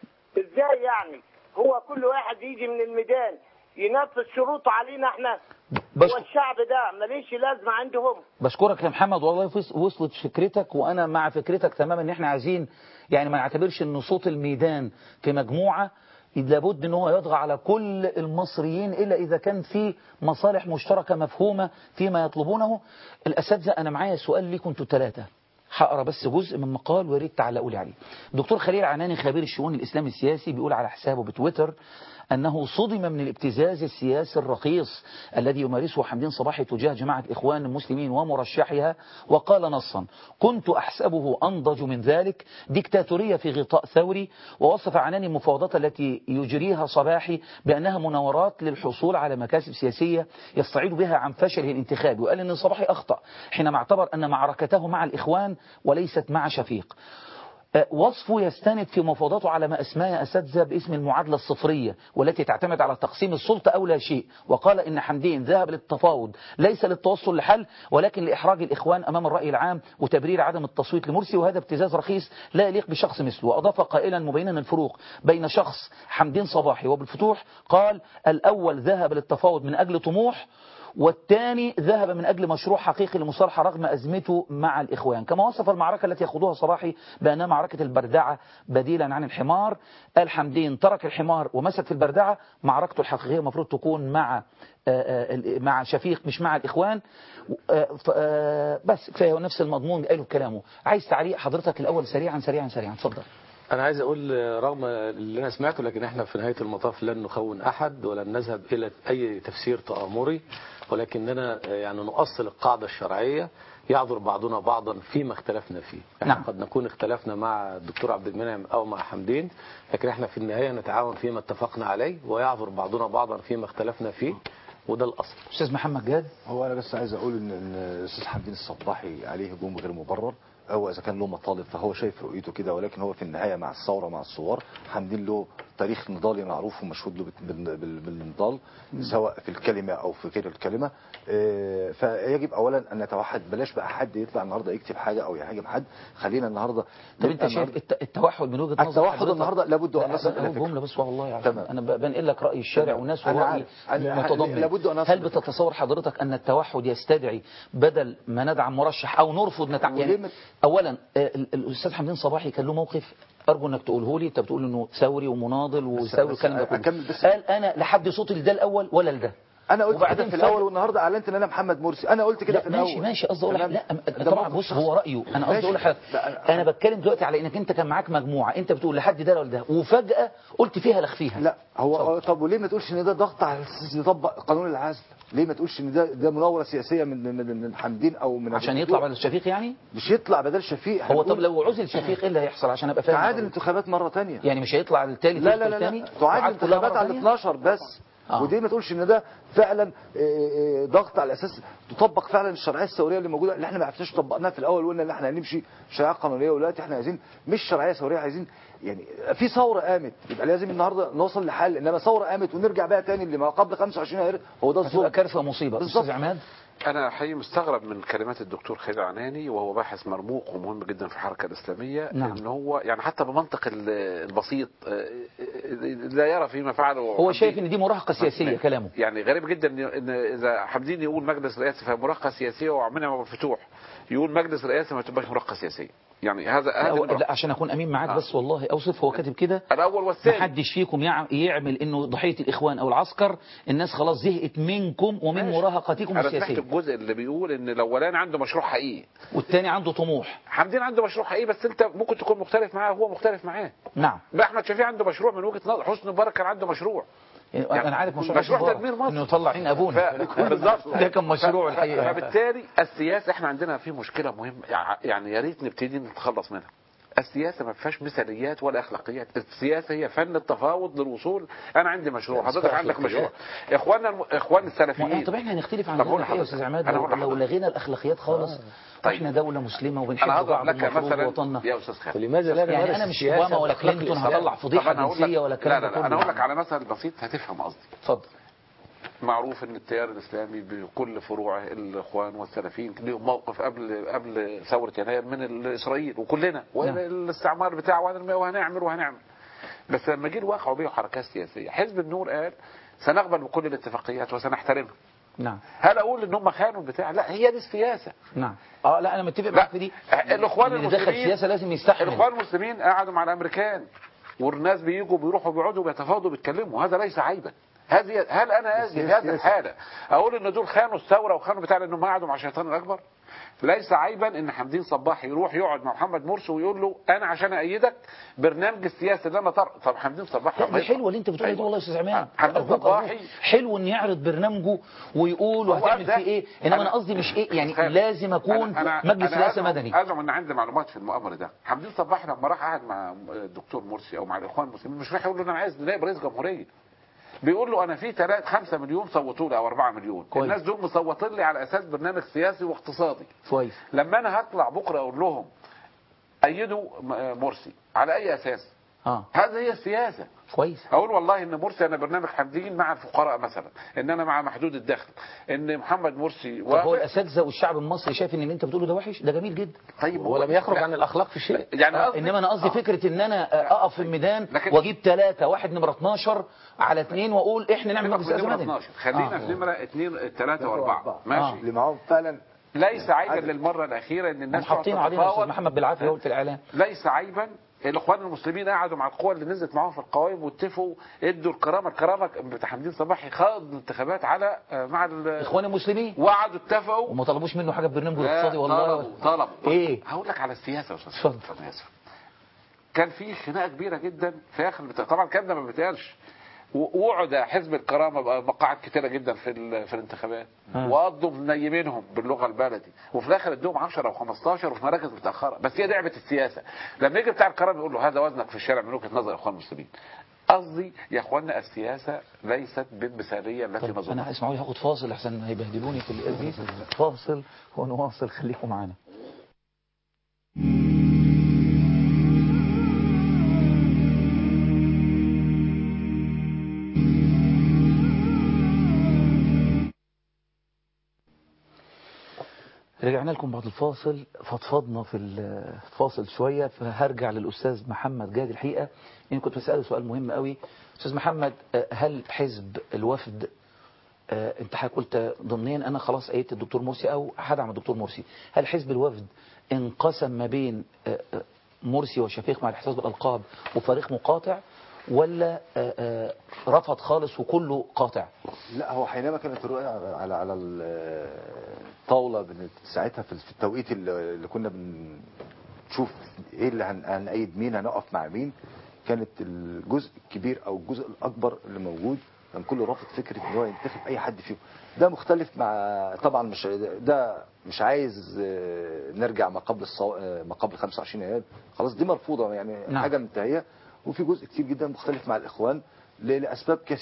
إزاي يعني هو كل واحد يجي من الميدان ينفذ شروطه علينا إحنا بس- والشعب ده ماليش لازمة عندهم بشكرك يا محمد والله فس- وصلت فكرتك وانا مع فكرتك تماما ان احنا عايزين يعني ما نعتبرش ان صوت الميدان في مجموعه لابد ان هو يطغى على كل المصريين الا اذا كان في مصالح مشتركه مفهومه فيما يطلبونه الاساتذه انا معايا سؤال ليكم انتوا الثلاثه هقرا بس جزء من مقال ويا ريت تعلقوا لي عليه. دكتور خليل عناني خبير الشؤون الاسلامي السياسي بيقول على حسابه بتويتر أنه صدم من الابتزاز السياسي الرخيص الذي يمارسه حمدين صباحي تجاه جماعة الإخوان المسلمين ومرشحها وقال نصا كنت أحسبه أنضج من ذلك ديكتاتورية في غطاء ثوري ووصف عناني المفاوضات التي يجريها صباحي بأنها مناورات للحصول على مكاسب سياسية يستعيد بها عن فشله الانتخابي وقال أن صباحي أخطأ حينما اعتبر أن معركته مع الإخوان وليست مع شفيق آه، وصفه يستند في مفاوضاته على ما أسماه أساتذة باسم المعادلة الصفرية والتي تعتمد على تقسيم السلطة أو لا شيء وقال إن حمدين ذهب للتفاوض ليس للتوصل لحل ولكن لإحراج الإخوان أمام الرأي العام وتبرير عدم التصويت لمرسي وهذا ابتزاز رخيص لا يليق بشخص مثله وأضاف قائلا مبينا الفروق بين شخص حمدين صباحي وبالفتوح قال الأول ذهب للتفاوض من أجل طموح والثاني ذهب من أجل مشروع حقيقي لمصالحة رغم أزمته مع الإخوان كما وصف المعركة التي يخوضها صباحي بأنها معركة البردعة بديلا عن الحمار قال حمدين ترك الحمار ومسك في البردعة معركته الحقيقية المفروض تكون مع آه، آه، مع شفيق مش مع الإخوان آه، ف- آه، بس كفاية نفس المضمون قاله كلامه عايز تعليق حضرتك الأول سريعا سريعا سريعا اتفضل أنا عايز أقول آه، رغم اللي أنا سمعته لكن إحنا في نهاية المطاف لن نخون أحد ولن نذهب إلى أي تفسير تآمري ولكننا آه، يعني نؤصل القاعدة الشرعية يعذر بعضنا بعضا فيما اختلفنا فيه احنا نعم. قد نكون اختلفنا مع الدكتور عبد المنعم أو مع حمدين لكن احنا في النهاية نتعاون فيما اتفقنا عليه ويعذر بعضنا بعضا فيما اختلفنا فيه وده الأصل أستاذ محمد جاد هو انا بس عايز اقول ان ان الاستاذ حمدين الصباحي عليه هجوم غير مبرر او اذا كان له مطالب فهو شايف رؤيته كده ولكن هو في النهايه مع الثوره مع الثوار حمدين له تاريخ نضالي معروف ومشهود له بال- بال- بال- بالنضال سواء في الكلمه او في غير الكلمه آه، فيجب اولا ان نتوحد بلاش بقى حد يطلع النهارده يكتب حاجه او يهاجم حد خلينا النهارده طب انت نبقى شايف النهاردة- الت- التوحد من وجهه نظر التوحد حضرتك؟ النهارده لابد ان لا، نصل أنا الى أقول فكرة. جمله بس والله يعني تمام. انا ب- بنقل لك راي الشارع والناس أنا ورأي عارف. أنا- متضمن لابد أن أصل هل بتتصور حضرتك ان التوحد يستدعي بدل ما ندعم مرشح او نرفض نتع... وليه يعني مت- اولا آه، ال- الاستاذ حمدين صباحي كان له موقف ارجو انك تقوله لي انت بتقول انه ثوري ومناضل وثوري بس والكلام ده كله أكمل بس. قال انا لا حد صوتي لده الاول ولا لده انا قلت وبعدين كده في فجأة- الاول والنهارده اعلنت ان انا محمد مرسي انا قلت كده لا في الاول ماشي ماشي قصدي اقول تمام؟ لا ده طبعا موقف بص شخصي. هو رايه انا قصدي ماشي. اقول لحضرتك انا بتكلم دلوقتي على انك انت كان معاك مجموعه انت بتقول لحد ده ولا ده وفجاه قلت فيها لخفيها لا هو طب وليه ما تقولش ان ده ضغط على السيسي يطبق قانون العزل ليه ما تقولش ان ده ده مناوره سياسيه من من من حمدين او من عشان أبو يطلع فتوح؟ بدل شفيق يعني مش يطلع بدل شفيق هو طب لو عزل شفيق ايه اللي هيحصل عشان ابقى فاهم تعادل انتخابات مره ثانيه يعني مش هيطلع التالي لا لا لا, لا. تعاد انتخابات على 12 بس آه. ودي ما تقولش ان ده فعلا آه، آه، ضغط على اساس تطبق فعلا الشرعيه الثوريه اللي موجوده اللي احنا ما عرفناش طبقناها في الاول وقلنا ان احنا هنمشي شرعيه قانونيه ودلوقتي احنا عايزين مش شرعيه ثوريه عايزين يعني في ثوره قامت يبقى لازم النهارده نوصل لحل انما ثوره قامت ونرجع بقى تاني لما قبل 25 يناير هو ده الظلم كارثه ومصيبه بالظبط استاذ عماد انا حقيقي مستغرب من كلمات الدكتور خالد عناني وهو باحث مرموق ومهم جدا في الحركه الاسلاميه نعم. ان هو يعني حتى بمنطق ال- البسيط آه، لا يرى فيما فعله هو حمدين. شايف ان دي مراهقه سياسيه كلامه يعني غريب جدا إن- ان اذا حمدين يقول مجلس رئاسي فهي مراهقه سياسيه وعمنا ابو الفتوح يقول مجلس رئاسي ما تبقاش مراهقه سياسيه يعني هذا لا, هذا هو- المراهقة. لا عشان اكون امين معاك آه. بس والله اوصف هو كاتب كده الاول والثاني محدش فيكم يع- يعمل انه ضحيه الاخوان او العسكر الناس خلاص زهقت منكم ومن ماشي. مراهقتكم انا سمعت السياسيه الجزء اللي بيقول ان الاولاني عنده مشروع حقيقي والتاني عنده طموح حمدين عنده مشروع حقيقي بس انت ممكن تكون مختلف معاه وهو مختلف معاه نعم بقى احمد شفيع عنده مشروع من وجهه نظر حسني مبارك كان عنده مشروع يعني انا عارف مشروع مشروع مبارك تدمير مصر انه يطلع عين ابونا ف- بالظبط ده كان مشروع ف- الحقيقه فبالتالي السياسه احنا عندنا في مشكله مهمه يع- يعني يا ريت نبتدي نتخلص منها السياسه ما فيهاش مثاليات ولا اخلاقيات السياسه هي فن التفاوض للوصول انا عندي مشروع حضرتك عندك مشروع اخواننا الم... اخوان السلفيين طب احنا هنختلف عن طب ده هقول الحقيقه يا لحضرتك. استاذ عماد أنا لو, هقول لو لغينا الاخلاقيات خالص احنا دوله مسلمه وبنحب انا هضرب بعض لك المفروض مثلا وطننا يا استاذ خالد ولماذا لا يعني نمارس انا مش السياسة اوباما ولا بأخلاق كلينتون الإسلام؟ هطلع فضيحه طب أنا هقول لك- جنسيه ولا الكلام لا ده لا لا انا كله. هقول لك على مثل بسيط هتفهم قصدي اتفضل معروف ان التيار الاسلامي بكل فروعه الاخوان والسلفيين ليهم موقف قبل قبل ثوره يناير من اسرائيل وكلنا والاستعمار بتاعه وهنعمل وهنعمل وهنعمل بس لما جه الواقع وبيه حركات سياسيه حزب النور قال سنقبل بكل الاتفاقيات وسنحترمها نعم هل اقول ان هم خانوا البتاع لا هي دي السياسه نعم اه لا انا متفق معاك في دي الاخوان اللي دخل المسلمين سياسه لازم يستحمل الاخوان المسلمين قعدوا مع الامريكان والناس بيجوا بيروحوا بيقعدوا بيتفاوضوا بيتكلموا هذا ليس عيبا هذه هل انا اجي في هذه الحاله اقول ان دول خانوا الثوره وخانوا بتاع لانهم قعدوا مع الشيطان الاكبر ليس عيبا ان حمدين صباح يروح يقعد مع محمد مرسي ويقول له انا عشان اايدك برنامج السياسي اللي انا طر... طب حمدين صباح لا دي حلوه اللي انت بتقولها دي والله يا استاذ عماد حمدين أرجوك- أرجوك. صباحي حلو ان يعرض برنامجه ويقول هو وهتعمل ده. فيه ايه انما أنا- انا قصدي مش ايه يعني خالد، لازم اكون أنا- أنا- مجلس أنا رئاسه أزعم- مدني ازعم ان عندي معلومات في المؤامره ده حمدين صباحي لما راح قعد مع الدكتور مرسي او مع الاخوان المسلمين مش راح يقول له انا عايز نائب رئيس جمهوريه بيقول له انا في 3 5 مليون صوتوا لي او 4 مليون كويس. الناس دول مصوتين لي على اساس برنامج سياسي واقتصادي كويس لما انا هطلع بكره اقول لهم ايدوا م- مرسي على اي اساس اه هذه هي السياسه كويس اقول والله ان مرسي انا برنامج حمدين مع الفقراء مثلا ان انا مع محدود الدخل ان محمد مرسي طب هو وافق الاساتذه والشعب المصري شايف ان اللي انت بتقوله ده وحش ده جميل جدا طيب ولم يخرج عن الاخلاق في شيء يعني آه، قصدي- انما انا قصدي فكره ان انا آه، اقف في الميدان لكن- واجيب ثلاثه واحد نمره 12 على اثنين واقول احنا نعمل مجلس رئاسه نمرة مدني 12 خلينا آه. في نمرة 2 3 و4 ماشي اللي معاهم فعلا ليس عيبا للمرة الأخيرة إن الناس هم حاطين تقعد علينا يا استاذ تتفاوض. محمد بالعافيه يقول في الاعلام ليس عيبا الاخوان المسلمين قعدوا مع القوى اللي نزلت معاهم في القوائم واتفقوا ادوا الكرامه الكرامه بتاع حمدين صباحي خاض الانتخابات على آه، مع ال- اخوان المسلمين وقعدوا اتفقوا وما طلبوش منه حاجه في برنامجه لا، الاقتصادي والله طلبوا طلبوا ايه هقول لك على السياسه يا استاذ اتفضل. أنا آسف. كان في خناقه كبيره جدا في اخر البتاع طبعا الكلام ده ما بيتقالش و- وقعد حزب الكرامه بقى مقاعد كتيره جدا في ال- في الانتخابات آه. وقضوا منيمينهم باللغه البلدي وفي الاخر ادوهم 10 او 15 وفي مراكز متاخره بس هي لعبه السياسه لما يجي بتاع الكرامه يقول له هذا وزنك في الشارع من وجهه نظر اخوان المسلمين قصدي يا اخوانا السياسه ليست بالمثاليه التي طب نظنها انا اسمعوا هاخد فاصل احسن هيبهدلوني في القلب فاصل ونواصل خليكم معانا رجعنا لكم بعد الفاصل فضفضنا في الفاصل شوية فهرجع للأستاذ محمد جاد الحقيقة يعني كنت بسأله سؤال مهم قوي أستاذ محمد آه، هل حزب الوفد آه، انت حضرتك قلت ضمنيا انا خلاص ايدت الدكتور مرسي او هدعم الدكتور مرسي هل حزب الوفد انقسم ما بين آه، آه، مرسي وشفيق مع الاحتفاظ بالالقاب وفريق مقاطع ولا آه، آه، رفض خالص وكله قاطع لا هو حينما كانت الرؤية على على الطاولة بن- ساعتها في في التوقيت اللي اللي كنا بنشوف ايه اللي هن- هنأيد مين هنقف مع مين كانت الجزء الكبير او الجزء الاكبر اللي موجود كان كله رافض فكره ان هو ينتخب اي حد فيهم ده مختلف مع طبعا مش ده مش عايز آه، نرجع ما قبل الصو... آه، ما قبل 25 يناير خلاص دي مرفوضه يعني نعم. حاجه منتهيه وفي جزء كتير جدا مختلف مع الاخوان ل- لاسباب كثيره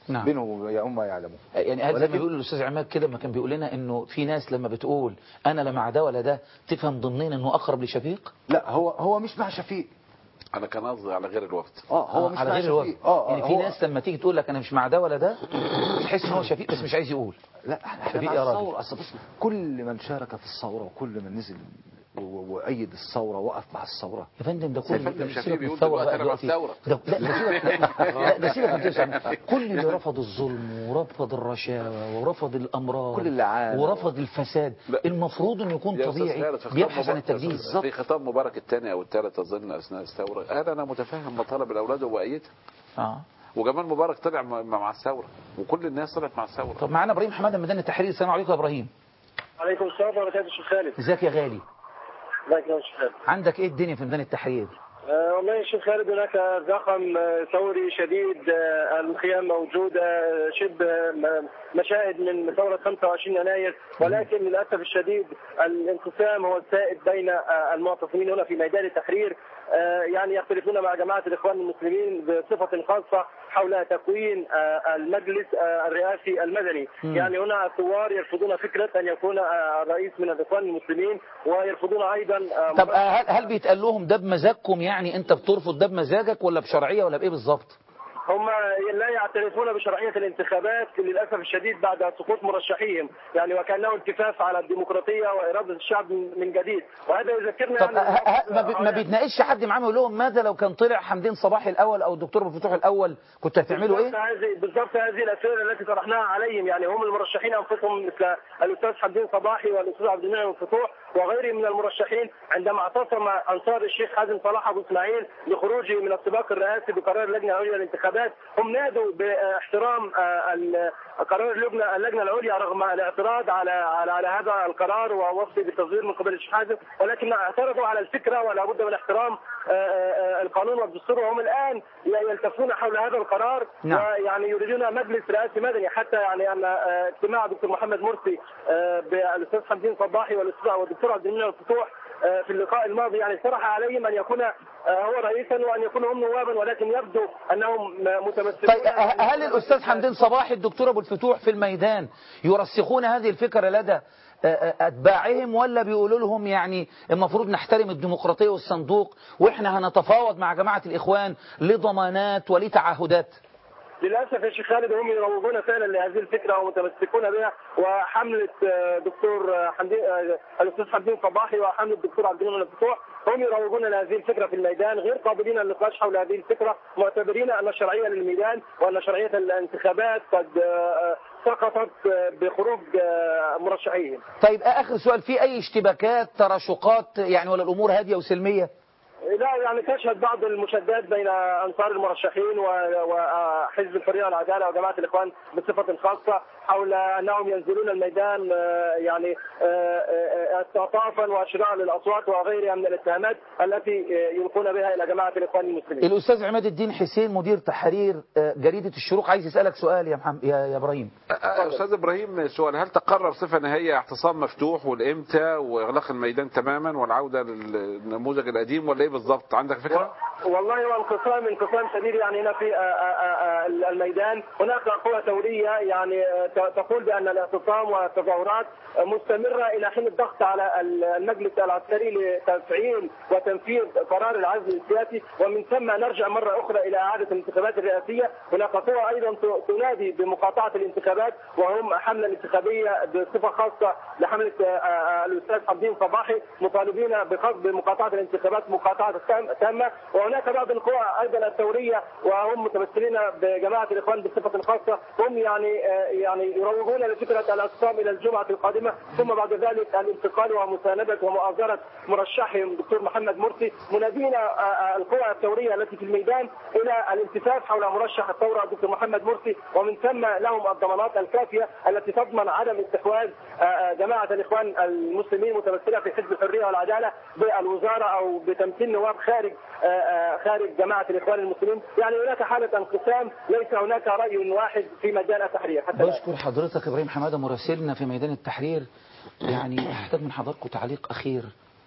نعم. بينهم يا هم يعلمون يعني هل زي ما ولكن- بيقول الاستاذ عماد كده ما كان بيقول لنا انه في ناس لما بتقول انا لا مع ده ولا ده تفهم ضمنيا انه اقرب لشفيق لا هو هو مش مع شفيق انا كان قصدي على غير الوفد اه هو آه، مش على مع غير الوفد شفيق اه يعني في هو- ناس لما تيجي تقول لك انا مش مع ده ولا ده تحس ان هو شفيق بس مش عايز يقول لا احنا شفيق مع يا راجل. الثوره اصل بص كل من شارك في الثوره وكل من نزل و- و- وايد الثوره وقف مع الثوره يا فندم ده يا كل فندم ده شفيق سيبك من بيقول الثوره دلوقتي بقى أنا مع دلوقتي الثورة. ده لا ده سيبك لا ده سيبك من الثورة. كل اللي رفض الظلم ورفض الرشاوى ورفض الامراض كل اللي عانى. ورفض الفساد المفروض انه يكون يا أستاذ طبيعي خالد، في خطاب بيبحث عن مبارك- التجديد في خطاب مبارك الثاني او الثالث اظن اثناء الثوره قال انا متفهم مطالب الاولاد وايدها اه وجمال مبارك طلع مع مع الثوره وكل الناس طلعت مع الثوره طب معانا ابراهيم حماده ميدان التحرير السلام عليكم يا ابراهيم عليكم السلام ورحمه الله وبركاته شيخ خالد ازيك يا غالي ازيك يا شيخ خالد عندك ايه الدنيا في ميدان التحرير آه، والله يا شيخ خالد هناك زخم آه، ثوري شديد آه، الخيام موجودة آه، شبه م- مشاهد من ثورة 25 يناير ولكن للأسف الشديد الانقسام هو السائد بين آه، المعتصمين هنا في ميدان التحرير آه، يعني يختلفون مع جماعة الإخوان المسلمين بصفة خاصة حول تكوين آه، المجلس آه، الرئاسي المدني مم. يعني هنا الثوار يرفضون فكرة أن يكون آه، الرئيس من الإخوان المسلمين ويرفضون أيضا آه، طب آه، هل هل بيتقال لهم ده بمزاجكم يعني انت بترفض ده بمزاجك ولا بشرعيه ولا بايه بالظبط هم لا يعترفون بشرعية الانتخابات للأسف الشديد بعد سقوط مرشحيهم يعني وكأنه التفاف على الديمقراطية وإرادة الشعب من جديد وهذا يذكرنا طب يعني ه- ه- ما, بي- ما بيتناقش حد معاهم يقول لهم ماذا لو كان طلع حمدين صباحي الاول او الدكتور ابو الفتوح الاول كنت هتعملوا ايه بالضبط هذه بالضبط هذه الاسئله التي طرحناها عليهم يعني هم المرشحين انفسهم مثل الاستاذ حمدين صباحي والاستاذ عبد المنعم الفتوح وغيرهم من المرشحين عندما اعتصم انصار الشيخ حازم صلاح ابو اسماعيل لخروجه من السباق الرئاسي بقرار اللجنه العليا للانتخابات هم نادوا باحترام آه، ال- قرار اللجنه اللجنه العليا رغم الاعتراض على على على هذا القرار ووصفه بالتزوير من قبل الشيخ حازم ولكن اعترضوا على الفكره ولا بد من احترام آه، آه، القانون والدستور وهم الان يلتفون حول هذا القرار نعم. ويعني يريدون مجلس رئاسي مدني حتى يعني ان آه، اجتماع دكتور محمد مرسي آه، بالاستاذ حمدين صباحي والاستاذ والدكتور عبد المنعم الفتوح آه، في اللقاء الماضي يعني اقترح عليهم ان يكون آه، هو رئيسا وان يكونوا هم نوابا ولكن يبدو انهم متمسكون طيب ه- هل الاستاذ حمدين صباحي الدكتور ابو الفتوح في الميدان يرسخون هذه الفكره لدى آه، آه، اتباعهم ولا بيقولوا لهم يعني المفروض نحترم الديمقراطيه والصندوق واحنا هنتفاوض مع جماعه الاخوان لضمانات ولتعهدات للاسف يا شيخ خالد هم يروجون فعلا لهذه الفكره ومتمسكون بها وحمله آه، دكتور آه، حمدين آه، الاستاذ حمدين صباحي وحمله الدكتور عبد المنعم الفتوح هم يروجون لهذه الفكره في الميدان غير قابلين للنقاش حول هذه الفكره معتبرين ان الشرعيه للميدان وان شرعيه الانتخابات قد آه، آه، سقطت آه، بخروج آه، مرشحيهم طيب آه، اخر سؤال في اي اشتباكات تراشقات يعني ولا الامور هاديه وسلميه لا يعني تشهد بعض المشادات بين انصار المرشحين و- وحزب الحريه والعداله وجماعه الاخوان بصفه خاصه حول انهم ينزلون الميدان آه، يعني آه، آه، استعطافا واشراء للاصوات وغيرها من الاتهامات التي آه، يلقون بها الى جماعه الاخوان المسلمين. الاستاذ عماد الدين حسين مدير تحرير آه، جريده الشروق عايز يسالك سؤال يا محمد يا يا ابراهيم آه، استاذ ابراهيم سؤال هل تقرر صفه نهائيه اعتصام مفتوح والامتى واغلاق الميدان تماما والعوده للنموذج القديم ولا ايه بالظبط عندك فكره؟ والله هو انقسام انقسام شديد يعني هنا في آه، آه، آه، الميدان هناك قوى ثوريه يعني آه، ت- تقول بان الاعتصام والتظاهرات آه، مستمره الى حين الضغط على ال- المجلس العسكري لتفعيل وتنفيذ قرار العزل السياسي ومن ثم نرجع مره اخرى الى اعاده الانتخابات الرئاسيه هناك قوى ايضا ت- تنادي بمقاطعه الانتخابات وهم حمله انتخابيه بصفه خاصه لحمله آه، آه، الاستاذ حمدين صباحي مطالبين بقصد مقاطعه الانتخابات مقاطعه تام- تامه وهناك بعض القوى ايضا الثوريه وهم متمثلين بجماعه الاخوان بصفه خاصه هم يعني آه، يعني يروجون لفكره الاعتصام الى الجمعه القادمه ثم بعد ذلك الانتقال ومسانده ومؤازره مرشحهم دكتور محمد مرسي منادين آه، آه، القوى الثوريه التي في الميدان الى الالتفاف حول مرشح الثوره دكتور محمد مرسي ومن ثم لهم الضمانات الكافيه التي تضمن عدم استحواذ آه، آه، جماعه الاخوان المسلمين متمثله في حزب الحريه والعداله بالوزاره او بتمثيل نواب خارج آه، آه، خارج جماعه الاخوان المسلمين يعني هناك حاله انقسام ليس هناك راي واحد في ميدان التحرير حتى الآن. بشكر حضرتك ابراهيم حماده مراسلنا في ميدان التحرير يعني احتاج من حضراتكم تعليق اخير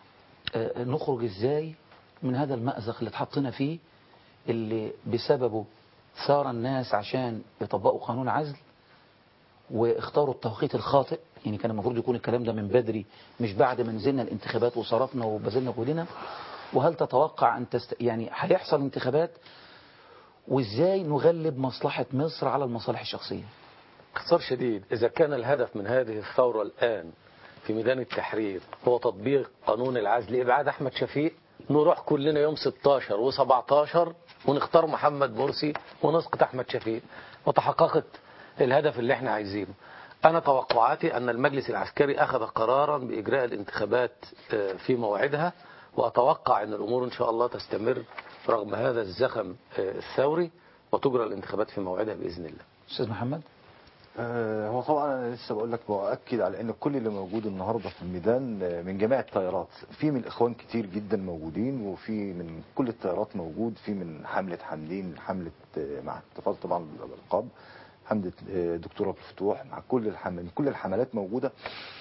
آه، نخرج ازاي من هذا المأزق اللي اتحطينا فيه اللي بسببه ثار الناس عشان يطبقوا قانون عزل واختاروا التوقيت الخاطئ يعني كان المفروض يكون الكلام ده من بدري مش بعد ما نزلنا الانتخابات وصرفنا وبذلنا جهدنا وهل تتوقع أن تست... يعني هيحصل انتخابات وازاي نغلب مصلحة مصر على المصالح الشخصية باختصار شديد إذا كان الهدف من هذه الثورة الآن في ميدان التحرير هو تطبيق قانون العزل إبعاد أحمد شفيق نروح كلنا يوم 16 و17 ونختار محمد مرسي ونسقط أحمد شفيق وتحققت الهدف اللي احنا عايزينه أنا توقعاتي أن المجلس العسكري أخذ قرارا بإجراء الانتخابات آه، في موعدها وأتوقع أن الأمور إن شاء الله تستمر رغم هذا الزخم آه، الثوري وتجرى الانتخابات في موعدها بإذن الله أستاذ محمد آه، هو طبعا انا لسه بقول لك باكد على ان كل اللي موجود النهارده في الميدان آه، من جميع التيارات في من الاخوان كتير جدا موجودين وفي من كل التيارات موجود في من حمله حمدين حمله آه، مع اتفاق طبعا الالقاب حمله آه، دكتور ابو الفتوح مع كل الحمل كل الحملات موجوده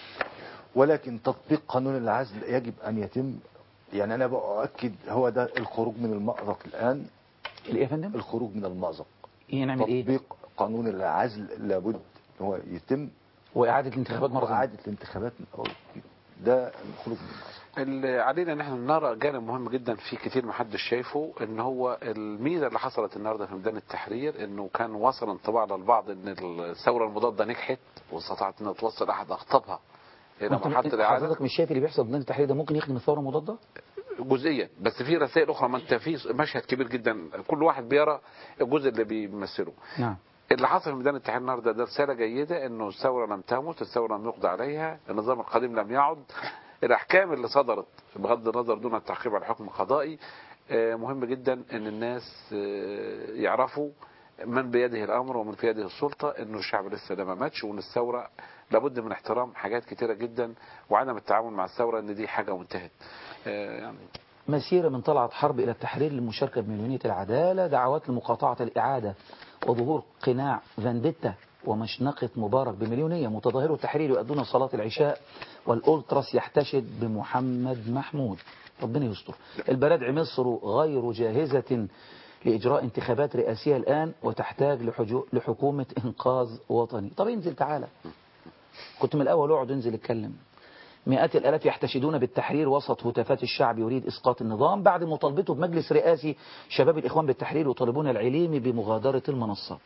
ولكن تطبيق قانون العزل يجب ان يتم يعني انا باكد هو ده الخروج من المأزق الان ايه يا فندم الخروج من المأزق نعمل إيه؟ تطبيق قانون العزل لابد هو يتم وإعادة الانتخابات مرة ثانية. وإعادة الانتخابات من أول وجديد. ده الخروج من اللي علينا ان احنا نرى جانب مهم جدا في كتير محدش شايفه ان هو الميزه اللي حصلت النهارده في ميدان التحرير انه كان وصل انطباع للبعض ان الثوره المضاده نجحت واستطاعت انها توصل احد اخطابها الى وأنت- مرحله الاعاده حضرتك مش شايف اللي بيحصل في ميدان التحرير ده ممكن يخدم الثورة المضادة؟ جزئيا بس في رسائل اخرى ما انت في مشهد كبير جدا كل واحد بيرى الجزء اللي بيمثله نعم اللي حصل في ميدان التحرير النهارده ده رساله جيده انه الثوره لم تمت، الثوره لم يقضى عليها، النظام القديم لم يعد، الاحكام اللي صدرت بغض النظر دون التعقيب على الحكم القضائي آه، مهم جدا ان الناس آه، يعرفوا من بيده الامر ومن في يده السلطه انه الشعب لسه ده ما ماتش وان الثوره لابد من احترام حاجات كتيره جدا وعدم التعامل مع الثوره ان دي حاجه وانتهت. آه، يعني مسيرة من طلعت حرب إلى التحرير للمشاركة بمليونية العدالة دعوات لمقاطعة الإعادة وظهور قناع فانديتا ومشنقة مبارك بمليونية متظاهرو التحرير يؤدون صلاة العشاء والأولتراس يحتشد بمحمد محمود ربنا يستر البلد مصر غير جاهزة لإجراء انتخابات رئاسية الآن وتحتاج لحجو- لحكومة إنقاذ وطني طب انزل تعالى كنت من الأول اقعد انزل اتكلم مئات الآلاف يحتشدون بالتحرير وسط هتافات الشعب يريد إسقاط النظام بعد مطالبته بمجلس رئاسي شباب الإخوان بالتحرير يطالبون العليمي بمغادرة المنصة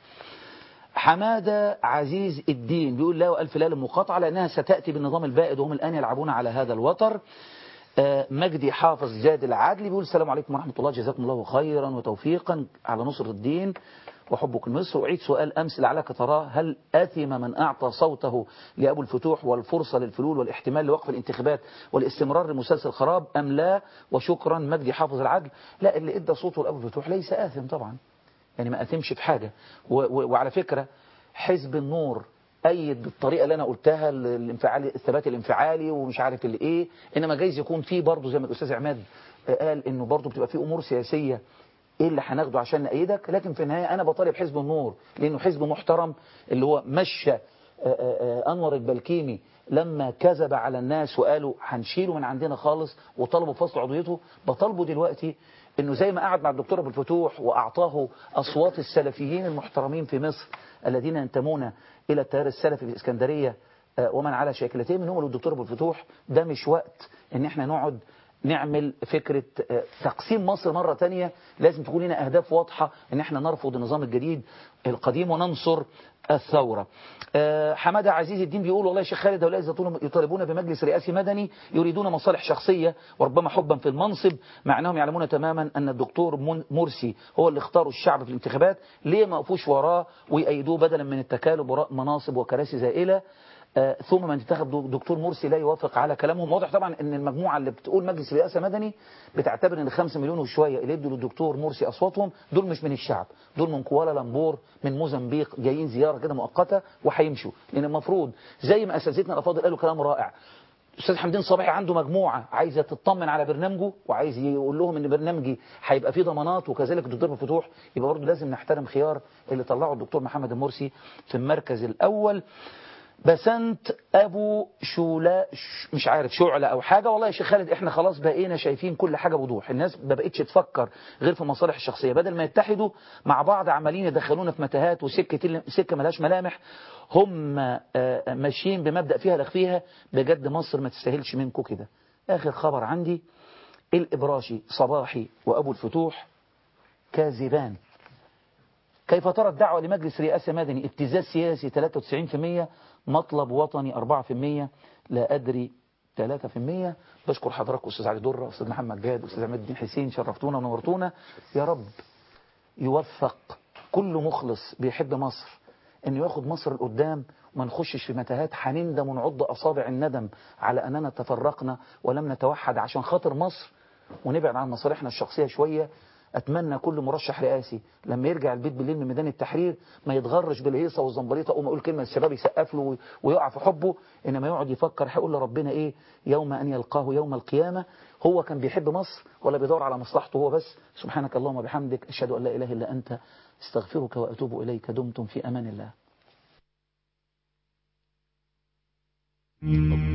حمادة عزيز الدين بيقول لا وألف لا للمقاطعة لأنها ستأتي بالنظام البائد وهم الآن يلعبون على هذا الوتر آه، مجدي حافظ جاد العدلي بيقول السلام عليكم ورحمة الله جزاكم الله خيرا وتوفيقا على نصر الدين وحبك لمصر وأعيد سؤال أمس لعلك تراه هل أثم من أعطى صوته لأبو الفتوح والفرصة للفلول والاحتمال لوقف الانتخابات والاستمرار لمسلسل خراب أم لا وشكرا مجدي حافظ العدل لا اللي ادى صوته لأبو الفتوح ليس آثم طبعا يعني ما أثمش في حاجة و و وعلى فكرة حزب النور أيد بالطريقة اللي أنا قلتها الانفعالي الثبات الانفعالي ومش عارف اللي إيه إنما جايز يكون في برضه زي ما الأستاذ عماد قال إنه برضه بتبقى في أمور سياسية ايه اللي هناخده عشان نأيدك لكن في النهاية انا بطالب حزب النور لانه حزب محترم اللي هو مشى آه، آه، آه، انور البلكيمي لما كذب على الناس وقالوا هنشيله من عندنا خالص وطلبوا فصل عضويته بطالبه دلوقتي انه زي ما قعد مع الدكتور ابو الفتوح واعطاه اصوات السلفيين المحترمين في مصر الذين ينتمون الى التيار السلفي في الاسكندريه آه، ومن على شاكلتين منهم الدكتور ابو الفتوح ده مش وقت ان احنا نقعد نعمل فكرة آه، تقسيم مصر مرة تانية لازم تكون لنا أهداف واضحة إن احنا نرفض النظام الجديد القديم وننصر الثورة آه، حمادة عزيز الدين بيقول والله يا شيخ خالد هؤلاء يطالبون- يطالبون بمجلس رئاسي مدني يريدون مصالح شخصية وربما حبا في المنصب مع أنهم يعلمون تماما أن الدكتور من- مرسي هو اللي اختاروا الشعب في الانتخابات ليه ما وقفوش وراه ويأيدوه بدلا من التكالب وراء مناصب وكراسي زائلة آه، ثم من انتخب دو- دكتور مرسي لا يوافق على كلامهم واضح طبعا ان المجموعه اللي بتقول مجلس رئاسه مدني بتعتبر ان 5 مليون وشويه اللي يدوا للدكتور مرسي اصواتهم دول مش من الشعب دول من كوالالمبور من موزمبيق جايين زياره كده مؤقته وهيمشوا لان المفروض زي ما اساتذتنا الافاضل قالوا كلام رائع استاذ حمدين صباحي عنده مجموعه عايزه تطمن على برنامجه وعايز يقول لهم ان برنامجي هيبقى فيه ضمانات وكذلك الدكتور مفتوح يبقى برضه لازم نحترم خيار اللي طلعه الدكتور محمد المرسي في المركز الاول بسنت ابو شولا ش- مش عارف شعلة او حاجة والله يا شيخ خالد احنا خلاص بقينا شايفين كل حاجة بوضوح الناس ما بقتش تفكر غير في مصالح الشخصية بدل ما يتحدوا مع بعض عمالين يدخلونا في متاهات وسكة سكة ملهاش ملامح هم آه، ماشيين بمبدأ فيها لك فيها بجد مصر ما تستاهلش منكم كده اخر خبر عندي الابراشي صباحي وابو الفتوح كاذبان كيف ترى الدعوة لمجلس رئاسة مدني ابتزاز سياسي 93% مطلب وطني 4% لا أدري 3% بشكر حضراتكم أستاذ علي درة أستاذ محمد جاد أستاذ عماد الدين حسين شرفتونا ونورتونا يا رب يوفق كل مخلص بيحب مصر انه ياخد مصر لقدام وما نخشش في متاهات هنندم ونعض اصابع الندم على اننا تفرقنا ولم نتوحد عشان خاطر مصر ونبعد عن مصالحنا الشخصيه شويه اتمنى كل مرشح رئاسي لما يرجع البيت بالليل من ميدان التحرير ما يتغرش بالهيصه والزنبليطه اقوم اقول كلمه الشباب يسقف له ويقع في حبه انما يقعد يفكر هيقول لربنا ايه يوم ان يلقاه يوم القيامه هو كان بيحب مصر ولا بيدور على مصلحته هو بس سبحانك اللهم وبحمدك اشهد ان لا اله الا انت استغفرك واتوب اليك دمتم في امان الله